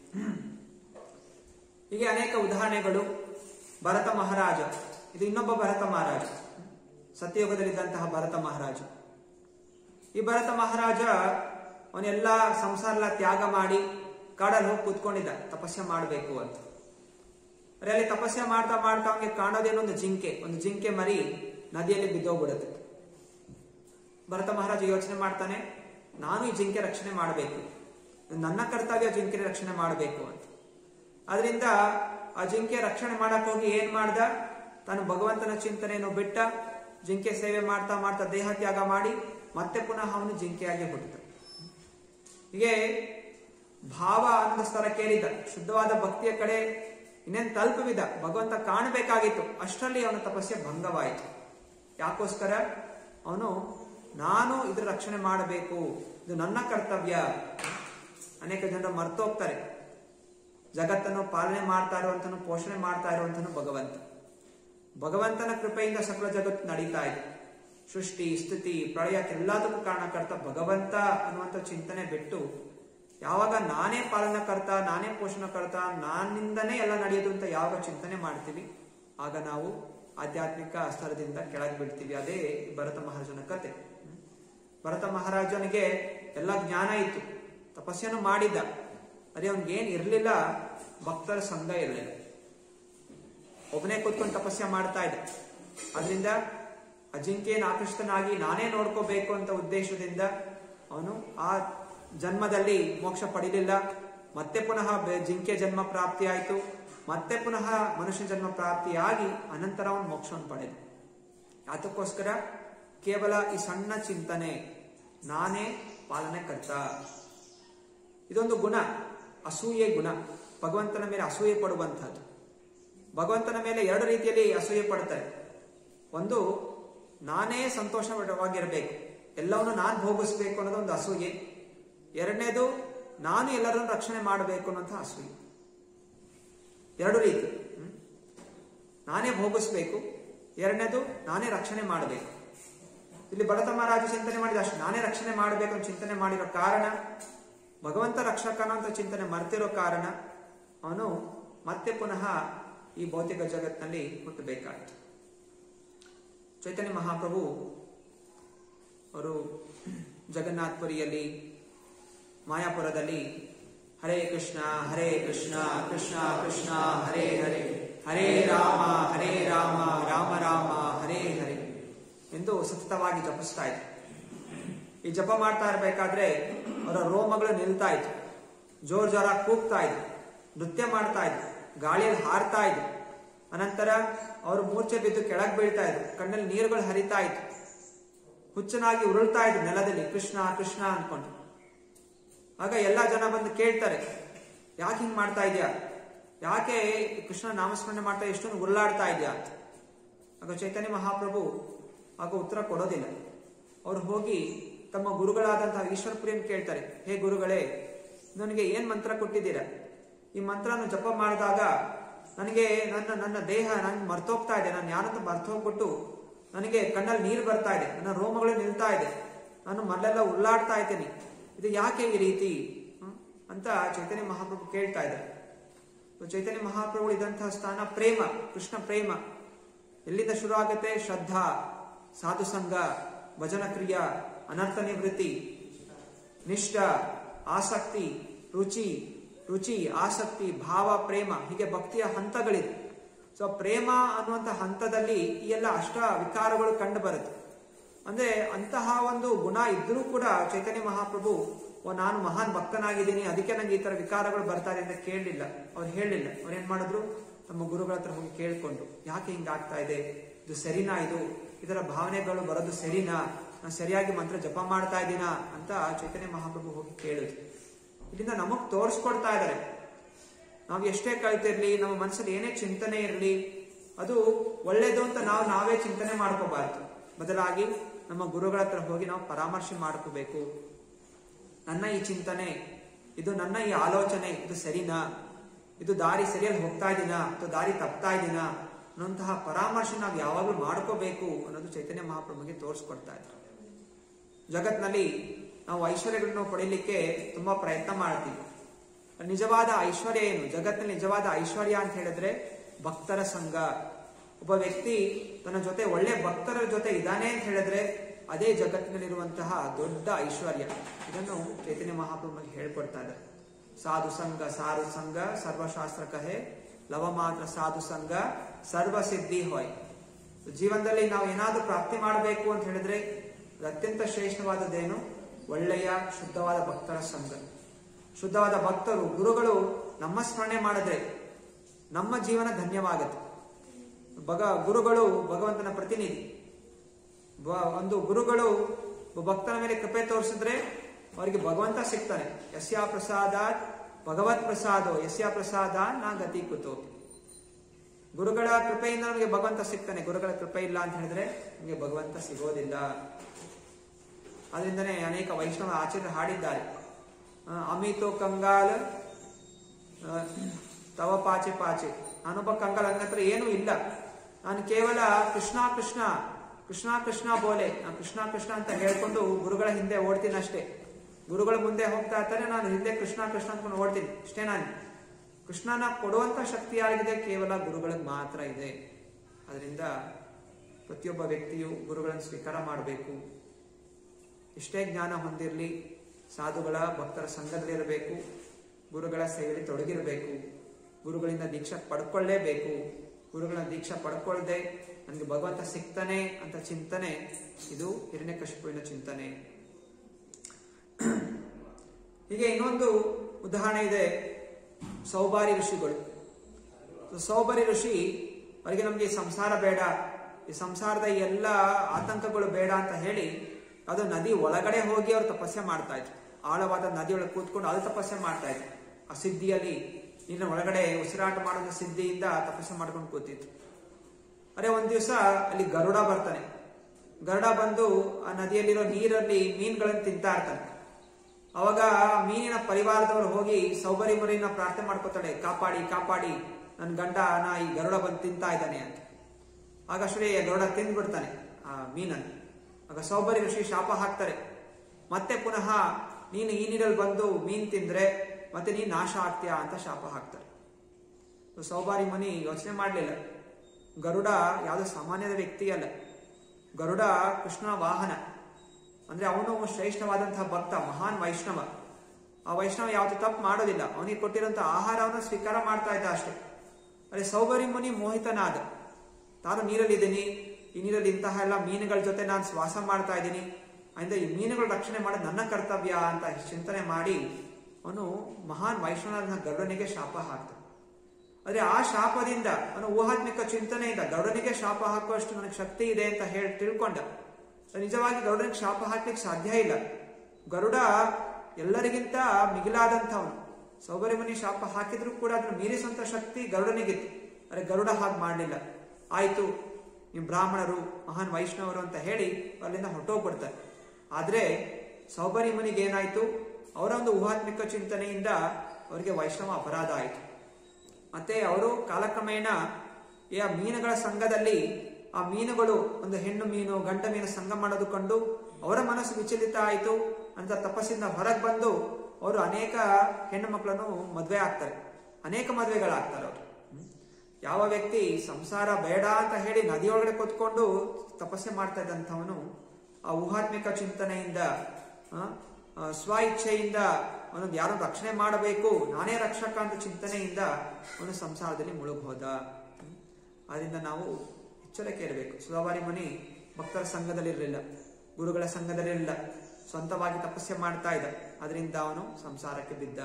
ಹೀಗೆ ಅನೇಕ ಉದಾಹರಣೆಗಳು ಭರತ ಮಹಾರಾಜ ಇದು ಇನ್ನೊಬ್ಬ ಭರತ ಮಹಾರಾಜ ಸತ್ಯಯುಗದಲ್ಲಿದ್ದಂತಹ ಭರತ ಮಹಾರಾಜ ಈ ಭರತ ಮಹಾರಾಜ ಅವನೆಲ್ಲ ಸಂಸಾರ ಎಲ್ಲ ತ್ಯಾಗ ಮಾಡಿ ಕಾಡಲ್ಲಿ ಹೋಗಿ ಕೂತ್ಕೊಂಡಿದ್ದ ತಪಸ್ಸೆ ಮಾಡಬೇಕು ಅಂತ ಅರೆ ಅಲ್ಲಿ ತಪಸ್ಸೆ ಮಾಡ್ತಾ ಮಾಡ್ತಾ ಅವನಿಗೆ ಕಾಣೋದೇನೋ ಒಂದು ಜಿಂಕೆ ಒಂದು ಜಿಂಕೆ ಮರಿ ನದಿಯಲ್ಲಿ ಬಿದ್ದೋಗ್ಬಿಡುತ್ತೆ ಭರತ ಮಹಾರಾಜ ಯೋಚನೆ ಮಾಡ್ತಾನೆ ನಾನು ಈ ಜಿಂಕೆ ರಕ್ಷಣೆ ಮಾಡಬೇಕು ನನ್ನ ಕರ್ತವ್ಯ ಜಿಂಕೆ ರಕ್ಷಣೆ ಮಾಡಬೇಕು ಅಂತ ಅದರಿಂದ ಆ ಜಿಂಕೆ ರಕ್ಷಣೆ ಮಾಡಕ್ ಹೋಗಿ ಏನ್ ಮಾಡ್ದ ತಾನು ಭಗವಂತನ ಚಿಂತನೆಯನ್ನು ಬಿಟ್ಟ ಜಿಂಕೆ ಸೇವೆ ಮಾಡ್ತಾ ಮಾಡ್ತಾ ದೇಹ ತ್ಯಾಗ ಮಾಡಿ ಮತ್ತೆ ಪುನಃ ಅವನು ಜಿಂಕೆಯಾಗಿ ಹುಟ್ಟಿದ ಹೀಗೆ ಭಾವ ಅನ್ನೋ ಸ್ಥಳಕ್ಕೇರಿದ ಶುದ್ಧವಾದ ಭಕ್ತಿಯ ಕಡೆ ಇನ್ನೇನ್ ತಲುಪವಿದ ಭಗವಂತ ಕಾಣಬೇಕಾಗಿತ್ತು ಅಷ್ಟರಲ್ಲಿ ಅವನ ತಪಸ್ಸೆ ಭಂಗವಾಯಿತು ಯಾಕೋಸ್ಕರ ಅವನು ನಾನು ಇದ್ರ ರಕ್ಷಣೆ ಮಾಡಬೇಕು ಇದು ನನ್ನ ಕರ್ತವ್ಯ ಅನೇಕ ಜನರು ಮರ್ತೋಗ್ತಾರೆ ಜಗತ್ತನ್ನು ಪಾಲನೆ ಮಾಡ್ತಾ ಇರುವಂತನು ಪೋಷಣೆ ಮಾಡ್ತಾ ಇರುವಂತನು ಭಗವಂತ ಭಗವಂತನ ಕೃಪೆಯಿಂದ ಸಕಲ ಜಗತ್ತು ನಡೀತಾ ಇದೆ ಸೃಷ್ಟಿ ಸ್ಥಿತಿ ಪ್ರಳಯಕ್ಕೆಲ್ಲದಕ್ಕೂ ಕಾರಣಕರ್ತ ಭಗವಂತ ಅನ್ನುವಂಥ ಚಿಂತನೆ ಬಿಟ್ಟು ಯಾವಾಗ ನಾನೇ ಪಾಲನಕರ್ತ ನಾನೇ ಪೋಷಣಕರ್ತ ನಾನಿಂದನೇ ಎಲ್ಲ ನಡೆಯೋದು ಅಂತ ಯಾವಾಗ ಚಿಂತನೆ ಮಾಡ್ತೀವಿ ಆಗ ನಾವು ಆಧ್ಯಾತ್ಮಿಕ ಸ್ತರದಿಂದ ಕೆಳಗೆ ಬೀಳ್ತೀವಿ ಅದೇ ಭರತ ಮಹಾರಾಜನ ಕತೆ ಭರತ ಮಹಾರಾಜನಿಗೆ ಎಲ್ಲ ಜ್ಞಾನ ಇತ್ತು ತಪಸ್ಸನ್ನು ಮಾಡಿದ್ದ ಅದೇ ಅವ್ನಿಗೆ ಏನ್ ಇರ್ಲಿಲ್ಲ ಭಕ್ತರ ಸಂಘ ಇರಲಿಲ್ಲ ಒಬ್ಬನೇ ಕೂತ್ಕೊಂಡು ತಪಸ್ಯ ಮಾಡ್ತಾ ಇದ್ದ ಅದರಿಂದ ಅಜಿಂಕ್ಯನ ಆಕೃಷ್ಟನಾಗಿ ನಾನೇ ನೋಡ್ಕೋಬೇಕು ಅಂತ ಉದ್ದೇಶದಿಂದ ಅವನು ಆ ಜನ್ಮದಲ್ಲಿ ಮೋಕ್ಷ ಪಡಿಲಿಲ್ಲ ಮತ್ತೆ ಪುನಃ ಬೆ- ಜಿಂಕೆ ಜನ್ಮ ಪ್ರಾಪ್ತಿ ಆಯಿತು ಮತ್ತೆ ಪುನಃ ಮನುಷ್ಯ ಜನ್ಮ ಪ್ರಾಪ್ತಿಯಾಗಿ ಅನಂತರ ಅವನು ಮೋಕ್ಷವನ್ನು ಪಡೆದ ಅದಕ್ಕೋಸ್ಕರ ಕೇವಲ ಈ ಸಣ್ಣ ಚಿಂತನೆ ನಾನೇ ಪಾಲನೆ ಕರ್ತ ಇದೊಂದು ಗುಣ ಅಸೂಯೆ ಗುಣ ಭಗವಂತನ ಮೇಲೆ ಅಸೂಯೆ ಪಡುವಂತಹದ್ದು ಭಗವಂತನ ಮೇಲೆ ಎರಡು ರೀತಿಯಲ್ಲಿ ಅಸೂಯೆ ಪಡ್ತಾರೆ ಒಂದು ನಾನೇ ಸಂತೋಷವಾಗಿರಬೇಕು ಎಲ್ಲವನ್ನು ನಾನು ಭೋಗಿಸ್ಬೇಕು ಅನ್ನೋದು ಒಂದು ಅಸೂಯೆ ಎರಡನೇದು ನಾನು ಎಲ್ಲರನ್ನು ರಕ್ಷಣೆ ಮಾಡಬೇಕು ಅನ್ನೋಂಥ ಅಸೂಯೆ ಎರಡು ರೀತಿ ಹ್ಮ್? ನಾನೇ ಭೋಗಿಸ್ಬೇಕು ಎರಡನೇದು ನಾನೇ ರಕ್ಷಣೆ ಮಾಡಬೇಕು ಇಲ್ಲಿ ಭರತ ಮಹಾರಾಜ ಚಿಂತನೆ ಮಾಡಿದ ಅಷ್ಟು ನಾನೇ ರಕ್ಷಣೆ ಮಾಡಬೇಕು ಅಂತ ಚಿಂತನೆ ಮಾಡಿರೋ ಕಾರಣ ಭಗವಂತ ರಕ್ಷಕನ ಅಂತ ಚಿಂತನೆ ಮರ್ತಿರೋ ಕಾರಣ ಅವನು ಮತ್ತೆ ಪುನಃ ಈ ಭೌತಿಕ ಜಗತ್ತಿನಲ್ಲಿ ಹುಟ್ಟಬೇಕಾಯಿತು ಚೈತನ್ಯ ಮಹಾಪ್ರಭು ಅವರು ಜಗನ್ನಾಥ್ಪುರಿಯಲ್ಲಿ ಮಾಯಾಪುರದಲ್ಲಿ ಹರೇ ಕೃಷ್ಣ ಹರೇ ಕೃಷ್ಣ ಕೃಷ್ಣ ಕೃಷ್ಣ ಹರೇ ಹರೇ ಹರೇ ರಾಮ ಹರೇ ರಾಮ ರಾಮ ರಾಮ ಹರೇ ಹರೇ ಎಂದು ಸತತವಾಗಿ ಜಪಿಸ್ತಾ ಇದ್ರು ಈ ಜಪ ಮಾಡ್ತಾ ಇರಬೇಕಾದ್ರೆ ಅವರ ರೋಮಗಳು ನಿಲ್ತಾ ಇತ್ತು ಜೋರ್ ಜೋರಾಗಿ ಕೂಗ್ತಾ ಇದ್ರು ನೃತ್ಯ ಮಾಡ್ತಾ ಇದ್ರು ಗಾಳಿಯಲ್ಲಿ ಹಾರ್ತಾ ಇದ್ರು ಅನಂತರ ಅವರು ಮೂರ್ಛೆ ಬಿದ್ದು ಕೆಳಗೆ ಬೀಳ್ತಾ ಇದ್ರು ಕಣ್ಣಲ್ಲಿ ನೀರುಗಳು ಹರಿತಾ ಇತ್ತು ಹುಚ್ಚನಾಗಿ ಉರುಳ್ತಾ ಇದ್ರು ನೆಲದಲ್ಲಿ ಕೃಷ್ಣ ಕೃಷ್ಣ ಅನ್ಕೊಂಡು ಆಗ ಎಲ್ಲಾ ಜನ ಬಂದು ಕೇಳ್ತಾರೆ ಯಾಕೆ ಹಿಂಗ್ ಮಾಡ್ತಾ ಇದೆಯಾ ಯಾಕೆ ಕೃಷ್ಣ ನಾಮಸ್ಮರಣೆ ಮಾಡ್ತಾ ಎಷ್ಟೊಂದು ಉರುಳಾಡ್ತಾ ಇದೆಯಾ ಅಂತ ಆಗ ಚೈತನ್ಯ ಮಹಾಪ್ರಭು ಆಗ ಉತ್ತರ ಕೊಡೋದಿಲ್ಲ ಅವ್ರು ಹೋಗಿ ತಮ್ಮ ಗುರುಗಳಾದಂತಹ ಈಶ್ವರಪುರಿಯನ್ನು ಕೇಳ್ತಾರೆ ಹೇ ಗುರುಗಳೇ ನನಗೆ ಏನ್ ಮಂತ್ರ ಕೊಟ್ಟಿದ್ದೀರಾ ಈ ಮಂತ್ರನ ಜಪ ಮಾಡಿದಾಗ ನನಗೆ ನನ್ನ ನನ್ನ ದೇಹ ನನ್ ಮರ್ತೋಗ್ತಾ ಇದೆ ನಾನು ಯಾರಂತ ಮರ್ತೋಗ್ಬಿಟ್ಟು ನನಗೆ ಕಣ್ಣಲ್ಲಿ ನೀರು ಬರ್ತಾ ಇದೆ ನನ್ನ ರೋಮಗಳು ನಿಲ್ತಾ ಇದೆ ನಾನು ಮಲ್ಲೆಲ್ಲ ಉಳ್ಳಾಡ್ತಾ ಇದ್ದೀನಿ ಇದು ಯಾಕೆ ಈ ರೀತಿ ಹ್ಮ್? ಅಂತ ಚೈತನ್ಯ ಮಹಾಪ್ರಭು ಕೇಳ್ತಾ ಇದ್ದಾರೆ ಚೈತನ್ಯ ಮಹಾಪ್ರಭು ಇದಂತಹ ಸ್ಥಾನ ಪ್ರೇಮ ಕೃಷ್ಣ ಪ್ರೇಮ ಎಲ್ಲಿಂದ ಶುರು ಆಗುತ್ತೆ ಶ್ರದ್ಧಾ ಸಾಧು ಸಂಘ ಭಜನ ಕ್ರಿಯಾ ಅನರ್ಥ ನಿವೃತ್ತಿ ನಿಷ್ಠ ಆಸಕ್ತಿ ರುಚಿ ರುಚಿ ಆಸಕ್ತಿ ಭಾವ ಪ್ರೇಮ ಹೀಗೆ ಭಕ್ತಿಯ ಹಂತಗಳಿದೆ ಸೊ ಪ್ರೇಮ ಅನ್ನುವಂಥ ಹಂತದಲ್ಲಿ ಈ ಎಲ್ಲ ಅಷ್ಟ ವಿಕಾರಗಳು ಕಂಡು ಬರುತ್ತೆ ಅಂದ್ರೆ ಅಂತಹ ಒಂದು ಗುಣ ಇದ್ರೂ ಕೂಡ ಚೈತನ್ಯ ಮಹಾಪ್ರಭು ಓ ನಾನು ಮಹಾನ್ ಭಕ್ತನಾಗಿದ್ದೀನಿ ಅದಕ್ಕೆ ನಂಗೆ ಈ ತರ ವಿಕಾರಗಳು ಬರ್ತಾರೆ ಅಂತ ಕೇಳಲಿಲ್ಲ ಅವ್ರು ಹೇಳಲಿಲ್ಲ ಅವ್ರು ಏನ್ ಮಾಡಿದ್ರು ತಮ್ಮ ಗುರುಗಳ ಹತ್ರ ಹೋಗಿ ಕೇಳ್ಕೊಂಡು ಯಾಕೆ ಹಿಂಗಾಗ್ತಾ ಇದೆ ಇದು ಸರಿನಾ ಇದು ಇದರ ಭಾವನೆಗಳು ಬರೋದು ಸರಿನಾ ನಾನು ಸರಿಯಾಗಿ ಮಂತ್ರ ಜಪ ಮಾಡ್ತಾ ಇದ್ದೀನಾ ಅಂತ ಚೈತನ್ಯ ಮಹಾಪ್ರಭು ಹೋಗಿ ಕೇಳಿದ್ರು ಇಲ್ಲಿಂದ ನಮಗ್ ತೋರಿಸ್ಕೊಡ್ತಾ ಇದ್ದಾರೆ ನಾವು ಎಷ್ಟೇ ಕಲ್ತಿರ್ಲಿ ನಮ್ಮ ಮನಸ್ಸಲ್ಲಿ ಏನೇ ಚಿಂತನೆ ಇರಲಿ ಅದು ಒಳ್ಳೇದು ಅಂತ ನಾವು ನಾವೇ ಚಿಂತನೆ ಮಾಡ್ಕೋಬಾರ್ದು ಬದಲಾಗಿ ನಮ್ಮ ಗುರುಗಳ ಹತ್ರ ಹೋಗಿ ನಾವು ಪರಾಮರ್ಶೆ ಮಾಡ್ಕೋಬೇಕು ನನ್ನ ಈ ಚಿಂತನೆ ಇದು ನನ್ನ ಈ ಆಲೋಚನೆ ಇದು ಸರಿನಾ ಇದು ದಾರಿ ಸರಿಯಾಗಿ ಹೋಗ್ತಾ ಇದೀನಾ ಅಥವಾ ದಾರಿ ತಪ್ತಾ ಇದೀನಾ ಅನ್ನೋಂತಹ ಪರಾಮರ್ಶೆ ನಾವು ಯಾವಾಗಲೂ ಮಾಡ್ಕೋಬೇಕು ಅನ್ನೋದು ಚೈತನ್ಯ ಮಹಾಪ್ರಭುಗೆ ತೋರಿಸ್ಕೊಡ್ತಾ ಇದ್ರು ಜಗತ್ನಲ್ಲಿ ನಾವು ಐಶ್ವರ್ಯಗಳನ್ನು ಪಡೀಲಿಕ್ಕೆ ತುಂಬಾ ಪ್ರಯತ್ನ ಮಾಡ್ತೀವಿ ನಿಜವಾದ ಐಶ್ವರ್ಯ ಏನು ಜಗತ್ತಿನಲ್ಲಿ ನಿಜವಾದ ಐಶ್ವರ್ಯ ಅಂತ ಹೇಳಿದ್ರೆ ಭಕ್ತರ ಸಂಘ ಒಬ್ಬ ವ್ಯಕ್ತಿ ತನ್ನ ಜೊತೆ ಒಳ್ಳೆ ಭಕ್ತರ ಜೊತೆ ಇದ್ದಾನೆ ಅಂತ ಹೇಳಿದ್ರೆ ಅದೇ ಜಗತ್ತಿನಲ್ಲಿರುವಂತಹ ದೊಡ್ಡ ಐಶ್ವರ್ಯ ಇದನ್ನು ಚೈತನ್ಯ ಮಹಾಪ್ರಭು ನಮಗೆ ಹೇಳ್ಕೊಡ್ತಾ ಇದ್ದಾರೆ ಸಾಧು ಸಂಘ ಸಾರು ಸಂಘ ಸರ್ವಶಾಸ್ತ್ರ ಕಹೆ ಲವ ಮಾತ್ರ ಸಾಧು ಸಂಘ ಸರ್ವ ಸಿದ್ಧಿ ಹೊಯ್ ಜೀವನದಲ್ಲಿ ನಾವು ಏನಾದ್ರೂ ಪ್ರಾಪ್ತಿ ಮಾಡಬೇಕು ಅಂತ ಹೇಳಿದ್ರೆ ಅದು ಅತ್ಯಂತ ಶ್ರೇಷ್ಠವಾದದ್ದೇನು ಒಳ್ಳೆಯ ಶುದ್ಧವಾದ ಭಕ್ತರ ಸಂಘ ಶುದ್ಧವಾದ ಭಕ್ತರು ಗುರುಗಳು ನಮ್ಮ ಸ್ಮರಣೆ ಮಾಡಿದ್ರೆ ನಮ್ಮ ಜೀವನ ಧನ್ಯವಾಗತ್ತೆ ಭಗ ಗುರುಗಳು ಭಗವಂತನ ಪ್ರತಿನಿಧಿ ಬ- ಒಂದು ಗುರುಗಳು ಒಬ್ಬ ಭಕ್ತನ ಮೇಲೆ ಕೃಪೆ ತೋರಿಸಿದ್ರೆ ಅವರಿಗೆ ಭಗವಂತ ಸಿಗ್ತಾನೆ ಯಸ್ಯಾ ಪ್ರಸಾದ ಭಗವತ್ ಪ್ರಸಾದೋ ಯಸ್ಯಾ ಪ್ರಸಾದ ನಾ ಗತಿ ಕುತೋ ಗುರುಗಳ ಕೃಪೆಯಿಂದ ನಮಗೆ ಭಗವಂತ ಸಿಗ್ತಾನೆ ಗುರುಗಳ ಕೃಪೆ ಇಲ್ಲ ಅಂತ ಹೇಳಿದ್ರೆ ನಮಗೆ ಭಗವಂತ ಸಿಗೋದಿಲ್ಲ ಅದರಿಂದನೇ ಅನೇಕ ವೈಷ್ಣವ ಆಚಾರ್ಯರು ಹಾಡಿದ್ದಾರೆ ಆ, ಅಮಿತೋ ಕಂಗಾಲ್ ಆ, ತವ ಪಾಚೆ ಪಾಚೆ ನಾನೊಬ್ಬ ಕಂಗಾಲ್ ನನ್ನ ಹತ್ರ ಏನೂ ಇಲ್ಲ ನಾನು ಕೇವಲ ಕೃಷ್ಣ ಕೃಷ್ಣ ಕೃಷ್ಣ ಕೃಷ್ಣ ಬೋಲೆ ನಾನು ಕೃಷ್ಣ ಕೃಷ್ಣ ಅಂತ ಹೇಳ್ಕೊಂಡು ಗುರುಗಳ ಹಿಂದೆ ಓಡ್ತೀನಿ ಅಷ್ಟೇ ಗುರುಗಳ ಮುಂದೆ ಹೋಗ್ತಾ ಇರ್ತಾರೆ ನಾನು ಹಿಂದೆ ಕೃಷ್ಣ ಕೃಷ್ಣ ಅಂದ್ಕೊಂಡು ಓಡ್ತೀನಿ ಅಷ್ಟೇ ನಾನು ಕೃಷ್ಣನ ಕೊಡುವಂತ ಶಕ್ತಿ ಯಾರಿಗಿದೆ ಕೇವಲ ಗುರುಗಳಿಗೆ ಮಾತ್ರ ಇದೆ ಅದರಿಂದ ಪ್ರತಿಯೊಬ್ಬ ವ್ಯಕ್ತಿಯು ಗುರುಗಳನ್ನು ಸ್ವೀಕಾರ ಮಾಡಬೇಕು ಎಷ್ಟೇ ಜ್ಞಾನ ಹೊಂದಿರಲಿ ಸಾಧುಗಳ ಭಕ್ತರ ಸಂಘದಲ್ಲಿರಬೇಕು ಗುರುಗಳ ಸೇವೆಯಲ್ಲಿ ತೊಡಗಿರಬೇಕು ಗುರುಗಳಿಂದ ದೀಕ್ಷಾ ಪಡ್ಕೊಳ್ಳೇಬೇಕು ಗುರುಗಳ ದೀಕ್ಷಾ ಪಡ್ಕೊಳ್ದೆ ನನಗೆ ಭಗವಂತ ಸಿಗ್ತಾನೆ ಅಂತ ಚಿಂತನೆ ಇದು ಹಿರಣ್ಯಕಶಿಪುವಿನ ಚಿಂತನೆ ಹೀಗೆ ಇನ್ನೊಂದು ಉದಾಹರಣೆ ಇದೆ ಸೌಬಾರಿ ಋಷಿಗಳು So, ಸೌಬರಿ ಋಷಿ ಅವರಿಗೆ ನಮಗೆ ಈ ಸಂಸಾರ ಬೇಡ ಈ ಸಂಸಾರದ ಈ ಎಲ್ಲ ಆತಂಕಗಳು ಬೇಡ ಅಂತ ಹೇಳಿ ಅದು ನದಿ ಒಳಗಡೆ ಹೋಗಿ ಅವರು ತಪಸ್ಸೆ ಮಾಡ್ತಾ ಇದ್ರು ಆಳವಾದ ನದಿಯೊಳಗೆ ಕೂತ್ಕೊಂಡು ಅಲ್ಲಿ ತಪಸ್ಸೆ ಮಾಡ್ತಾ ಇದ್ರು ಆ ಸಿದ್ಧಿಯಲ್ಲಿ ನೀರಿನ ಒಳಗಡೆ ಉಸಿರಾಟ ಮಾಡೋ ಸಿದ್ಧಿಯಿಂದ ತಪಸ್ಸೆ ಮಾಡ್ಕೊಂಡು ಕೂತಿದ್ರು ಅರೆ ಒಂದ್ ದಿವಸ ಅಲ್ಲಿ ಗರುಡ ಬರ್ತಾನೆ ಗರುಡ ಬಂದು ಆ ನದಿಯಲ್ಲಿರೋ ನೀರಲ್ಲಿ ಮೀನುಗಳನ್ನು ತಿಂತಾ ಇರ್ತಾನೆ ಅವಾಗ ಆ ಮೀನಿನ ಪರಿವಾರದವರು ಹೋಗಿ ಸೌಬರಿ ಮರಿನ ಪ್ರಾರ್ಥನೆ ಮಾಡ್ಕೋತಾಳೆ ಕಾಪಾಡಿ ಕಾಪಾಡಿ ನನ್ನ ಗಂಡನ ಈ ಗರುಡ ಬಂದು ತಿಂತಾ ಇದ್ದಾನೆ ಅಂತ ಆಗ ಶ್ರೀ ಗರುಡ ತಿಂದ್ಬಿಡ್ತಾನೆ ಆ ಮೀನನ್ನು ಆಗ ಸೌಬರಿ ಋಷಿ ಶಾಪ ಹಾಕ್ತಾರೆ ಮತ್ತೆ ಪುನಃ ನೀನು ಈ ನೀರಲ್ಲಿ ಬಂದು ಮೀನ್ ತಿಂದ್ರೆ ಮತ್ತೆ ನೀನ್ ನಾಶ ಆಗ್ತೀಯಾ ಅಂತ ಶಾಪ ಹಾಕ್ತಾರೆ ಸೌಬಾರಿ ಮುನಿ ಯೋಚನೆ ಮಾಡಲಿಲ್ಲ ಗರುಡ ಯಾವುದೋ ಸಾಮಾನ್ಯದ ವ್ಯಕ್ತಿ ಅಲ್ಲ ಗರುಡ ಕೃಷ್ಣ ವಾಹನ ಅಂದ್ರೆ ಅವನು ಶ್ರೇಷ್ಠವಾದಂತಹ ಭಕ್ತ ಮಹಾನ್ ವೈಷ್ಣವ ಆ ವೈಷ್ಣವ ಯಾವುದು ತಪ್ಪು ಮಾಡೋದಿಲ್ಲ ಅವನಿಗೆ ಕೊಟ್ಟಿರುವಂತಹ ಆಹಾರವನ್ನು ಸ್ವೀಕಾರ ಮಾಡ್ತಾ ಇದ್ದ ಅಷ್ಟೇ ಅದೇ ಸೌಬರಿ ಮುನಿ ಮೋಹಿತನಾದ ತಾನು ನೀರಲ್ಲಿದ್ದೀನಿ ಈ ನೀರಲ್ಲಿ ಇಂತಹ ಎಲ್ಲ ಮೀನುಗಳ ಜೊತೆ ನಾನು ಶ್ವಾಸ ಮಾಡ್ತಾ ಇದ್ದೀನಿ ಅದರಿಂದ ಈ ಮೀನುಗಳ ರಕ್ಷಣೆ ಮಾಡೋದು ನನ್ನ ಕರ್ತವ್ಯ ಅಂತ ಚಿಂತನೆ ಮಾಡಿ ಅವನು ಮಹಾನ್ ವೈಷ್ಣವನ ಗರುಡನಿಗೆ ಶಾಪ ಹಾಕ್ತಾನೆ ಆದ್ರೆ ಆ ಶಾಪದಿಂದ ಅವನು ಊಹಾತ್ಮಿಕ ಚಿಂತನೆಯಿಂದ ಗರುಡನಿಗೆ ಶಾಪ ಹಾಕುವಷ್ಟು ನನಗೆ ಶಕ್ತಿ ಇದೆ ಅಂತ ಹೇಳಿ ತಿಳ್ಕೊಂಡ ನಿಜವಾಗಿ ಗರುಡನಿಗೆ ಶಾಪ ಹಾಕ್ಲಿಕ್ಕೆ ಸಾಧ್ಯ ಇಲ್ಲ ಗರುಡ ಎಲ್ಲರಿಗಿಂತ ಮಿಗಿಲಾದಂಥವನು ಸೌಬರಿ ಮುನಿ ಶಾಪ ಹಾಕಿದ್ರು ಕೂಡ ಅದನ್ನು ಮೀರಿಸುವಂತ ಶಕ್ತಿ ಗರುಡನಿಗಿತ್ತು ಅರೆ ಗರುಡ ಹಾಗೆ ಮಾಡಲಿಲ್ಲ ಆಯ್ತು ನೀವು ಬ್ರಾಹ್ಮಣರು ಮಹಾನ್ ವೈಷ್ಣವರು ಅಂತ ಹೇಳಿ ಅಲ್ಲಿಂದ ಹೊರಟೋಗ್ಬಿಡ್ತಾರೆ ಆದ್ರೆ ಸೌಬರಿ ಮುನಿಗೆ ಏನಾಯ್ತು ಅವರ ಒಂದು ಊಹಾತ್ಮಿಕ ಚಿಂತನೆಯಿಂದ ಅವರಿಗೆ ವೈಷ್ಣವ ಅಪರಾಧ ಆಯಿತು ಮತ್ತೆ ಅವರು ಕಾಲಕ್ರಮೇಣ ಈ ಆ ಮೀನುಗಳ ಸಂಘದಲ್ಲಿ ಆ ಮೀನುಗಳು ಒಂದು ಹೆಣ್ಣು ಮೀನು ಗಂಡ ಮೀನು ಸಂಘ ಮಾಡೋದು ಕಂಡು ಅವರ ಮನಸ್ಸು ವಿಚಲಿತ ಆಯಿತು ಅಂತ ತಪಸ್ಸಿಂದ ಹೊರಗೆ ಬಂದು ಅವರು ಅನೇಕ ಹೆಣ್ಣು ಮಕ್ಕಳನ್ನು ಮದುವೆ ಆಗ್ತಾರೆ ಅನೇಕ ಮದುವೆಗಳಾಗ್ತಾರೆ ಅವರು ಹ್ಮ್. ಯಾವ ವ್ಯಕ್ತಿ ಸಂಸಾರ ಬೇಡ ಅಂತ ಹೇಳಿ ನದಿಯೊಳಗಡೆ ಕೂತ್ಕೊಂಡು ತಪಸ್ಸೆ ಮಾಡ್ತಾ ಇದ್ದಂಥವನು ಆ ಊಹಾತ್ಮಿಕ ಚಿಂತನೆಯಿಂದ ಆ, ಆ, ಸ್ವ ಇಚ್ಛೆಯಿಂದ ಅವನು ಯಾರು ರಕ್ಷಣೆ ಮಾಡಬೇಕು ನಾನೇ ರಕ್ಷಕ ಅಂತ ಚಿಂತನೆಯಿಂದ ಅವನು ಸಂಸಾರದಲ್ಲಿ ಮುಳುಗೋದ ಹ್ಮ್. ಆದ್ರಿಂದ ನಾವು ಎಚ್ಚರಿಕೆ ಇರಬೇಕು ಸುಧಾವಾರಿ ಮುನಿ ಭಕ್ತರ ಸಂಘದಲ್ಲಿರಲಿಲ್ಲ ಗುರುಗಳ ಸಂಘದಲ್ಲಿರಲಿಲ್ಲ ಸ್ವಂತವಾಗಿ ತಪಸ್ಸೆ ಮಾಡ್ತಾ ಇದ್ದ ಅದರಿಂದ ಅವನು ಸಂಸಾರಕ್ಕೆ ಬಿದ್ದ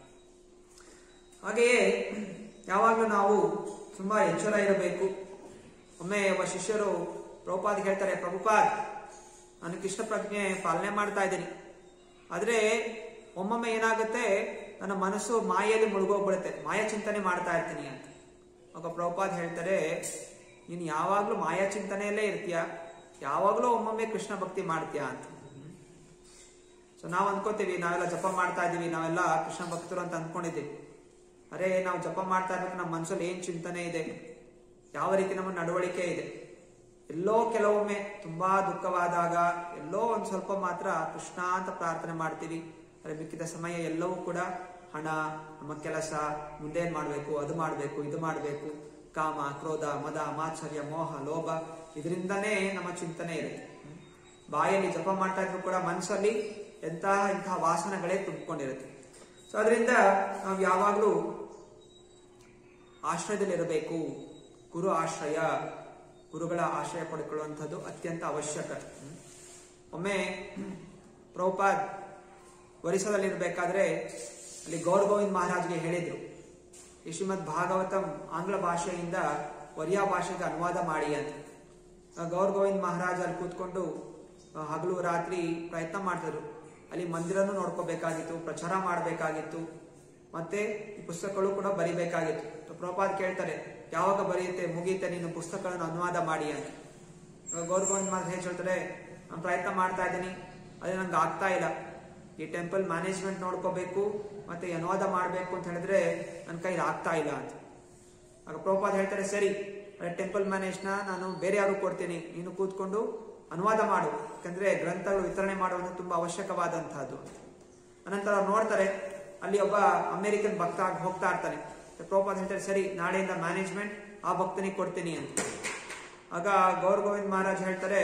ಹಾಗೆಯೇ ಯಾವಾಗಲೂ ನಾವು ತುಂಬಾ ಎಚ್ಚರ ಇರಬೇಕು ಒಮ್ಮೆ ಒಬ್ಬ ಶಿಷ್ಯರು ಪ್ರಭುಪಾದ್ ಹೇಳ್ತಾರೆ ಪ್ರಭುಪಾದ್ ನಾನು ಕೃಷ್ಣ ಪ್ರಜ್ಞೆ ಪಾಲನೆ ಮಾಡ್ತಾ ಇದ್ದೀನಿ ಆದ್ರೆ ಒಮ್ಮೊಮ್ಮೆ ಏನಾಗುತ್ತೆ ನನ್ನ ಮನಸ್ಸು ಮಾಯೆಯಲ್ಲಿ ಮುಳುಗೋಗ್ಬಿಡುತ್ತೆ ಮಾಯ ಚಿಂತನೆ ಮಾಡ್ತಾ ಇರ್ತೀನಿ ಅಂತ ಆಗ ಪ್ರಭುಪಾದ್ ಹೇಳ್ತಾರೆ ನೀನು ಯಾವಾಗ್ಲೂ ಮಾಯಾ ಚಿಂತನೆಯಲ್ಲೇ ಇರ್ತೀಯ ಯಾವಾಗ್ಲೂ ಒಮ್ಮೊಮ್ಮೆ ಕೃಷ್ಣ ಭಕ್ತಿ ಮಾಡ್ತೀಯ ಅಂತ ಸೊ ನಾವು ಅನ್ಕೋತೀವಿ ನಾವೆಲ್ಲ ಜಪ ಮಾಡ್ತಾ ಇದೀವಿ ನಾವೆಲ್ಲ ಕೃಷ್ಣ ಭಕ್ತರು ಅಂತ ಅನ್ಕೊಂಡಿದ್ದೀವಿ ಅರೆ ನಾವು ಜಪ ಮಾಡ್ತಾ ಇರ್ಬೇಕು ನಮ್ಮ ಮನಸ್ಸಲ್ಲಿ ಏನ್ ಚಿಂತನೆ ಇದೆ ಯಾವ ರೀತಿ ನಮ್ಮ ನಡವಳಿಕೆ ಇದೆ ಎಲ್ಲೋ ಕೆಲವೊಮ್ಮೆ ತುಂಬಾ ದುಃಖವಾದಾಗ ಎಲ್ಲೋ ಒಂದ್ ಸ್ವಲ್ಪ ಮಾತ್ರ ಕೃಷ್ಣ ಅಂತ ಪ್ರಾರ್ಥನೆ ಮಾಡ್ತೀವಿ ಅರೆ ಮಿಕ್ಕಿದ ಸಮಯ ಎಲ್ಲವೂ ಕೂಡ ಹಣ ನಮ್ಮ ಕೆಲಸ ಮುಂದೇನ್ ಮಾಡ್ಬೇಕು ಅದು ಮಾಡ್ಬೇಕು ಇದು ಮಾಡ್ಬೇಕು ಕಾಮ ಕ್ರೋಧ ಮದ ಮಾತ್ಸರ್ಯ ಮೋಹ ಲೋಭ ಇದರಿಂದನೇ ನಮ್ಮ ಚಿಂತನೆ ಇರುತ್ತೆ ಹ್ಮ್. ಬಾಯಲ್ಲಿ ಜಪ ಮಾಡ್ತಾ ಇದ್ರು ಕೂಡ ಮನಸ್ಸಲ್ಲಿ ಎಂತಹ ಇಂತಹ ವಾಸನೆಗಳೇ ತುಂಬಿಕೊಂಡಿರುತ್ತೆ ಸೊ ಅದರಿಂದ ನಾವು ಯಾವಾಗಲೂ ಆಶ್ರಯದಲ್ಲಿರಬೇಕು ಗುರು ಆಶ್ರಯ ಗುರುಗಳ ಆಶ್ರಯ ಪಡ್ಕೊಳ್ಳುವಂಥದ್ದು ಅತ್ಯಂತ ಅವಶ್ಯಕ ಹ್ಮ್. ಒಮ್ಮೆ ಪ್ರಭುಪಾದ್ ಒರಿಸ್ಸಾದಲ್ಲಿರ್ಬೇಕಾದ್ರೆ ಅಲ್ಲಿ ಗೌರ್ ಗೋವಿಂದ್ ಮಹಾರಾಜ್ಗೆ ಹೇಳಿದ್ರು ಈ ಶ್ರೀಮದ್ ಭಾಗವತಂ ಆಂಗ್ಲ ಭಾಷೆಯಿಂದ ಒರಿಯಾ ಭಾಷೆಗೆ ಅನುವಾದ ಮಾಡಿ ಅಂತ ಆ ಗೌರ್ ಗೋವಿಂದ್ ಮಹಾರಾಜ್ ಅಲ್ಲಿ ಕೂತ್ಕೊಂಡು ಆ, ಹಗಲು ರಾತ್ರಿ ಪ್ರಯತ್ನ ಮಾಡ್ತಿದ್ರು ಅಲ್ಲಿ ಮಂದಿರನು ನೋಡ್ಕೋಬೇಕಾಗಿತ್ತು ಪ್ರಚಾರ ಮಾಡಬೇಕಾಗಿತ್ತು ಮತ್ತೆ ಈ ಪುಸ್ತಕಗಳು ಕೂಡ ಬರಿಬೇಕಾಗಿತ್ತು ಪ್ರಭುಪಾದ್ ಕೇಳ್ತಾರೆ ಯಾವಾಗ ಬರೆಯುತ್ತೆ ಮುಗಿಯುತ್ತೆ ನೀನು ಪುಸ್ತಕಗಳನ್ನು ಅನುವಾದ ಮಾಡಿ ಅಂತ ಗೌರ್ ಗೋವಿಂದ್ ಮಹಾರಾಜ್ ಹೇಗೆ ಹೇಳ್ತಾರೆ ನಾನು ಪ್ರಯತ್ನ ಮಾಡ್ತಾ ಇದ್ದೀನಿ ಅದೇ ನಂಗೆ ಆಗ್ತಾ ಇಲ್ಲ ಈ ಟೆಂಪಲ್ ಮ್ಯಾನೇಜ್ಮೆಂಟ್ ನೋಡ್ಕೋಬೇಕು ಮತ್ತೆ ಈ ಅನುವಾದ ಮಾಡಬೇಕು ಅಂತ ಹೇಳಿದ್ರೆ ನನ್ನ ಕೈಲಿ ಆಗ್ತಾ ಇಲ್ಲ ಅಂತ ಆಗ ಪ್ರಭುಪಾದ್ ಹೇಳ್ತಾರೆ ಸರಿ ಟೆಂಪಲ್ ಮ್ಯಾನೇಜ್ನ ನಾನು ಬೇರೆ ಯಾರು ಕೊಡ್ತೀನಿ ನೀನು ಕೂತ್ಕೊಂಡು ಅನುವಾದ ಮಾಡು ಯಾಕಂದ್ರೆ ಗ್ರಂಥಗಳು ವಿತರಣೆ ಮಾಡುವುದು ತುಂಬಾ ಅವಶ್ಯಕವಾದಂತಹದ್ದು ಅನಂತರ ಅವ್ರು ನೋಡ್ತಾರೆ ಅಲ್ಲಿ ಒಬ್ಬ ಅಮೆರಿಕನ್ ಭಕ್ತ ಆಗ್ ಹೋಗ್ತಾ ಇರ್ತಾನೆ ಪ್ರಭುಪಾದ್ ಹೇಳ್ತಾರೆ ಸರಿ ನಾಳೆಯಿಂದ ಮ್ಯಾನೇಜ್ಮೆಂಟ್ ಆ ಭಕ್ತನಿಗೆ ಕೊಡ್ತೀನಿ ಅಂತ ಆಗ ಗೌರ್ ಗೋವಿಂದ್ ಮಹಾರಾಜ್ ಹೇಳ್ತಾರೆ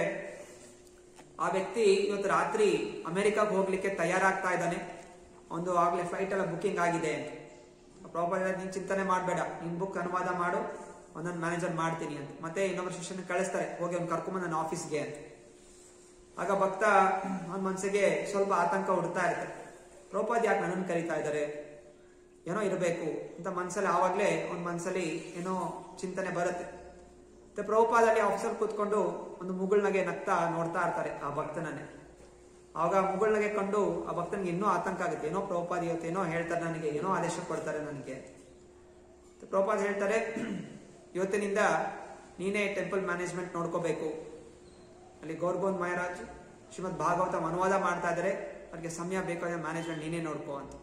ಆ ವ್ಯಕ್ತಿ ಇವತ್ತು ರಾತ್ರಿ ಅಮೆರಿಕಾಗ್ ಹೋಗ್ಲಿಕ್ಕೆ ತಯಾರಾಗ್ತಾ ಇದ್ದಾನೆ ಒಂದು ಆಗ್ಲೇ ಫ್ಲೈಟ್ ಎಲ್ಲ ಬುಕಿಂಗ್ ಆಗಿದೆ ಅಂತ ಪ್ರಾಪರ್ ನೀನ್ ಚಿಂತನೆ ಮಾಡಬೇಡ ನಿನ್ ಬುಕ್ ಅನುವಾದ ಮಾಡು ಒಂದೊಂದು ಮ್ಯಾನೇಜರ್ ಮಾಡ್ತೀನಿ ಅಂತ ಮತ್ತೆ ಇನ್ನೊಬ್ಬರು ಶಿಷ್ಯನ ಕಳಿಸ್ತಾರೆ ಹೋಗಿ ಅವ್ನು ಕರ್ಕೊಂಬಂದು ನನ್ನ ಆಫೀಸ್ಗೆ ಅಂತ ಆಗ ಭಕ್ತ ಅವನ ಮನಸ್ಸಿಗೆ ಸ್ವಲ್ಪ ಆತಂಕ ಹುಡ್ತಾ ಇರುತ್ತೆ ಪ್ರಭುಪಾದ್ ಯಾಕೆ ನನ್ನನ್ನು ಕರೀತಾ ಇದ್ದಾರೆ ಏನೋ ಇರಬೇಕು ಅಂತ ಮನ್ಸಲ್ಲಿ ಆವಾಗ್ಲೇ ಅವನ ಮನ್ಸಲ್ಲಿ ಏನೋ ಚಿಂತನೆ ಬರುತ್ತೆ ಮತ್ತೆ ಪ್ರಭುಪಾದಲ್ಲಿ ಆಫೀಸರ್ ಕೂತ್ಕೊಂಡು ಒಂದು ಮುಗುಳ್ನಗೆ ನಗ್ತಾ ನೋಡ್ತಾ ಇರ್ತಾರೆ ಆ ಭಕ್ತನನ್ನೇ ಆವಾಗ ಮುಗುಳ್ನಗೆ ಕಂಡು ಆ ಭಕ್ತನಿಗೆ ಇನ್ನೂ ಆತಂಕ ಆಗುತ್ತೆ ಏನೋ ಪ್ರಭುಪಾದ ಇವತ್ತು ಏನೋ ಹೇಳ್ತಾರೆ ನನಗೆ ಏನೋ ಆದೇಶ ಕೊಡ್ತಾರೆ ನನಗೆ ಮತ್ತೆ ಪ್ರಭುಪಾದ್ ಹೇಳ್ತಾರೆ ಇವತ್ತಿನಿಂದ ನೀನೇ ಟೆಂಪಲ್ ಮ್ಯಾನೇಜ್ಮೆಂಟ್ ನೋಡ್ಕೋಬೇಕು ಅಲ್ಲಿ ಗೌರ್ಗೋನ್ ಮಹಾರಾಜ್ ಶ್ರೀಮದ್ ಭಾಗವತ ಅನುವಾದ ಮಾಡ್ತಾ ಇದ್ದಾರೆ ಅವ್ರಿಗೆ ಸಮಯ ಬೇಕಾದ ಮ್ಯಾನೇಜ್ಮೆಂಟ್ ನೀನೇ ನೋಡ್ಕೋ ಅಂತ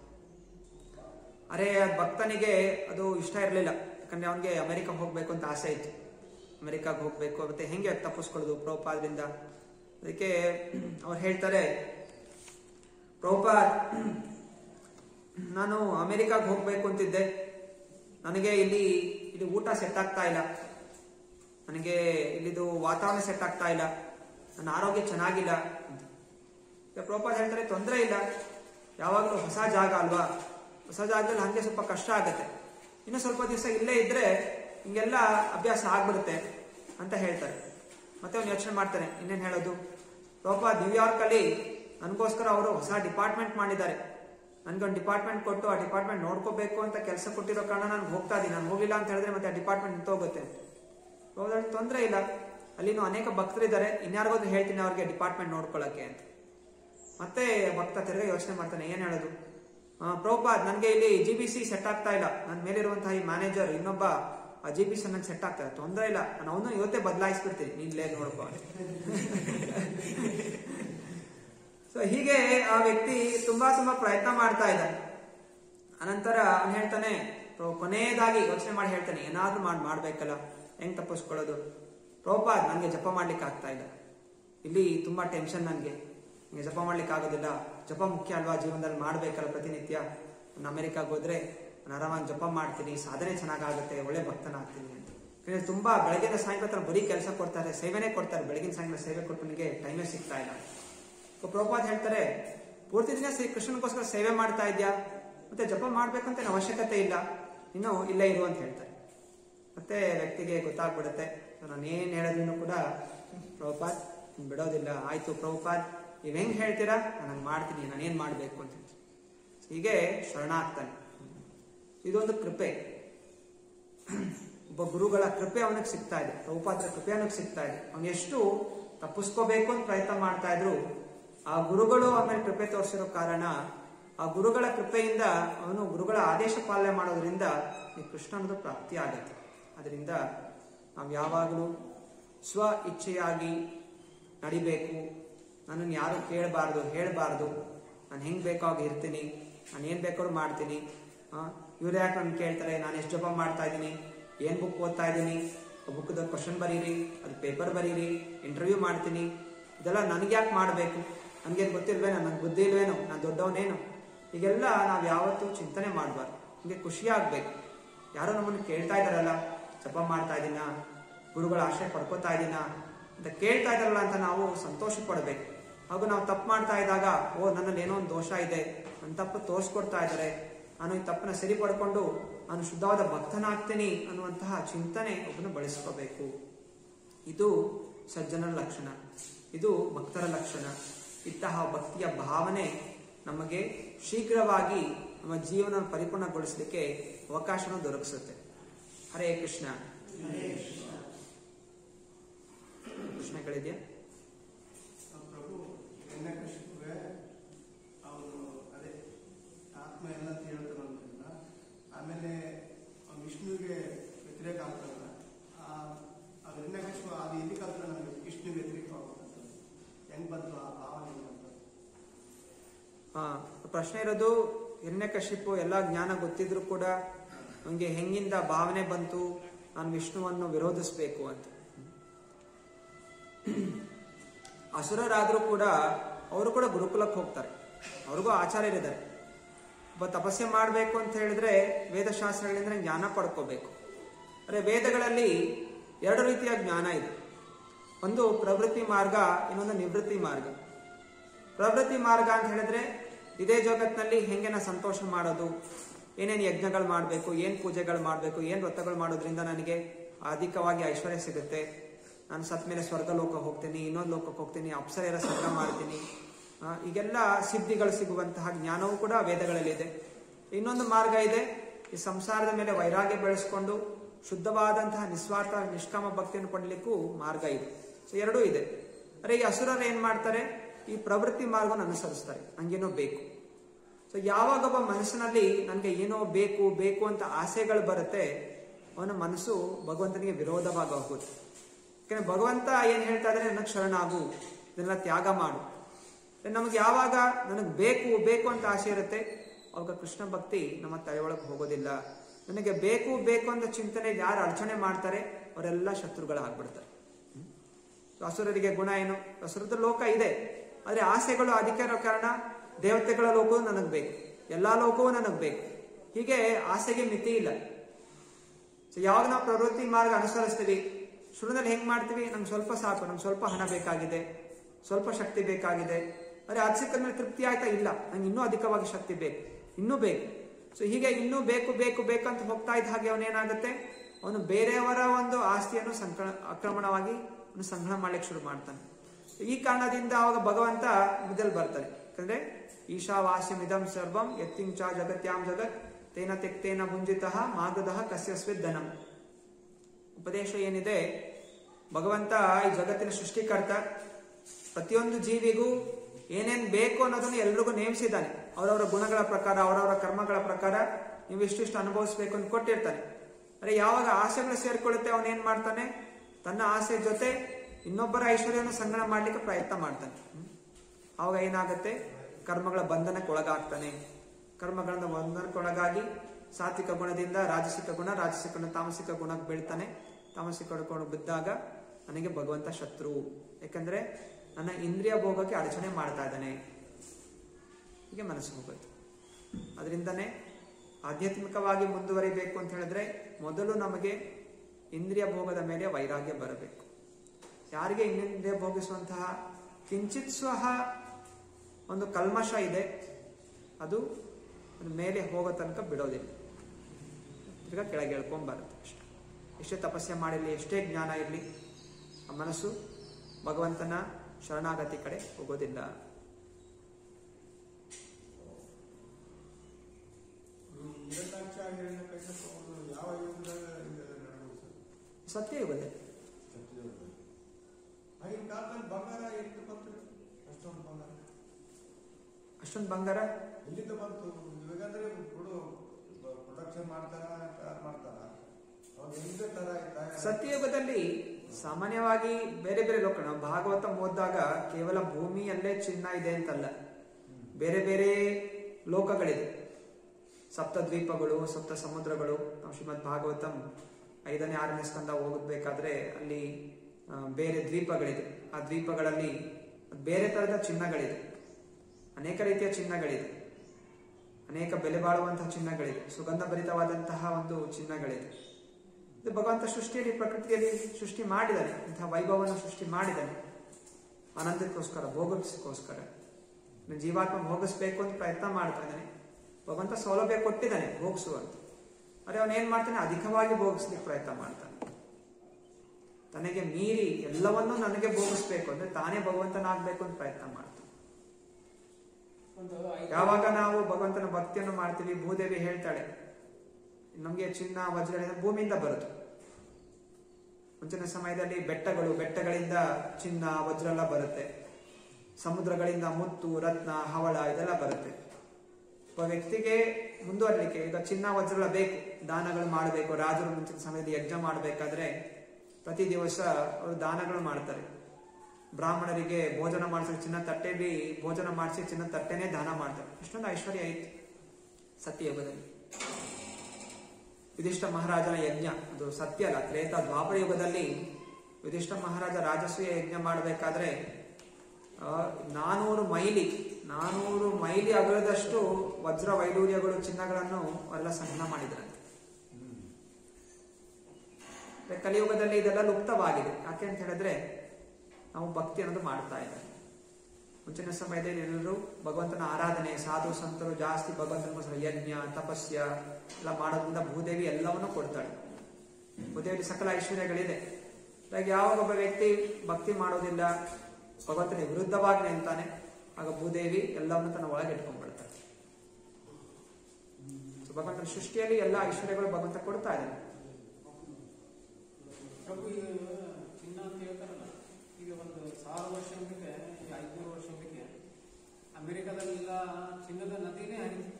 ಅರೆ ಆ ಭಕ್ತನಿಗೆ ಅದು ಇಷ್ಟ ಇರಲಿಲ್ಲ ಯಾಕಂದ್ರೆ ಅವನಿಗೆ ಅಮೆರಿಕ ಹೋಗ್ಬೇಕು ಅಂತ ಆಸೆ ಇತ್ತು ಅಮೆರಿಕಾಗ್ ಹೋಗ್ಬೇಕು ಮತ್ತೆ ಹೆಂಗೆ ತಪ್ಪಿಸ್ಕೊಳ್ಳೋದು ಪ್ರಭುಪಾದ್ರಿಂದ ಅದಕ್ಕೆ ಅವ್ರು ಹೇಳ್ತಾರೆ ಪ್ರಭುಪಾದ್ ನಾನು ಅಮೆರಿಕಾಗ್ ಹೋಗ್ಬೇಕು ಅಂತಿದ್ದೆ ನನಗೆ ಇಲ್ಲಿ ಇಲ್ಲಿ ಊಟ ಸೆಟ್ ಆಗ್ತಾ ಇಲ್ಲ ನನಗೆ ಇಲ್ಲಿದು ವಾತಾವರಣ ಸೆಟ್ ಆಗ್ತಾ ಇಲ್ಲ ನನ್ನ ಆರೋಗ್ಯ ಚೆನ್ನಾಗಿಲ್ಲ ಅಂತ ಈಗ ಪ್ರಭುಪಾದ್ ಹೇಳ್ತಾರೆ ತೊಂದರೆ ಇಲ್ಲ ಯಾವಾಗಲೂ ಹೊಸ ಜಾಗ ಅಲ್ವಾ ಹೊಸ ಜಾಗದಲ್ಲಿ ಹಂಗೆ ಸ್ವಲ್ಪ ಕಷ್ಟ ಆಗುತ್ತೆ ಇನ್ನು ಸ್ವಲ್ಪ ದಿವಸ ಇಲ್ಲೇ ಇದ್ರೆ ಹಿಂಗೆಲ್ಲ ಅಭ್ಯಾಸ ಆಗ್ಬಿಡುತ್ತೆ ಅಂತ ಹೇಳ್ತಾರೆ ಮತ್ತೆ ಅವ್ನು ಯೋಚನೆ ಮಾಡ್ತಾನೆ ಇನ್ನೇನು ಹೇಳೋದು ಪ್ರಭುಪಾದ್ ನ್ಯೂಯಾರ್ಕ್ ಅಲ್ಲಿ ನನಗೋಸ್ಕರ ಅವರು ಹೊಸ ಡಿಪಾರ್ಟ್ಮೆಂಟ್ ಮಾಡಿದ್ದಾರೆ ನನ್ಗೊಂದು ಡಿಪಾರ್ಟ್ಮೆಂಟ್ ಕೊಟ್ಟು ಆ ಡಿಪಾರ್ಟ್ಮೆಂಟ್ ನೋಡ್ಕೋಬೇಕು ಅಂತ ಕೆಲಸ ಕೊಟ್ಟಿರೋ ಕಾರಣ ನಾನು ಹೋಗ್ತಾ ಇದ್ದೀನಿ ನಾನು ಹೋಗಿಲ್ಲ ಅಂತ ಹೇಳಿದ್ರೆ ಮತ್ತೆ ಆ ಡಿಪಾರ್ಟ್ಮೆಂಟ್ ನಿಂತೋಗುತ್ತೆ ಹೌದಾ ತೊಂದರೆ ಇಲ್ಲ ಅಲ್ಲಿನೂ ಅನೇಕ ಭಕ್ತರಿದ್ದಾರೆ ಇನ್ಯಾರಿಗೋದ್ರು ಹೇಳ್ತೀನಿ ಅವ್ರಿಗೆ ಡಿಪಾರ್ಟ್ಮೆಂಟ್ ನೋಡ್ಕೊಳ್ಳೋಕೆ ಅಂತ ಮತ್ತೆ ಭಕ್ತ ತಿರ್ಗಾ ಯೋಚನೆ ಮಾಡ್ತಾನೆ ಏನ್ ಹೇಳೋದು ಆ, ಪ್ರಭುಪಾದ್ ನನಗೆ ಇಲ್ಲಿ ಜಿ ಬಿ ಸಿ ಸೆಟ್ ಆಗ್ತಾ ಇಲ್ಲ ನನ್ನ ಮೇಲಿರುವಂತಹ ಈ ಮ್ಯಾನೇಜರ್ ಇನ್ನೊಬ್ಬ ಜಿ ಬಿ ಸಿ ನನಗೆ ಸೆಟ್ ಆಗ್ತಾ ಇಲ್ಲ ತೊಂದರೆ ಇಲ್ಲ ನಾನು ಅವನು ಇವತ್ತೇ ಬದಲಾಯಿಸ್ಬಿಡ್ತೀನಿ ನೀನ್ಲೇ ನೋಡ್ಕೊ ಸೊ ಹೀಗೆ ಆ ವ್ಯಕ್ತಿ ತುಂಬಾ ತುಂಬಾ ಪ್ರಯತ್ನ ಮಾಡ್ತಾ ಇದ್ದಾನೆ ಅನಂತರ ಅವ್ನು ಹೇಳ್ತಾನೆ ಪ್ರಭು ಕೊನೆಯದಾಗಿ ಯೋಚನೆ ಮಾಡಿ ಹೇಳ್ತಾನೆ ಏನಾದ್ರೂ ಮಾಡಿ ಮಾಡ್ಬೇಕಲ್ಲ ಹೆಂಗ್ ತಪ್ಪಿಸ್ಕೊಳ್ಳೋದು ಪ್ರಭುಪಾದ್ ನನಗೆ ಜಪ ಮಾಡ್ಲಿಕ್ಕೆ ಆಗ್ತಾ ಇಲ್ಲ ಇಲ್ಲಿ ತುಂಬಾ ಟೆನ್ಷನ್ ನನಗೆ ನನಗೆ ಜಪ ಮಾಡ್ಲಿಕ್ಕೆ ಆಗೋದಿಲ್ಲ ಜಪ ಮುಖ್ಯ ಅಲ್ವಾ ಜೀವನದಲ್ಲಿ ಮಾಡ್ಬೇಕಲ್ಲ ಪ್ರತಿನಿತ್ಯ ನಾನು ಅಮೆರಿಕಾಗ್ ಹೋದ್ರೆ ನಾನು ಆರಾಮಾಗಿ ಜಪ ಮಾಡ್ತೀನಿ ಸಾಧನೆ ಚೆನ್ನಾಗಾಗುತ್ತೆ ಒಳ್ಳೆ ಭಕ್ತನಾಗ್ತೀನಿ ಅಂತ ಯಾಕಂದ್ರೆ ತುಂಬಾ ಬೆಳಗಿನ ಸಾಯಂಕಾಲ ಬರೀ ಕೆಲಸ ಕೊಡ್ತಾರೆ ಸೇವೆನೇ ಕೊಡ್ತಾರೆ ಬೆಳಗಿನ ಸಾಯಂಕಾಲ ಸೇವೆ ಕೊಟ್ಟು ನನಗೆ ಟೈಮೇ ಸಿಗ್ತಾ ಇಲ್ಲ ಸೊ ಪ್ರಭುಪಾದ್ ಹೇಳ್ತಾರೆ ಪೂರ್ತಿ ದಿನ ಶ್ರೀ ಕೃಷ್ಣನಿಗೋಸ್ಕರ ಸೇವೆ ಮಾಡ್ತಾ ಇದ್ಯಾ ಮತ್ತೆ ಜಪ ಮಾಡ್ಬೇಕಂತ ಏನ್ ಅವಶ್ಯಕತೆ ಇಲ್ಲ ಇನ್ನು ಇಲ್ಲೇ ಇರು ಅಂತ ಹೇಳ್ತಾರೆ ಮತ್ತೆ ವ್ಯಕ್ತಿಗೆ ಗೊತ್ತಾಗ್ಬಿಡುತ್ತೆ ನಾನು ಏನ್ ಹೇಳಿದ್ರು ಕೂಡ ಪ್ರಭುಪಾದ್ ನೀನ್ ಬಿಡೋದಿಲ್ಲ ಆಯ್ತು ಪ್ರಭುಪಾದ್ ನೀವ್ ಹೆಂಗ್ ಹೇಳ್ತೀರಾ ನಾನು ಹಂಗ್ ಮಾಡ್ತೀನಿ ನಾನು ಏನ್ ಮಾಡ್ಬೇಕು ಅಂತ ಹೇಳ್ತೀನಿ. ಹೀಗೆ ಶರಣ ಆಗ್ತಾನೆ ಇದೊಂದು ಕೃಪೆ ಒಬ್ಬ ಗುರುಗಳ ಕೃಪೆ ಅವನಿಗೆ ಸಿಗ್ತಾ ಇದೆ ಪ್ರಭುಪಾತ್ರ ಕೃಪೆ ಅವನಿಗೆ ಸಿಗ್ತಾ ಇದೆ ಅವನು ಎಷ್ಟು ತಪ್ಪಿಸ್ಕೋಬೇಕು ಅಂತ ಪ್ರಯತ್ನ ಮಾಡ್ತಾ ಇದ್ರು ಆ ಗುರುಗಳು ಆಮೇಲೆ ಕೃಪೆ ತೋರಿಸಿರೋ ಕಾರಣ ಆ ಗುರುಗಳ ಕೃಪೆಯಿಂದ ಅವನು ಗುರುಗಳ ಆದೇಶ ಪಾಲನೆ ಮಾಡೋದ್ರಿಂದ ಈ ಕೃಷ್ಣ ಅನ್ನೋದು ಪ್ರಾಪ್ತಿ ಆಗತ್ತೆ ಅದರಿಂದ ನಾವು ಯಾವಾಗಲೂ ಸ್ವ ಇಚ್ಛೆಯಾಗಿ ನಡಿಬೇಕು ನನ್ನನ್ನು ಯಾರು ಕೇಳಬಾರ್ದು ಹೇಳಬಾರ್ದು ನಾನು ಹೆಂಗ್ ಬೇಕೋ ಹಾಗೆ ಇರ್ತೀನಿ ನಾನು ಏನ್ ಬೇಕಾದ್ರೂ ಮಾಡ್ತೀನಿ ಇವ್ರು ಯಾಕೆ ನನ್ಗೆ ಕೇಳ್ತಾರೆ ನಾನು ಎಷ್ಟು ಜಪ ಮಾಡ್ತಾ ಇದ್ದೀನಿ ಏನ್ ಬುಕ್ ಓದ್ತಾ ಇದ್ದೀನಿ ಬುಕ್ದ ಕ್ವಶನ್ ಬರೀರಿ ಅದು ಪೇಪರ್ ಬರೀರಿ ಇಂಟರ್ವ್ಯೂ ಮಾಡ್ತೀನಿ ಇದೆಲ್ಲ ನನಗೆ ಯಾಕೆ ಮಾಡಬೇಕು ನನಗೇನು ಗೊತ್ತಿಲ್ವೇನೋ ನನ್ಗೆ ಬುದ್ಧಿ ಇಲ್ವೇನೋ ನಾನು ದೊಡ್ಡವನೇನು ಹೀಗೆಲ್ಲ ನಾವು ಯಾವತ್ತೂ ಚಿಂತನೆ ಮಾಡಬಾರ್ದು ನಿಮಗೆ ಖುಷಿ ಆಗ್ಬೇಕು ಯಾರೋ ನಮ್ಮನ್ನು ಕೇಳ್ತಾ ಇದಾರಲ್ಲ ಜಪ ಮಾಡ್ತಾ ಇದ್ದೀನಾ ಗುರುಗಳ ಆಶ್ರಯ ಪಡ್ಕೋತಾ ಇದ್ದೀನಾ ಅಂತ ಕೇಳ್ತಾ ಇದಾರಲ್ಲ ಅಂತ ನಾವು ಸಂತೋಷ ಪಡಬೇಕು ಹಾಗೂ ನಾವು ತಪ್ಪು ಮಾಡ್ತಾ ಇದ್ದಾಗ ಓ ನನ್ನಲ್ಲಿ ಏನೋ ಒಂದು ದೋಷ ಇದೆ ನನ್ನ ತಪ್ಪು ತೋರಿಸ್ಕೊಡ್ತಾ ಇದ್ದಾರೆ ನಾನು ಈ ತಪ್ಪನ್ನ ಸರಿ ಪಡ್ಕೊಂಡು ನಾನು ಶುದ್ಧವಾದ ಭಕ್ತನಾಗ್ತೀನಿ ಅನ್ನುವಂತಹ ಚಿಂತನೆ ಒಬ್ಬನು ಬಳಸ್ಕೋಬೇಕು ಇದು ಸಜ್ಜನರ ಲಕ್ಷಣ ಇದು ಭಕ್ತರ ಲಕ್ಷಣ ಇಂತಹ ಭಕ್ತಿಯ ಭಾವನೆ ನಮಗೆ ಶೀಘ್ರವಾಗಿ ನಮ್ಮ ಜೀವನ ಪರಿಪೂರ್ಣಗೊಳಿಸಲಿಕ್ಕೆ ಅವಕಾಶನೂ ದೊರಕಿಸುತ್ತೆ ಹರೇ ಕೃಷ್ಣ ಪ್ರಶ್ನೆಗಳಿದೆಯಾ ಪ್ರಭು ಹಿರಣ್ಯಕಶಿಪುಗೆ ಅವನು ಅದೇ ಆತ್ಮ ಎಲ್ಲ ಅಂತ ಹೇಳ್ತಾನಲ್ಲ ಆಮೇಲೆ ಅವ್ನು ವಿಷ್ಣುವಿಗೆ ವ್ಯತಿರೇಕ ಆಗ್ತಾನಲ್ಲ ಆ ಆ ಹಿರಣ್ಯಕಶಿಪು ಅದು ಎಲ್ಲಿ ಕಲ್ತ ನಮಗೆ ವಿಷ್ಣುವಿಗೆ ವ್ಯತಿರೇಕವಾಗುತ್ತಂತ ಹೆಂಗ್ ಬಂತು ಆ ಭಾವನೆ ಹೆಂಗ್ ಬಂತು ಆ, ಪ್ರಶ್ನೆ ಇರೋದು ಹಿರಣ್ಯಕಶಿಪು ಎಲ್ಲ ಜ್ಞಾನ ಗೊತ್ತಿದ್ರು ಕೂಡ ನನಗೆ ಹೆಂಗಿಂದ ಭಾವನೆ ಬಂತು ನಾನು ವಿಷ್ಣುವನ್ನು ವಿರೋಧಿಸಬೇಕು ಅಂತ ಅಸುರರಾದ್ರೂ ಕೂಡ ಅವರು ಕೂಡ ಗುರುಕುಲಕ್ಕೆ ಹೋಗ್ತಾರೆ ಅವ್ರಿಗೂ ಆಚಾರ್ಯರಿದ್ದಾರೆ ಒಬ್ಬ ತಪಸ್ಸೆ ಮಾಡಬೇಕು ಅಂತ ಹೇಳಿದ್ರೆ ವೇದಶಾಸ್ತ್ರಗಳಿಂದ ಜ್ಞಾನ ಪಡ್ಕೋಬೇಕು ಅಂದರೆ ವೇದಗಳಲ್ಲಿ ಎರಡು ರೀತಿಯ ಜ್ಞಾನ ಇದೆ ಒಂದು ಪ್ರವೃತ್ತಿ ಮಾರ್ಗ ಇನ್ನೊಂದು ನಿವೃತ್ತಿ ಮಾರ್ಗ ಪ್ರವೃತ್ತಿ ಮಾರ್ಗ ಅಂತ ಹೇಳಿದ್ರೆ ಇದೇ ಜಗತ್ನಲ್ಲಿ ಹೆಂಗೆ ನಾ ಸಂತೋಷ ಮಾಡೋದು ಏನೇನು ಯಜ್ಞಗಳು ಮಾಡಬೇಕು ಏನು ಪೂಜೆಗಳು ಮಾಡಬೇಕು ಏನು ವ್ರತಗಳು ಮಾಡೋದ್ರಿಂದ ನನಗೆ ಅಧಿಕವಾಗಿ ಐಶ್ವರ್ಯ ಸಿಗುತ್ತೆ ನಾನು ಸತ್ ಮೇಲೆ ಸ್ವರ್ಗ ಲೋಕ ಹೋಗ್ತೀನಿ ಇನ್ನೊಂದು ಲೋಕಕ್ಕೆ ಹೋಗ್ತೀನಿ ಅಪ್ಸರೆಯರ ಸಂಗ್ರ ಮಾಡ್ತೀನಿ ಆ, ಈಗೆಲ್ಲ ಸಿದ್ಧಿಗಳು ಸಿಗುವಂತಹ ಜ್ಞಾನವೂ ಕೂಡ ವೇದಗಳಲ್ಲಿದೆ ಇನ್ನೊಂದು ಮಾರ್ಗ ಇದೆ ಈ ಸಂಸಾರದ ಮೇಲೆ ವೈರಾಗ್ಯ ಬೆಳೆಸ್ಕೊಂಡು ಶುದ್ಧವಾದಂತಹ ನಿಸ್ವಾರ್ಥ ನಿಷ್ಕಾಮ ಭಕ್ತಿಯನ್ನು ಪಡಲಿಕ್ಕೂ ಮಾರ್ಗ ಇದೆ ಸೊ ಎರಡೂ ಇದೆ ಅರೆ ಈ ಅಸುರರು ಏನ್ ಮಾಡ್ತಾರೆ ಈ ಪ್ರವೃತ್ತಿ ಮಾರ್ಗವನ್ನು ಅನುಸರಿಸ್ತಾರೆ ನಂಗೇನೋ ಬೇಕು ಸೊ ಯಾವಾಗ ಒಬ್ಬ ಮನಸ್ಸಿನಲ್ಲಿ ನನಗೆ ಏನೋ ಬೇಕು ಬೇಕು ಅಂತ ಆಸೆಗಳು ಬರುತ್ತೆ ಅವನ ಮನಸ್ಸು ಭಗವಂತನಿಗೆ ವಿರೋಧವಾಗಿ ಹೋಗುತ್ತೆ ಯಾಕಂದ್ರೆ ಭಗವಂತ ಏನ್ ಹೇಳ್ತಾ ಇದ್ರೆ ನನಗೆ ಶರಣಾಗು ಇದನ್ನೆಲ್ಲ ತ್ಯಾಗ ಮಾಡು ನಮಗೆ ಯಾವಾಗ ನನಗೆ ಬೇಕು ಬೇಕು ಅಂತ ಆಸೆ ಇರುತ್ತೆ ಅವಾಗ ಕೃಷ್ಣ ಭಕ್ತಿ ನಮ್ಮ ತಲೆ ಒಳಗೆ ಹೋಗೋದಿಲ್ಲ ನನಗೆ ಬೇಕು ಬೇಕು ಅಂತ ಚಿಂತನೆ ಯಾರು ಅರ್ಚನೆ ಮಾಡ್ತಾರೆ ಅವರೆಲ್ಲ ಶತ್ರುಗಳಾಗ್ಬಿಡ್ತಾರೆ ಹ್ಮ್? ಸೊ ಅಸುರರಿಗೆ ಗುಣ ಏನು ಅಸುರದ ಲೋಕ ಇದೆ ಆದ್ರೆ ಆಸೆಗಳು ಅಧಿಕ ಇರೋ ಕಾರಣ ದೇವತೆಗಳ ಲೋಕವು ನನಗೆ ಬೇಕು ಎಲ್ಲಾ ಲೋಕವೂ ನನಗೆ ಬೇಕು ಹೀಗೆ ಆಸೆಗೆ ಮಿತಿ ಇಲ್ಲ ಸೊ ಯಾವಾಗ ನಾವು ಪ್ರವೃತ್ತಿ ಮಾರ್ಗ ಅನುಸರಿಸ್ತೀವಿ ಶುರುನಲ್ಲಿ ಹೆಂಗ್ ಮಾಡ್ತೀವಿ ನಮ್ಗೆ ಸ್ವಲ್ಪ ಸಾಕು ನಮ್ಗೆ ಸ್ವಲ್ಪ ಹಣ ಬೇಕಾಗಿದೆ ಸ್ವಲ್ಪ ಶಕ್ತಿ ಬೇಕಾಗಿದೆ ಅರೆ ಅದು ಸಿಕ್ಕದ ಮೇಲೆ ತೃಪ್ತಿ ಆಯ್ತಾ ಇಲ್ಲ ನಂಗೆ ಇನ್ನೂ ಅಧಿಕವಾಗಿ ಶಕ್ತಿ ಬೇಕು ಇನ್ನೂ ಬೇಕು ಸೊ ಹೀಗೆ ಇನ್ನೂ ಬೇಕು ಬೇಕು ಬೇಕು ಅಂತ ಹೋಗ್ತಾ ಇದ್ದ ಹಾಗೆ ಅವನೇನಾಗುತ್ತೆ ಅವನು ಬೇರೆಯವರ ಒಂದು ಆಸ್ತಿಯನ್ನು ಸಂಕಳ ಆಕ್ರಮಣವಾಗಿ ಅವನು ಸಂಗ್ರಹ ಮಾಡ್ಲಿಕ್ಕೆ ಶುರು ಮಾಡ್ತಾನೆ ಈ ಕಾರಣದಿಂದ ಅವಾಗ ಭಗವಂತ ಮಿದಲ್ ಬರ್ತಾರೆ ಯಾಕಂದ್ರೆ ಈಶಾವಾಸ್ಯಂ ಇದಂ ಸರ್ವಂ ಯತ್ತಿಂಚ ಜಗತ್ಯಾಂ ಜಗತ್ ತೇನ ತೆಕ್ತೇನ ಭುಂಜಿತಃ ಮಾಗದಃ ಕಸ್ಯಸ್ವಿತ್ ಧನಂ ಉಪದೇಶ ಏನಿದೆ ಭಗವಂತ ಈ ಜಗತ್ತಿನ ಸೃಷ್ಟಿಕರ್ತ ಪ್ರತಿಯೊಂದು ಜೀವಿಗೂ ಏನೇನ್ ಬೇಕು ಅನ್ನೋದನ್ನು ಎಲ್ರಿಗೂ ನೇಮಿಸಿದ್ದಾನೆ ಅವರವರ ಗುಣಗಳ ಪ್ರಕಾರ ಅವರವರ ಕರ್ಮಗಳ ಪ್ರಕಾರ ನೀವು ಇಷ್ಟಿಷ್ಟು ಅನುಭವಿಸ್ಬೇಕು ಅಂತ ಕೊಟ್ಟಿರ್ತಾನೆ ಅರೆ ಯಾವಾಗ ಆಸೆಗಳು ಸೇರ್ಕೊಳ್ಳುತ್ತೆ ಅವನ್ ಏನ್ ಮಾಡ್ತಾನೆ ತನ್ನ ಆಸೆ ಜೊತೆ ಇನ್ನೊಬ್ಬರ ಐಶ್ವರ್ಯವನ್ನು ಸಂಗ್ರಹ ಮಾಡ್ಲಿಕ್ಕೆ ಪ್ರಯತ್ನ ಮಾಡ್ತಾನೆ ಹ್ಮ್? ಆವಾಗ ಏನಾಗುತ್ತೆ ಕರ್ಮಗಳ ಬಂಧನಕ್ಕೆ ಒಳಗಾಗ್ತಾನೆ ಕರ್ಮಗಳಿಂದ ಬಂಧನಕ್ಕೊಳಗಾಗಿ ಸಾತ್ವಿಕ ಗುಣದಿಂದ ರಾಜಸಿಕ ಗುಣ ರಾಜಸಿಕ ಗುಣ ತಾಮಸಿಕ ಗುಣಕ್ಕೆ ಬೀಳ್ತಾನೆ ತಾಮಸಿಕ ಗುಣ ಬಿದ್ದಾಗ ನನಗೆ ಭಗವಂತ ಶತ್ರು ಯಾಕಂದ್ರೆ ನನ್ನ ಇಂದ್ರಿಯ ಭೋಗಕ್ಕೆ ಅಡಚಣೆ ಮಾಡ್ತಾ ಇದ್ದಾನೆ ಹೀಗೆ ಮನಸ್ಸು ಹೋಗುತ್ತೆ ಅದರಿಂದನೇ ಆಧ್ಯಾತ್ಮಿಕವಾಗಿ ಮುಂದುವರಿಬೇಕು ಅಂತ ಹೇಳಿದ್ರೆ ಮೊದಲು ನಮಗೆ ಇಂದ್ರಿಯ ಭೋಗದ ಮೇಲೆ ವೈರಾಗ್ಯ ಬರಬೇಕು ಯಾರಿಗೆ ಇಂದ್ರಿಯ ಭೋಗಿಸುವಂತಹ ಕಿಂಚಿತ್ ಸ್ವಹ ಒಂದು ಕಲ್ಮಶ ಇದೆ ಅದು ಅದ್ರ ಮೇಲೆ ಹೋಗೋ ತನಕ ಬಿಡೋದಿಲ್ಲ ತಿರ್ಗಾ ಕೆಳಗೆ ಎಳ್ಕೊಂಬರುತ್ತೆ ಅಷ್ಟೆ ಎಷ್ಟೇ ತಪಸ್ಸೆ ಮಾಡಿರಲಿ ಎಷ್ಟೇ ಜ್ಞಾನ ಇರಲಿ ಆ ಮನಸ್ಸು ಭಗವಂತನ ಶರಣಾಗತಿ ಕಡೆ ಹೋಗೋದಿಲ್ಲ ಹಿರಣ್ಯಾಕ್ಷ ಹಿರಣ್ಯಕಶಿಪು ಅವರು ಯಾವ ಯುಗದಾಗ ಇದು ನಡೆದು ಸರ್ ಸತ್ಯಯುಗದಲ್ಲಿ ಆಗಿನ ಕಾಲದಲ್ಲಿ ಬಂಗಾರ ಎಲ್ಲಿ ಬಂತು ಅಷ್ಟೊಂದು ಬಂಗಾರ ಅಷ್ಟೊಂದು ಬಂಗಾರ ಎಲ್ಲಿಂದ ಬಂತು ಇವಾಗಂದ್ರೆ ಕೊಡು ಪ್ರೊಡಕ್ಷನ್ ಮಾಡ್ತಾರ ತಯಾರು ಮಾಡ್ತಾರ ಅವಾಗ ಎಲ್ಲಿಂದ ತರ ಆಯ್ತಾ ಸತ್ಯಯುಗದಲ್ಲಿ ಸಾಮಾನ್ಯವಾಗಿ ಬೇರೆ ಬೇರೆ ಲೋಕ ನಾವು ಭಾಗವತ ಓದಿದಾಗ ಕೇವಲ ಭೂಮಿಯಲ್ಲೇ ಚಿನ್ನ ಇದೆ ಅಂತಲ್ಲ ಬೇರೆ ಬೇರೆ ಲೋಕಗಳಿದೆ ಸಪ್ತ ದ್ವೀಪಗಳು ಸಪ್ತ ಸಮುದ್ರಗಳು ನಾವು ಶ್ರೀಮದ್ ಭಾಗವತಂ ಐದನೇ ಆರನೇ ಸ್ಕಂದ ಹೋಗಬೇಕಾದ್ರೆ ಅಲ್ಲಿ ಆ, ಬೇರೆ ದ್ವೀಪಗಳಿದೆ ಆ ದ್ವೀಪಗಳಲ್ಲಿ ಬೇರೆ ತರದ ಚಿನ್ನಗಳಿದೆ ಅನೇಕ ರೀತಿಯ ಚಿನ್ನಗಳಿದೆ ಅನೇಕ ಬೆಲೆ ಬಾಳುವಂತಹ ಚಿನ್ನಗಳಿದೆ ಸುಗಂಧ ಭರಿತವಾದಂತಹ ಒಂದು ಚಿನ್ನಗಳಿದೆ ಇದು ಭಗವಂತ ಸೃಷ್ಟಿಯಲ್ಲಿ ಪ್ರಕೃತಿಯಲ್ಲಿ ಸೃಷ್ಟಿ ಮಾಡಿದ್ದಾನೆ ಇಂತಹ ವೈಭವವನ್ನು ಸೃಷ್ಟಿ ಮಾಡಿದ್ದಾನೆ ಆನಂದಕ್ಕೋಸ್ಕರ ಭೋಗಿಸೋಸ್ಕರ ಇನ್ನು ಜೀವಾತ್ಮ ಭೋಗಿಸ್ಬೇಕು ಅಂತ ಪ್ರಯತ್ನ ಮಾಡ್ತಾ ಇದ್ದಾನೆ ಭಗವಂತ ಸೌಲಭ್ಯ ಕೊಟ್ಟಿದ್ದಾನೆ ಭೋಗಿಸುವಂತ ಆದ್ರೆ ಅವನು ಏನ್ ಮಾಡ್ತಾನೆ ಅಧಿಕವಾಗಿ ಭೋಗಿಸ್ಲಿಕ್ಕೆ ಪ್ರಯತ್ನ ಮಾಡ್ತಾನೆ ತನಗೆ ಮೀರಿ ಎಲ್ಲವನ್ನೂ ನನಗೆ ಭೋಗಿಸ್ಬೇಕು ಅಂದ್ರೆ ತಾನೇ ಭಗವಂತನಾಗ್ಬೇಕು ಅಂತ ಪ್ರಯತ್ನ ಮಾಡ್ತಾನೆ ಒಂದು ಐದು- ಯಾವಾಗ ನಾವು ಭಗವಂತನ ಭಕ್ತಿಯನ್ನು ಮಾಡ್ತೀವಿ ಭೂದೇವಿ ಹೇಳ್ತಾಳೆ ನಮಗೆ ಚಿನ್ನ ವಜ್ರಗಳಿಂದ ಭೂಮಿಯಿಂದ ಬರುತ್ತೆ ಮುಂಚಿನ ಸಮಯದಲ್ಲಿ ಬೆಟ್ಟಗಳು ಬೆಟ್ಟಗಳಿಂದ ಚಿನ್ನ ವಜ್ರ ಎಲ್ಲ ಬರುತ್ತೆ ಸಮುದ್ರಗಳಿಂದ ಮುತ್ತು ರತ್ನ ಹವಳ ಇದೆಲ್ಲ ಬರುತ್ತೆ ಒಬ್ಬ ವ್ಯಕ್ತಿಗೆ ಮುಂದುವರಲಿಕ್ಕೆ ಈಗ ಚಿನ್ನ ವಜ್ರ ಎಲ್ಲ ಬೇಕು ದಾನಗಳು ಮಾಡಬೇಕು ರಾಜರು ಮುಂಚಿನ ಸಮಯದಲ್ಲಿ ಯಜ್ಞ ಮಾಡಬೇಕಾದ್ರೆ ಪ್ರತಿ ದಿವಸ ಅವರು ದಾನಗಳು ಮಾಡ್ತಾರೆ ಬ್ರಾಹ್ಮಣರಿಗೆ ಭೋಜನ ಮಾಡಿಸಿ ಚಿನ್ನ ತಟ್ಟೆಯಲ್ಲಿ ಭೋಜನ ಮಾಡಿಸಿ ಚಿನ್ನ ತಟ್ಟೆನೇ ದಾನ ಮಾಡ್ತಾರೆ ಇಷ್ಟೊಂದು ಐಶ್ವರ್ಯ ಐತಿ ಸತ್ಯಯುಗದಲ್ಲಿ ಯುಧಿಷ್ಠ ಮಹಾರಾಜನ ಯಜ್ಞ ಅದು ಸತ್ಯ ಅಲ್ಲ ತ್ರೇತ ದ್ವಾಪರ ಯುಗದಲ್ಲಿ ಯುಧಿಷ್ಠ ಮಹಾರಾಜ ರಾಜಸೂಯ ಯಜ್ಞ ಮಾಡಬೇಕಾದ್ರೆ ಆ, ನಾನೂರು ಮೈಲಿ ನಾನೂರು ಮೈಲಿ ಅಗಲದಷ್ಟು ವಜ್ರ ವೈಡೂರ್ಯಗಳು ಚಿನ್ನಗಳನ್ನು ಅವರೆಲ್ಲ ಸಂಗ್ರಹ ಮಾಡಿದ್ರಂತೆ ಮತ್ತೆ ಕಲಿಯುಗದಲ್ಲಿ ಇದೆಲ್ಲ ಲುಪ್ತವಾಗಿದೆ ಯಾಕೆ ಅಂತ ಹೇಳಿದ್ರೆ ನಾವು ಭಕ್ತಿ ಅನ್ನೋದು ಮಾಡ್ತಾ ಇದ್ದಾರೆ ಮುಂಚಿನ ಸಮಯದಲ್ಲಿ ಎಲ್ಲರೂ ಭಗವಂತನ ಆರಾಧನೆ ಸಾಧು ಸಂತರು ಜಾಸ್ತಿ ಭಗವಂತನಿಗೋಸ್ಕರ ಯಜ್ಞ ತಪಸ್ಯ ಎಲ್ಲ ಮಾಡೋದ್ರಿಂದ ಭೂದೇವಿ ಎಲ್ಲವನ್ನೂ ಕೊಡ್ತಾಳೆ ಭೂದೇವಿ ಸಕಲ ಐಶ್ವರ್ಯಗಳಿದೆ ಹಾಗಾಗಿ ಯಾವಾಗ ಒಬ್ಬ ವ್ಯಕ್ತಿ ಭಕ್ತಿ ಮಾಡೋದಿಲ್ಲ ಭಗವಂತನ ವಿರುದ್ಧವಾಗಿ ನಿಲ್ತಾನೆ ಆಗ ಭೂದೇವಿ ಎಲ್ಲವನ್ನು ತನ್ನ ಒಳಗೆ ಇಟ್ಕೊಂಡ್ಬಿಡ್ತಾಳೆ So, ಭಗವಂತನ ಸೃಷ್ಟಿಯಲ್ಲಿ ಎಲ್ಲ ಐಶ್ವರ್ಯಗಳು ಭಗವಂತ ಕೊಡ್ತಾ ಇದ್ದಾನೆ ಪ್ರಭು ಈಗ ಚಿನ್ನ ಅಂತ ಹೇಳ್ತಾರಲ್ಲ ಈಗ ಒಂದು ಸಾವಿರ ವರ್ಷ ಮುಂದೆ ಈ ಐದುನೂರು ವರ್ಷ ಮುಂದೆ ಅಮೆರಿಕದಲ್ಲೆಲ್ಲ ಚಿನ್ನದ ನದಿನೇ ಹರಿತು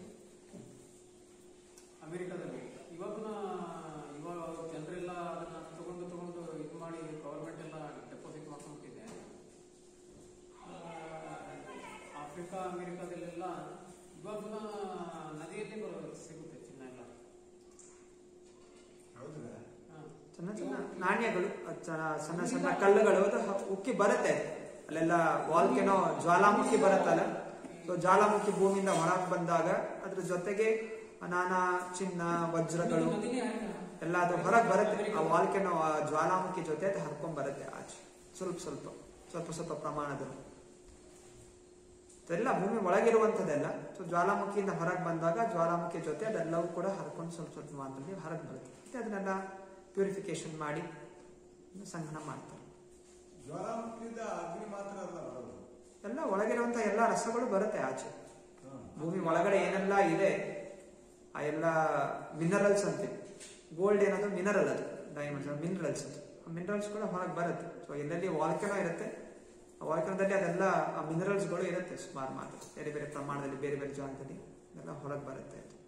ಅಮೆರಿಕದಲ್ಲಿ ಇವಾಗನ ಇವಾಗ ಜನರೆಲ್ಲ ಅದನ್ನ ತಗೊಂಡು ತಗೊಂಡು ಇದು ಮಾಡಿ ಗವರ್ಮೆಂಟ್ ಎಲ್ಲ ಡೆಪಾಸಿಟ್ ಮಾಡ್ಕೊಂಡ್ಬಿಟ್ಟಿದೆ ಆ, ಆಫ್ರಿಕಾ ಅಮೆರಿಕಾದಲ್ಲೆಲ್ಲ ಇವಾಗನ ನದಿಯಲ್ಲಿ ಬರೋ ಸಿಗುತ್ತೆ ಚಿನ್ನ ಎಲ್ಲ ಹೌದಾ ಹಾ. ಸಣ್ಣ ಸಣ್ಣ ನಾಣ್ಯಗಳು ಅದ್ ಚ- ಸಣ್ಣ ಸಣ್ಣ ಕಲ್ಲುಗಳು ಅದು ಹ- ಉಕ್ಕಿ ಬರುತ್ತೆ ಅಲ್ಲೆಲ್ಲ ವಾಲ್ಕೆನೋ ಜ್ವಾಲಾಮುಖಿ ಬರುತ್ತಲ್ಲ ಸೊ ಜ್ವಾಲಾಮುಖಿ ಭೂಮಿಯಿಂದ ಹೊರಗೆ ಬಂದಾಗ ಅದ್ರ ಜೊತೆಗೆ ನಾನಾ ಚಿನ್ನ ವಜ್ರಗಳು ನದಿನೇ ಹರಿತ. ಎಲ್ಲ ಅದು ಹೊರಗೆ ಬರುತ್ತೆ ಆ ವಾಲ್ಕೆನೋ ಆ ಜ್ವಾಲಾಮುಖಿ ಜೊತೆ ಅದು ಹರ್ಕೊಂಡ್ ಬರುತ್ತೆ ಆಚೆ ಸ್ವಲ್ಪ ಸ್ವಲ್ಪ ಸ್ವಲ್ಪ ಸ್ವಲ್ಪ ಪ್ರಮಾಣದಲ್ಲಿ ಅದೆಲ್ಲ ಭೂಮಿ ಒಳಗಿರುವಂಥದ್ದೆಲ್ಲ ಸೊ ಜ್ವಾಲಾಮುಖಿಯಿಂದ ಹೊರಗೆ ಬಂದಾಗ ಜ್ವಾಲಾಮುಖಿ ಜೊತೆ ಅದೆಲ್ಲವೂ ಕೂಡ ಹರ್ಕೊಂಡು ಸ್ವಲ್ಪ ಸ್ವಲ್ಪ ಮಾತ್ರದಲ್ಲಿ ಹೊರಗೆ ಬರುತ್ತೆ ಮತ್ತೆ ಅದನ್ನೆಲ್ಲ ಪ್ಯೂರಿಫಿಕೇಶನ್ ಮಾಡಿ ಸಂಗ್ರಹ ಮಾಡ್ತಾರೆ ಜ್ವಾಲಾಮುಖಿಯಿಂದ ಅಗ್ನಿ ಮಾತ್ರ ಅಲ್ಲ ಬರೋದು ಎಲ್ಲ ಒಳಗಿರುವಂತ ಎಲ್ಲ ರಸಗಳು ಬರುತ್ತೆ ಆಚೆ ಹಾ. ಭೂಮಿ ಒಳಗಡೆ ಏನೆಲ್ಲ ಇದೆ ಆ ಎಲ್ಲ ಮಿನರಲ್ಸ್ ಅಂತೀವಿ ಗೋಲ್ಡ್ ಏನದು ಮಿನರಲ್ ಅದು ಡೈಮಂಡ್ಸ್ ಮಿನರಲ್ಸ್ ಅದು ಆ ಮಿನರಲ್ಸ್ ಕೂಡ ಹೊರಗೆ ಬರುತ್ತೆ ಸೊ ಎಲ್ಲೆಲ್ಲಿ ವಾಲ್ಕೆನೋ ಇರುತ್ತೆ ಆ ವಾಲ್ಕೆನೋದಲ್ಲಿ ಅದೆಲ್ಲ ಆ ಮಿನರಲ್ಸ್ಗಳು ಇರುತ್ತೆ ಸುಮಾರು ಮಾತ್ರ ಬೇರೆ ಬೇರೆ ಪ್ರಮಾಣದಲ್ಲಿ ಬೇರೆ ಬೇರೆ ಜಾಗದಲ್ಲಿ ಅದೆಲ್ಲ ಹೊರಗೆ ಬರುತ್ತೆ ಅದು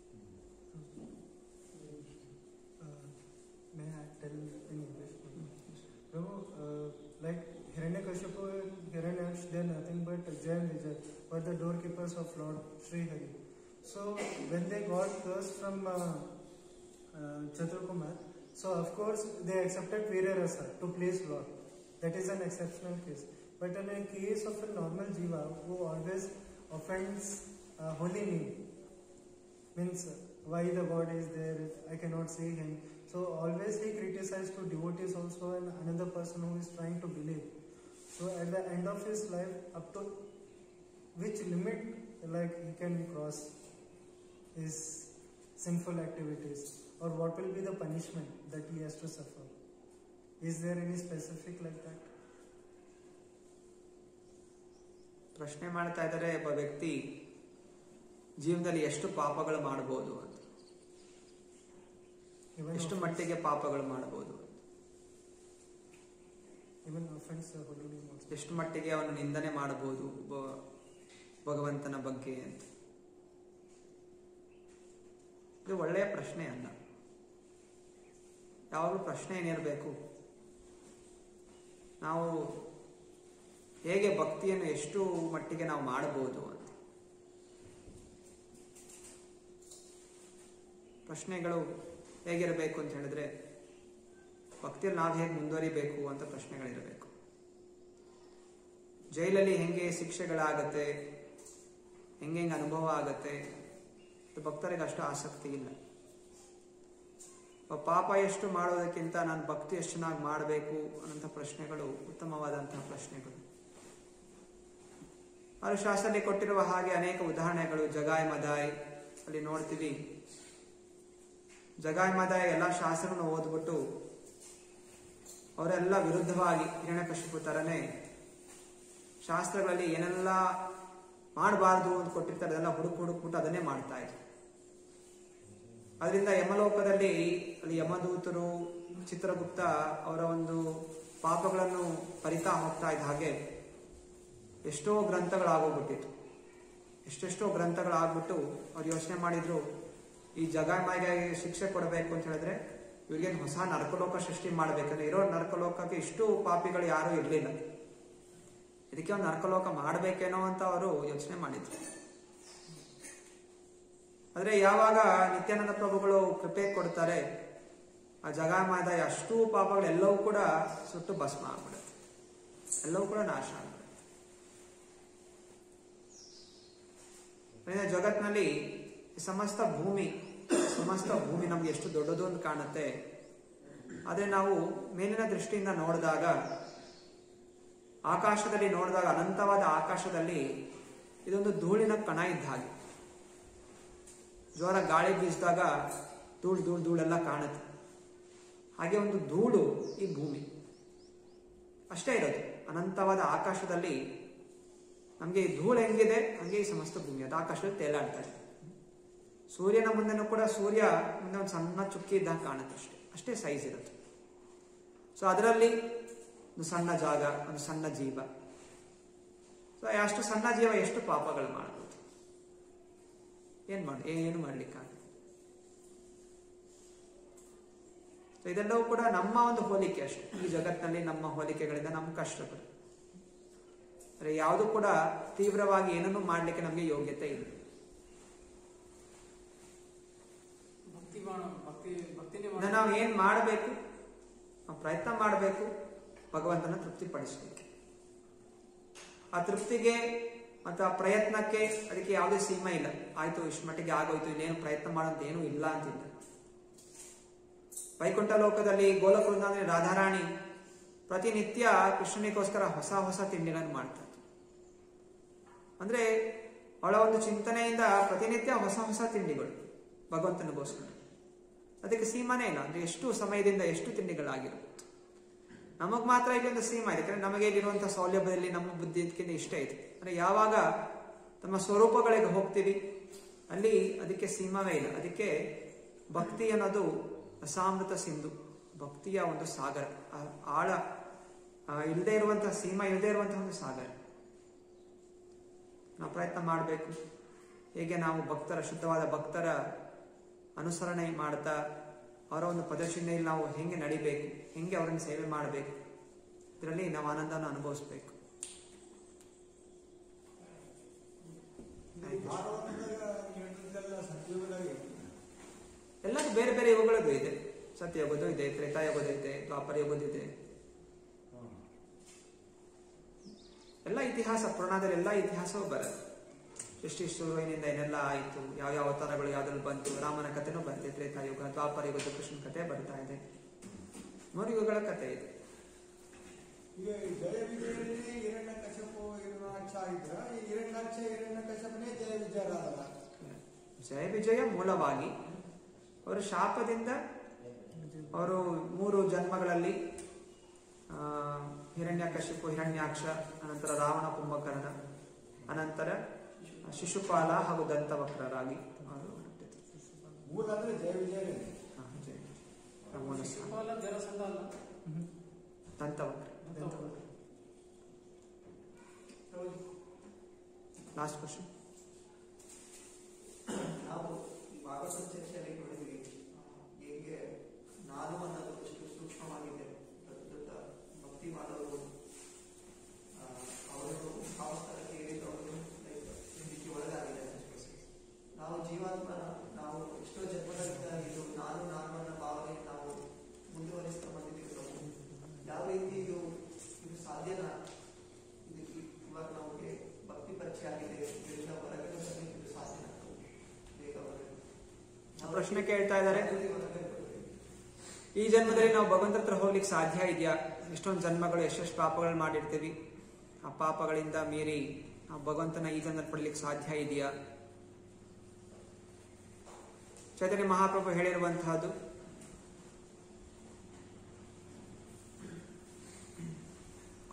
may I tell in English? Prabhu, uh, like Hiranyakashipu and Hiranyaksha, they are nothing but Jay and Vijay, were the doorkeepers of Lord Sri Hari. So when they got curse from uh, uh, Chaturkumar, so of course they accepted Veerarasa to please Lord. That is an exceptional case. But in a case of a normal jiva who always offends uh, holy name, means uh, why the God is there, I cannot see him. So always he criticized to devotees also and another person who is trying to believe. So at the end of his life, up to which limit like he can cross his sinful activities or what will be the punishment that he has to suffer? Is there any specific like that? ಪ್ರಶ್ನೆ ಮಾಡ್ತಾ ಇದ್ದಾರೆ ಒಬ್ಬ ವ್ಯಕ್ತಿ ಜೀವನದಲ್ಲಿ ಎಷ್ಟು ಪಾಪಗಳು ಮಾಡಬಹುದು ಅಂತ Even ಎಷ್ಟು offense, ಮಟ್ಟಿಗೆ ಪಾಪಗಳು ಮಾಡಬಹುದು even offense uh, holy name also. ಎಷ್ಟು ಮಟ್ಟಿಗೆ ಅವನು ನಿಂದನೆ ಮಾಡಬಹುದು ಭ- ಭಗವಂತನ ಬಗ್ಗೆ ಅಂತ ಇದು ಒಳ್ಳೆಯ ಪ್ರಶ್ನೆ ಅಲ್ಲ ಯಾವಾಗಲೂ ಪ್ರಶ್ನೆ ಏನಿರಬೇಕು ನಾವು ಹೇಗೆ ಭಕ್ತಿಯನ್ನು ಎಷ್ಟು ಮಟ್ಟಿಗೆ ನಾವು ಮಾಡಬಹುದು ಅಂತ ಪ್ರಶ್ನೆಗಳು ಹೇಗಿರಬೇಕು ಅಂತ ಹೇಳಿದ್ರೆ ಭಕ್ತಿಯಲ್ಲಿ ನಾವು ಹೇಗೆ ಮುಂದುವರಿಬೇಕು ಅಂತ ಪ್ರಶ್ನೆಗಳಿರಬೇಕು ಜೈಲಲ್ಲಿ ಹೆಂಗೆ ಶಿಕ್ಷೆಗಳಾಗತ್ತೆ ಹೆಂಗೆ ಹೆಂಗೆ ಅನುಭವ ಆಗತ್ತೆ ಇದು ಭಕ್ತರಿಗೆ ಅಷ್ಟು ಆಸಕ್ತಿ ಇಲ್ಲ ಒಬ್ಬ ಪಾಪ ಎಷ್ಟು ಮಾಡೋದಕ್ಕಿಂತ ನಾನು ಭಕ್ತಿ ಎಷ್ಟು ಚೆನ್ನಾಗಿ ಮಾಡಬೇಕು ಅನ್ನೋಂಥ ಪ್ರಶ್ನೆಗಳು ಉತ್ತಮವಾದಂತಹ ಪ್ರಶ್ನೆಗಳು ಆದರೆ ಶಾಸ್ತ್ರದಲ್ಲಿ ಕೊಟ್ಟಿರುವ ಹಾಗೆ ಅನೇಕ ಉದಾಹರಣೆಗಳು ಜಗಾಯ್ ಮದಾಯ್ ಅಲ್ಲಿ ನೋಡ್ತೀವಿ ಜಗಾಯ್ ಮದಾಯ್ ಎಲ್ಲ ಶಾಸ್ತ್ರವನ್ನು ಓದ್ಬಿಟ್ಟು ಅವರೆಲ್ಲ ವಿರುದ್ಧವಾಗಿ ಹಿರಣ್ಯಕಶಿಪು ಥರನೇ ಶಾಸ್ತ್ರಗಳಲ್ಲಿ ಏನೆಲ್ಲ ಮಾಡಬಾರ್ದು ಅಂತ ಕೊಟ್ಟಿರ್ತಾರೆ ಅದೆಲ್ಲ ಹುಡುಕ್ ಹುಡುಕ್ಬಿಟ್ಟು ಅದನ್ನೇ ಮಾಡ್ತಾ ಇದ್ರು ಅದರಿಂದ ಯಮಲೋಕದಲ್ಲಿ ಅಲ್ಲಿ ಯಮದೂತರು ಚಿತ್ರಗುಪ್ತ ಅವರ ಒಂದು ಪಾಪಗಳನ್ನು ಪರಿತಾ ಹೋಗ್ತಾ ಇದ್ದ ಹಾಗೆ ಎಷ್ಟೋ ಗ್ರಂಥಗಳಾಗೋಗ್ಬಿಟ್ಟಿತ್ತು ಎಷ್ಟೆಷ್ಟೋ ಗ್ರಂಥಗಳಾಗ್ಬಿಟ್ಟು ಅವ್ರು ಯೋಚನೆ ಮಾಡಿದ್ರು ಈ ಜಗಮಾಯಿಗೆ ಶಿಕ್ಷೆ ಕೊಡಬೇಕು ಅಂತ ಹೇಳಿದ್ರೆ ಇವ್ರಿಗೆ ಹೊಸ ನರಕಲೋಕ ಸೃಷ್ಟಿ ಮಾಡ್ಬೇಕಂದ್ರೆ ಇರೋ ನರಕಲೋಕಕ್ಕೆ ಇಷ್ಟು ಪಾಪಿಗಳು ಯಾರೂ ಇರಲಿಲ್ಲ ಇದಕ್ಕೆ ಒಂದು ನರಕಲೋಕ ಮಾಡಬೇಕೇನೋ ಅಂತ ಅವರು ಯೋಚನೆ ಮಾಡಿದ್ರು ಆದ್ರೆ ಯಾವಾಗ ನಿತ್ಯಾನಂದ ಪ್ರಭುಗಳು ಕೃಪೆ ಕೊಡ್ತಾರೆ ಆ ಜಗಮಾದ ಅಷ್ಟು ಪಾಪಗಳು ಎಲ್ಲವೂ ಕೂಡ ಸುಟ್ಟು ಭಸ್ಮ ಆಗ್ಬಿಡುತ್ತೆ ಎಲ್ಲವೂ ಕೂಡ ನಾಶ ಆಗ್ಬಿಡುತ್ತೆ ಅಂದ್ರೆ ಜಗತ್ನಲ್ಲಿ ಈ ಸಮಸ್ತ ಭೂಮಿ ಸಮಸ್ತ ಭೂಮಿ ನಮ್ಗೆ ಎಷ್ಟು ದೊಡ್ಡದು ಅಂತ ಕಾಣುತ್ತೆ ಆದ್ರೆ ನಾವು ಮೇಲಿನ ದೃಷ್ಟಿಯಿಂದ ನೋಡಿದಾಗ ಆಕಾಶದಲ್ಲಿ ನೋಡಿದಾಗ ಅನಂತವಾದ ಆಕಾಶದಲ್ಲಿ ಇದೊಂದು ಧೂಳಿನ ಕಣ ಇದ್ದ ಹಾಗೆ ಜೋರ ಗಾಳಿ ಬೀಸಿದಾಗ ಧೂಳು ಧೂಳು ಧೂಳೆಲ್ಲ ಕಾಣುತ್ತೆ ಹಾಗೆ ಒಂದು ಧೂಳು ಈ ಭೂಮಿ ಅಷ್ಟೇ ಇರೋದು ಅನಂತವಾದ ಆಕಾಶದಲ್ಲಿ ನಮಗೆ ಈ ಧೂಳು ಹೆಂಗಿದೆ ಹಂಗೆ ಈ ಸಮಸ್ತ ಭೂಮಿ ಅದು ಆಕಾಶದಲ್ಲಿ ತೇಲಾಡ್ತಾರೆ ಸೂರ್ಯನ ಮುಂದೆನೂ ಕೂಡ ಸೂರ್ಯ ಮುಂದೆ ಒಂದು ಸಣ್ಣ ಚುಕ್ಕಿ ಇದ್ದಾಗ ಕಾಣುತ್ತೆ ಅಷ್ಟೇ ಅಷ್ಟೇ ಸೈಜ್ ಇರುತ್ತೆ ಸೊ ಅದರಲ್ಲಿ ಒಂದು ಸಣ್ಣ ಜಾಗ ಒಂದು ಸಣ್ಣ ಜೀವ ಸೊ ಅಷ್ಟು ಸಣ್ಣ ಜೀವ ಎಷ್ಟು ಪಾಪಗಳು ಮಾಡ್ಬೋದು ಏನ್ ಮಾಡಿ ಏನು ಮಾಡ್ಲಿಕ್ಕಾಗ ಸೊ ಇದೆಲ್ಲವೂ ಕೂಡ ನಮ್ಮ ಒಂದು ಹೋಲಿಕೆ ಅಷ್ಟೇ ಈ ಜಗತ್ತಿನಲ್ಲಿ ನಮ್ಮ ಹೋಲಿಕೆಗಳಿಂದ ನಮ್ಮ ಕಷ್ಟಗಳು ಅಂದ್ರೆ ಯಾವುದು ಕೂಡ ತೀವ್ರವಾಗಿ ಏನನ್ನು ಮಾಡ್ಲಿಕ್ಕೆ ನಮಗೆ ಯೋಗ್ಯತೆ ಇಲ್ಲ ಭಕ್ತಿ ಮಾಡ ಭಕ್ತಿ ಭಕ್ತಿನೇ ಇನ್ನು ಮಾಡ ನಾವು ಏನ್ ಮಾಡಬೇಕು ನಾವು ಪ್ರಯತ್ನ ಮಾಡಬೇಕು ಭಗವಂತನ ತೃಪ್ತಿಪಡಿಸಬೇಕು ಆ ತೃಪ್ತಿಗೆ ಮತ್ತು ಆ ಪ್ರಯತ್ನಕ್ಕೆ ಅದಕ್ಕೆ ಯಾವುದೇ ಸೀಮೆ ಇಲ್ಲ ಆಯ್ತು ಇಷ್ಟು ಮಟ್ಟಿಗೆ ಆಗೋಯ್ತು ಇನ್ನೇನು ಪ್ರಯತ್ನ ಮಾಡೋದು ಏನೂ ಇಲ್ಲ ಅಂತಿಲ್ಲ ವೈಕುಂಠ ಲೋಕದಲ್ಲಿ ಗೋಲಕ ವೃಂದಾವನ ರಾಧಾರಾಣಿ ಪ್ರತಿನಿತ್ಯ ಕೃಷ್ಣನಿಗೋಸ್ಕರ ಹೊಸ ಹೊಸ ತಿಂಡಿಗಳನ್ನು ಮಾಡ್ತಾರೆ ಅಂದ್ರೆ ಅವಳ ಒಂದು ಚಿಂತನೆಯಿಂದ ಪ್ರತಿನಿತ್ಯ ಹೊಸ ಹೊಸ ತಿಂಡಿಗಳು ಭಗವಂತನಿಗೋಸ್ಕರ ಅದಕ್ಕೆ ಸೀಮಾನೇ ಇಲ್ಲ ಅಂದ್ರೆ ಎಷ್ಟು ಸಮಯದಿಂದ ಎಷ್ಟು ತಿಂಡಿಗಳಾಗಿರುತ್ತೆ ನಮಗ್ ಮಾತ್ರ ಇಲ್ಲಿ ಒಂದು ಸೀಮಾ ಇದೆ ಯಾಕಂದ್ರೆ ನಮಗೆ ಇಲ್ಲಿರುವಂತಹ ಸೌಲಭ್ಯದಲ್ಲಿ ನಮ್ಮ ಬುದ್ಧಿ ಇದಕ್ಕಿಂತ ಇಷ್ಟ ಇದೆ ಅಂದ್ರೆ ಯಾವಾಗ ತಮ್ಮ ಸ್ವರೂಪಗಳಿಗೆ ಹೋಗ್ತೀವಿ ಅಲ್ಲಿ ಅದಕ್ಕೆ ಸೀಮಾವೇ ಇಲ್ಲ ಅದಕ್ಕೆ ಭಕ್ತಿ ಅನ್ನೋದು ಅಸಾಮೃತ ಸಿಂಧು ಭಕ್ತಿಯ ಒಂದು ಸಾಗರ ಆ ಆಳ ಇಲ್ಲದೆ ಇರುವಂತಹ ಸೀಮಾ ಇಲ್ಲದೆ ಇರುವಂತಹ ಒಂದು ಸಾಗರ ನಾವು ಪ್ರಯತ್ನ ಮಾಡಬೇಕು ಹೇಗೆ ನಾವು ಭಕ್ತರ ಶುದ್ಧವಾದ ಭಕ್ತರ ಅನುಸರಣೆ ಮಾಡ್ತಾ ಅವರ ಒಂದು ಪದಚಿಹ್ನೆಯಲ್ಲಿ ನಾವು ಹೆಂಗೆ ನಡಿಬೇಕು ಹೆಂಗೆ ಅವರನ್ನು ಸೇವೆ ಮಾಡಬೇಕು ಇದರಲ್ಲಿ ನಾವು ಆನಂದನ ಅನುಭವಿಸ್ಬೇಕು ಆಯ್ತು. ಭಾರತದಾಗ ಹೇಳಿದ್ದೆಲ್ಲ ಸತ್ಯವಾಗಿ ಎಲ್ಲದೂ ಬೇರೆ ಬೇರೆ ಯುಗಗಳದ್ದು ಇದೆ ಸತ್ಯಯುಗದ್ದು ಇದೆ ತ್ರೇತಾಯುಗದ್ದು ಇದೆ ದ್ವಾಪರ ಯುಗದ್ದು ಇದೆ ಎಲ್ಲ ಇತಿಹಾಸ ಪುರಾಣದಲ್ಲಿ ಎಲ್ಲ ಇತಿಹಾಸವೂ ಬರುತ್ತೆ ಸೃಷ್ಟಿ ಶುರುವಿನಿಂದ ಏನೆಲ್ಲ ಆಯಿತು ಯಾವ ಯಾವ ಅವತಾರಗಳು ಯಾವ್ದ್ರಲ್ಲಿ ಬಂತು ರಾಮನ ಕಥೆನೂ ಬರುತ್ತೆ ತ್ರೇತಾಯುಗ ದ್ವಾಪರ ಯುಗದ ಕೃಷ್ಣನ ಕಥೆ ಬರ್ತಾ ಇದೆ ಮೂರು ಯುಗಗಳ ಕಥೆ ಇದೆ ಈಗ ಈ ಜಯ ವಿಜಯದಲ್ಲಿ ಹಿರಣ್ಯ ಕಶಪು ಹಿರಣ್ಯಾಕ್ಷ ಇದ್ರ ಈ ಹಿರಣ್ಯಾಕ್ಷ ಹಿರಣ್ಯ ಕಶಪನೇ ಜಯ ವಿಜಯರಾದಲ್ಲ ಜಯ ವಿಜಯ ಮೂಲವಾಗಿ ಅವರು ಶಾಪದಿಂದ ಅವರು ಮೂರು ಜನ್ಮಗಳಲ್ಲಿ ಆ, ಹಿರಣ್ಯಕಶಿಪು ಹಿರಣ್ಯಾಕ್ಷ ಅನಂತರ ರಾವಣ ಕುಂಭಕರ್ಣ ಅನಂತರ ಶಿಶುಪಾಲ ಹಾಗೂ ದಂತವಕ್ರರಾಗಿ ಅವರು ಹುಟ್ಟಿದ್ರು. ಮೂಲ ಅಂದ್ರೆ ಜಯ ವಿಜಯನೇ ಹಾ, ಜಯ ವಿಜಯ. ಪ್ರಮೋದ ಸ್ಥಾನ. ಶಿಶುಪಾಲ ಜರಸಂಧ ಅಲ್ಲ ದಂತವಕ್ರ ಲಾಸ್ಟ್ ಕ್ವಶನ್ ನಾವು ಭಾಗವತ ಚರ್ಚೆಯಲ್ಲಿ ನೋಡಿದ್ವಿ ಹೇಗೆ ನಾನು ಅನ್ನೋದು ಎಷ್ಟು ಸೂಕ್ಷ್ಮವಾಗಿದೆ ದೊಡ್ಡ ದೊಡ್ಡ ಭಕ್ತಿ ಮಾಡೋರು ಆ, ಅವರು ಭಾವಸ್ಥಳಕ್ಕೆ ಏರಿದವರು ಇದಕ್ಕೆ ಒಳಗಾಗಿದೆ ನಾವು ಜೀವಾತ್ಮ ನಾವು ಎಷ್ಟೋ ಜನ್ಮಗಳಿಂದ ಇದು ನಾನು ನಾನು ಅನ್ನೋ ಭಾವನೆ ನಾವು ಮುಂದುವರಿಸ್ತಾ ಬಂದಿದ್ದೀವಿ ಪ್ರಭು ಯಾವ ರೀತಿ ಇದು ಇದು ಸಾಧ್ಯನಾ ಇದಕ್ಕೆ ಇವಾಗ ನಮಗೆ ಭಕ್ತಿ ಪರಿಚಯ ಆಗಿದೆ ಇದರಿಂದ ಹೊರಗಡೆ ಬರ್ಲಿಕ್ಕೆ ಇದು ಸಾಧ್ಯನಾ ಬೇಗ ಹೊರಗಡೆ ಆ ಪ್ರಶ್ನೆ ಕೇಳ್ತಾ ಇದ್ದಾರೆ ಹೊರಗಡೆ ಬರ್ಬೇಕು. ಈ ಜನ್ಮದಲ್ಲಿ ನಾವು ಭಗವಂತ ಹತ್ರ ಹೋಗ್ಲಿಕ್ಕೆ ಸಾಧ್ಯ ಇದೆಯಾ ಎಷ್ಟೊಂದು ಜನ್ಮಗಳು ಎಷ್ಟೆಷ್ಟು ಪಾಪಗಳು ಮಾಡಿರ್ತೀವಿ ಆ ಪಾಪಗಳಿಂದ ಮೀರಿ ನಾವು ಭಗವಂತನ ಈ ಜನ್ಮದಲ್ಲಿ ಪಡ್ಲಿಕ್ಕೆ ಸಾಧ್ಯ ಇದೆಯಾ ಚೈತನ್ಯ ಮಹಾಪ್ರಭು ಹೇಳಿರುವಂತಹದ್ದು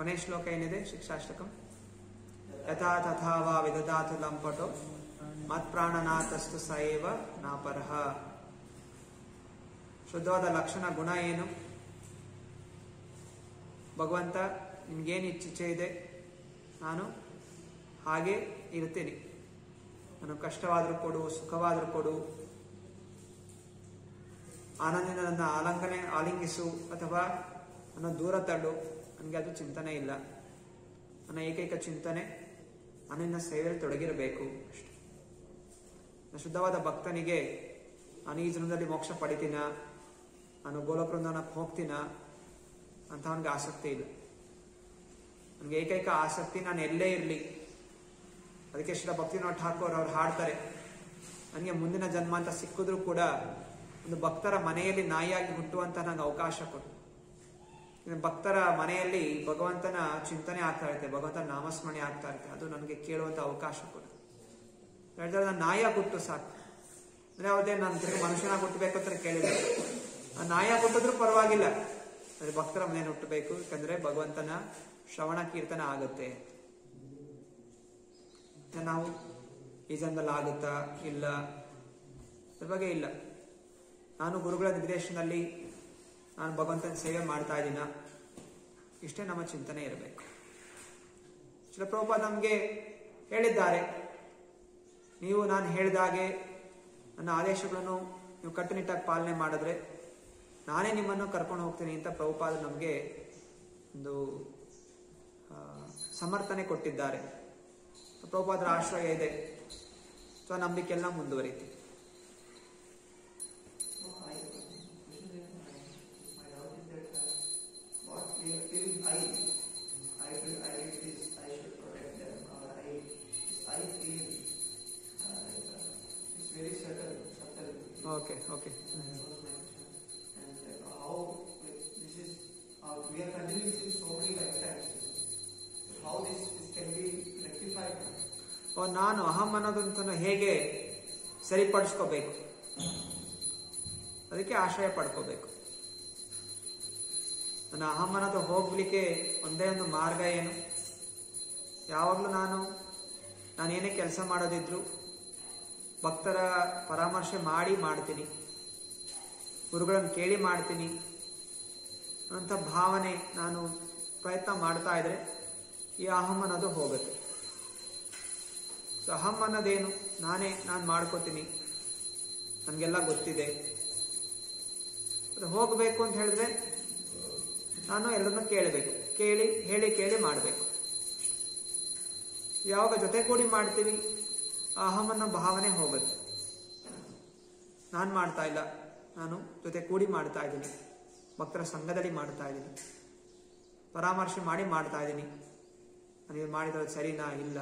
ಕೊನೆ ಶ್ಲೋಕ ಏನಿದೆ ಶಿಕ್ಷಾಷ್ಟಕಂ ಯಥಾ ತಥಾ ವಾ ವಿದದಾತು ಲಂಪಟೋ ಮತ್ಪ್ರಾಣನಾಥಸ್ತು ಸ ಏವ ನಾಪರಹ ಶುದ್ಧವಾದ ಲಕ್ಷಣ ಗುಣ ಏನು ಭಗವಂತ ನಿಮ್ಗೇನು ಇಚ್ಛೆ ಇದೆ ನಾನು ಹಾಗೆ ಇರ್ತೀನಿ ನಾನು ಕಷ್ಟವಾದರೂ ಕೊಡು ಸುಖವಾದರೂ ಕೊಡು ಆನಂದದಿಂದ ನನ್ನ ಆಲಂಗನೆ ಆಲಿಂಗಿಸು ಅಥವಾ ನನ್ನ ದೂರ ತಳ್ಳು ನನಗೆ ಅದು ಚಿಂತನೆ ಇಲ್ಲ ನನ್ನ ಏಕೈಕ ಚಿಂತನೆ ನಾನು ನಿನ್ನ ಸೇವೆಯಲ್ಲಿ ತೊಡಗಿರಬೇಕು ಅಷ್ಟೆ ನನ್ನ ಶುದ್ಧವಾದ ಭಕ್ತನಿಗೆ ನಾನು ಈ ಜನ್ಮದಲ್ಲಿ ಮೋಕ್ಷ ಪಡಿತೀನ ನಾನು ಗೋಲಕೃಂದನಕ್ಕೆ ಹೋಗ್ತೀನ ಅಂತ ಅವನಿಗೆ ಆಸಕ್ತಿ ಇಲ್ಲ ನನಗೆ ಏಕೈಕ ಆಸಕ್ತಿ ನಾನು ಎಲ್ಲೇ ಇರಲಿ ಅದಕ್ಕೆ ಶ್ರೀ ಭಕ್ತಿನಾಥ್ ಠಾಕೂರ್ ಅವ್ರು ಹಾಡ್ತಾರೆ ನನಗೆ ಮುಂದಿನ ಜನ್ಮ ಅಂತ ಸಿಕ್ಕಿದ್ರು ಕೂಡ ಒಂದು ಭಕ್ತರ ಮನೆಯಲ್ಲಿ ನಾಯಿಯಾಗಿ ಹುಟ್ಟುವಂತ ನಂಗೆ ಅವಕಾಶ ಕೊಡು ಇನ್ನು ಭಕ್ತರ ಮನೆಯಲ್ಲಿ ಭಗವಂತನ ಚಿಂತನೆ ಆಗ್ತಾ ಇರುತ್ತೆ ಭಗವಂತನ ನಾಮಸ್ಮರಣೆ ಆಗ್ತಾ ಇರುತ್ತೆ ಅದು ನನಗೆ ಕೇಳುವಂತ ಅವಕಾಶ ಕೊಡು ಹೇಳ್ತಾರೆ ನಾನು ನಾಯಿಯಾಗಿ ಹುಟ್ಟು ಸಾಕು ಅಂದ್ರೆ ಅವತ್ತೇ ನಾನು ತಿರುಗಿ ಮನುಷ್ಯನಾಗಿ ಹುಟ್ಟಬೇಕು ಅಂತ ಕೇಳಿದೆ ಆ ನಾಯಿಯಾಗಿ ಹುಟ್ಟಿದ್ರು ಪರವಾಗಿಲ್ಲ ಅಂದ್ರೆ ಭಕ್ತರ ಮನೆಯಲ್ಲಿ ಹುಟ್ಟಬೇಕು ಯಾಕಂದ್ರೆ ಭಗವಂತನ ಶ್ರವಣ ಕೀರ್ತನ ಆಗುತ್ತೆ ಮತ್ತೆ ನಾವು ಈ ಜನ್ಮದಲ್ಲಿ ಆಗುತ್ತಾ ಇಲ್ಲ ಅದ್ರ ಬಗ್ಗೆ ಇಲ್ಲ ನಾನು ಗುರುಗಳ ನಿರ್ದೇಶನದಲ್ಲಿ ನಾನು ಭಗವಂತನ ಸೇವೆ ಮಾಡ್ತಾ ಇದ್ದೀನ ಇಷ್ಟೇ ನಮ್ಮ ಚಿಂತನೆ ಇರಬೇಕು ಶಿಲಪ್ರಭುಪಾದ ನಮಗೆ ಹೇಳಿದ್ದಾರೆ ನೀವು ನಾನು ಹೇಳಿದಾಗೆ ನನ್ನ ಆದೇಶಗಳನ್ನು ನೀವು ಕಟ್ಟುನಿಟ್ಟಾಗಿ ಪಾಲನೆ ಮಾಡಿದ್ರೆ ನಾನೇ ನಿಮ್ಮನ್ನು ಕರ್ಕೊಂಡು ಹೋಗ್ತೀನಿ ಅಂತ ಪ್ರಭುಪಾದ ನಮಗೆ ಒಂದು ಆ, ಸಮರ್ಥನೆ ಕೊಟ್ಟಿದ್ದಾರೆ ಪ್ರಭುಪಾದರ ಆಶ್ರಯ ಇದೆ ಸೊ ನಂಬಿಕೆಲ್ಲ ಮುಂದುವರಿತು So I, my doubt is that uh, what we are feeling I, I feel I did this, I should protect them, or I, I feel, uh, like, uh, it's very subtle, subtle. Okay okay And that was my question. And like, how, like, this is, uh, we are continuing since so many lifetimes. How this, this can be rectified? ಓ ನಾನು ಅಹಂ ಅನ್ನೋದಂತನ ಹೇಗೆ ಸರಿಪಡಿಸ್ಕೋಬೇಕು ಅದಕ್ಕೆ ಆಶ್ರಯ ಪಡ್ಕೋಬೇಕು ನನ್ನ ಅಹಂ ಅನ್ನೋದು ಹೋಗ್ಲಿಕ್ಕೆ ಒಂದೇ ಒಂದು ಮಾರ್ಗ ಏನು ಯಾವಾಗಲೂ ನಾನು ನಾನೇನೇ ಕೆಲಸ ಮಾಡೋದಿದ್ರು ಭಕ್ತರ ಪರಾಮರ್ಶೆ ಮಾಡಿ ಮಾಡ್ತೀನಿ ಗುರುಗಳನ್ನು ಕೇಳಿ ಮಾಡ್ತೀನಿ ಅಂತ ಭಾವನೆ ನಾನು ಪ್ರಯತ್ನ ಮಾಡ್ತಾ ಇದ್ರೆ ಈ ಅಹಂ ಅನ್ನೋದು ಹೋಗುತ್ತೆ ಸೊ ಅಹಂ ಅನ್ನೋದೇನು ನಾನೇ ನಾನು ಮಾಡ್ಕೋತೀನಿ ನನಗೆಲ್ಲ ಗೊತ್ತಿದೆ ಅದು ಹೋಗಬೇಕು ಅಂತ ಹೇಳಿದ್ರೆ ನಾನು ಎಲ್ಲರನ್ನೂ ಕೇಳಬೇಕು ಕೇಳಿ ಹೇಳಿ ಕೇಳಿ ಮಾಡಬೇಕು ಯಾವಾಗ ಜೊತೆ ಕೂಡಿ ಮಾಡ್ತೀವಿ ಆ ಅಹಂ ಅನ್ನೋ ಭಾವನೆ ಹೋಗುತ್ತೆ ನಾನು ಮಾಡ್ತಾ ಇಲ್ಲ ನಾನು ಜೊತೆ ಕೂಡಿ ಮಾಡ್ತಾ ಇದ್ದೀನಿ ಭಕ್ತರ ಸಂಘದಲ್ಲಿ ಮಾಡ್ತಾ ಇದ್ದೀನಿ ಪರಾಮರ್ಶೆ ಮಾಡಿ ಮಾಡ್ತಾ ಇದ್ದೀನಿ ನಾನು ಇದು ಮಾಡಿದ್ರೆ ಸರಿನಾ ಇಲ್ಲ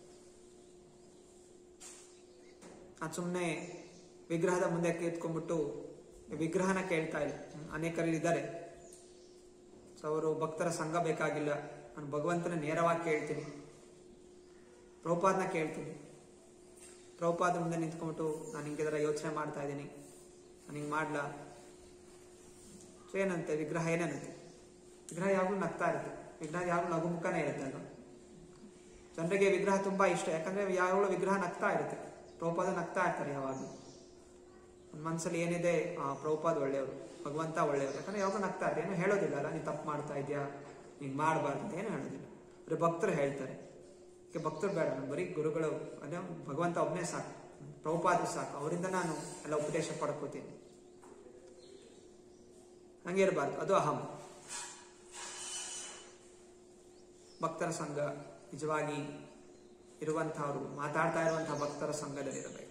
ನಾನು ಸುಮ್ಮನೆ ವಿಗ್ರಹದ ಮುಂದೆ ಎತ್ಕೊಂಡ್ಬಿಟ್ಟು ವಿಗ್ರಹನ ಕೇಳ್ತಾ ಇಲ್ಲ ಅನೇಕರು ಇದ್ದಾರೆ ಸೊ ಅವರು ಭಕ್ತರ ಸಂಘ ಬೇಕಾಗಿಲ್ಲ ನಾನು ಭಗವಂತನ ನೇರವಾಗಿ ಕೇಳ್ತೀನಿ ಪ್ರಭುಪಾದನ ಕೇಳ್ತೀನಿ ಪ್ರಭುಪಾದ ಮುಂದೆ ನಿಂತ್ಕೊಂಡ್ಬಿಟ್ಟು ನಾನು ಹಿಂಗಿದರ ಯೋಚನೆ ಮಾಡ್ತಾ ಇದ್ದೀನಿ ನಾನು ಹಿಂಗೆ ಮಾಡ್ಲಾ ಸೊ ಏನಂತೆ ವಿಗ್ರಹ ಏನಂತೆ ವಿಗ್ರಹ ಯಾವಾಗಲೂ ನಗ್ತಾ ಇರುತ್ತೆ ವಿಗ್ರಹ ಯಾವಾಗಲೂ ನಗುಮುಖನೇ ಇರುತ್ತೆ ಅಲ್ವಾ ಜನರಿಗೆ ವಿಗ್ರಹ ತುಂಬಾ ಇಷ್ಟ ಯಾಕಂದ್ರೆ ಯಾವಾಗಲೂ ವಿಗ್ರಹ ನಗ್ತಾ ಇರುತ್ತೆ ಪ್ರಭುಪಾದ ನಗ್ತಾ ಇರ್ತಾರೆ ಯಾವಾಗಲೂ ನನ್ನ ಮನಸ್ಸಲ್ಲಿ ಏನಿದೆ ಆ ಪ್ರಭುಪಾದ ಒಳ್ಳೆಯವರು ಭಗವಂತ ಒಳ್ಳೆಯವರು ಯಾಕಂದ್ರೆ ಯಾವಾಗ ನಗ್ತಾ ಇರ್ತಾರೆ ಏನು ಹೇಳೋದಿಲ್ಲ ಅಲ್ಲ ನೀನು ತಪ್ಪು ಮಾಡ್ತಾ ಇದೆಯಾ ನೀನು ಮಾಡಬಾರ್ದು ಅಂತ ಏನು ಹೇಳೋದಿಲ್ಲ ಬರೀ ಭಕ್ತರು ಹೇಳ್ತಾರೆ ಈಗ ಭಕ್ತರು ಬೇಡ ನಾನು ಬರೀ ಗುರುಗಳು ಅದೇ ಭಗವಂತ ಒಬ್ಬನೇ ಸಾಕು ಪ್ರಭುಪಾದ ಸಾಕು ಅವರಿಂದ ನಾನು ಎಲ್ಲ ಉಪದೇಶ ಪಡ್ಕೋತೀನಿ ಹಂಗೆ ಇರಬಾರ್ದು ಅದು ಅಹಂ ಭಕ್ತರ ಸಂಘ ನಿಜವಾಗಿ ಇರುವಂತಹವರು ಮಾತಾಡ್ತಾ ಇರುವಂತಹ ಭಕ್ತರ ಸಂಘದಲ್ಲಿರಬೇಕು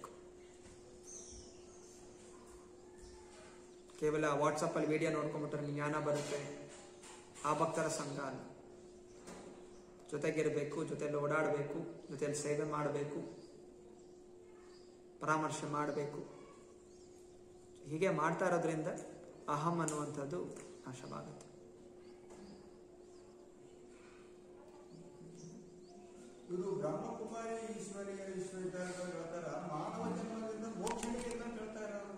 ಕೇವಲ ವಾಟ್ಸಪ್ ಅಲ್ಲಿ ವಿಡಿಯೋ ನೋಡ್ಕೊಂಡ್ಬಿಟ್ರೆ ನಿಮ್ಗೆ ಜ್ಞಾನ ಬರುತ್ತೆ ಆ ಭಕ್ತರ ಸಂಘ ಅಲ್ಲ ಜೊತೆಗಿರಬೇಕು ಜೊತೆಯಲ್ಲಿ ಓಡಾಡಬೇಕು ಜೊತೆಯಲ್ಲಿ ಸೇವೆ ಮಾಡಬೇಕು ಪರಾಮರ್ಶೆ ಮಾಡಬೇಕು ಹೀಗೆ ಮಾಡ್ತಾ ಇರೋದ್ರಿಂದ ಅಹಂ ಅನ್ನುವಂಥದ್ದು ನಾಶವಾಗುತ್ತೆ ಇದು ಬ್ರಹ್ಮಕುಮಾರಿ ಈಶ್ವರಿಯ ವಿಶ್ವವಿದ್ಯಾಲಯಗಳ ಪ್ರಕಾರ ಮಾನವ ಜನ್ಮದಿಂದ ಮೋಕ್ಷಕ್ಕೆ ಅಂತ ಹೇಳ್ತಾ ಇರೋರು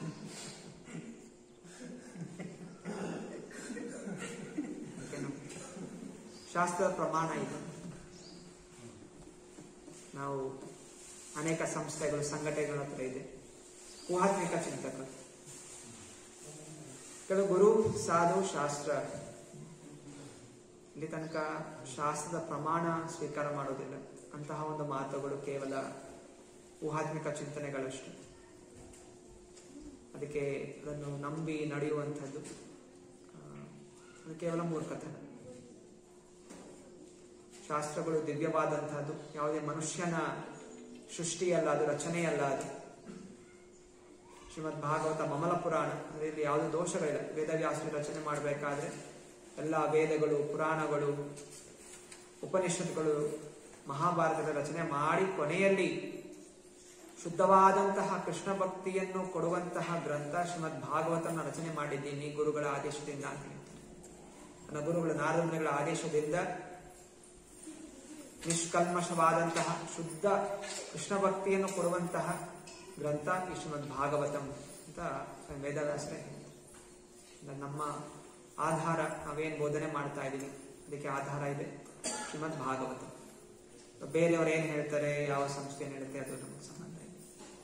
ಓಕೆನಾ? ಶಾಸ್ತ್ರದ ಪ್ರಮಾಣ ಇದು ನಾವು ಅನೇಕ ಸಂಸ್ಥೆಗಳು ಸಂಘಟನೆಗಳ ಹತ್ರ ಇದೆ ಊಹಾತ್ಮಿಕ ಚಿಂತಕರು ಕೆಲವು ಗುರು ಸಾಧು ಶಾಸ್ತ್ರ ಇಲ್ಲಿ ತನಕ ಶಾಸ್ತ್ರದ ಪ್ರಮಾಣ ಸ್ವೀಕಾರ ಮಾಡೋದಿಲ್ಲ ಅಂತಹ ಒಂದು ಮಾತುಗಳು ಕೇವಲ ಊಹಾತ್ಮಿಕ ಚಿಂತನೆಗಳಷ್ಟು ಅದಕ್ಕೆ ಅದನ್ನು ನಂಬಿ ನಡೆಯುವಂಥದ್ದು ಆ, ಅದು ಕೇವಲ ಮೂರ್ಖತನ ಶಾಸ್ತ್ರಗಳು ದಿವ್ಯವಾದಂತಹದ್ದು ಯಾವುದೇ ಮನುಷ್ಯನ ಸೃಷ್ಟಿಯಲ್ಲ ಅದು ರಚನೆಯಲ್ಲ ಅದು ಶ್ರೀಮದ್ ಭಾಗವತ ಮಮಲ ಪುರಾಣ ಅದರಲ್ಲಿ ಯಾವುದೇ ದೋಷಗಳಿಲ್ಲ ವೇದವ್ಯಾಸರು ರಚನೆ ಮಾಡಬೇಕಾದ್ರೆ ಎಲ್ಲ ವೇದಗಳು ಪುರಾಣಗಳು ಉಪನಿಷತ್ಗಳು ಮಹಾಭಾರತದ ರಚನೆ ಮಾಡಿ ಕೊನೆಯಲ್ಲಿ ಶುದ್ಧವಾದಂತಹ ಕೃಷ್ಣ ಭಕ್ತಿಯನ್ನು ಕೊಡುವಂತಹ ಗ್ರಂಥ ಶ್ರೀಮದ್ ಭಾಗವತನ ರಚನೆ ಮಾಡಿದ್ದೀನಿ ಗುರುಗಳ ಆದೇಶದಿಂದ ಅಂತ ಹೇಳ್ತಾರೆ ನನ್ನ ಗುರುಗಳ ನಾರದಗಳ ಆದೇಶದಿಂದ ನಿಷ್ಕಲ್ಮಶವಾದಂತಹ ಶುದ್ಧ ಕೃಷ್ಣ ಭಕ್ತಿಯನ್ನು ಕೊಡುವಂತಹ ಗ್ರಂಥ ಈ ಶ್ರೀಮದ್ ಭಾಗವತಂ ಅಂತ ಸ್ವಾಮಿ ವೇದವ್ಯಾಸರೇ ಹೇಳ್ತಾರೆ. ಅಂದ್ರೆ ನಮ್ಮ ಆಧಾರ ನಾವೇನ್ ಬೋಧನೆ ಮಾಡ್ತಾ ಇದ್ದೀವಿ ಅದಕ್ಕೆ ಆಧಾರ ಇದೆ ಶ್ರೀಮದ್ ಭಾಗವತ ಬೇರೆಯವರು ಏನ್ ಹೇಳ್ತಾರೆ ಯಾವ ಸಂಸ್ಥೆ ಏನ್ ಹೇಳುತ್ತೆ ಅದು ನಮಗೆ ಸಂಬಂಧ ಇದೆ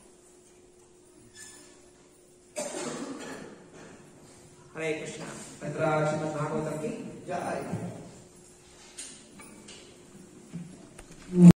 ಹರೇ ಕೃಷ್ಣ ತತ್ರ ಶ್ರೀಮದ್ ಭಾಗವತಂ ಕಿ ಜಯ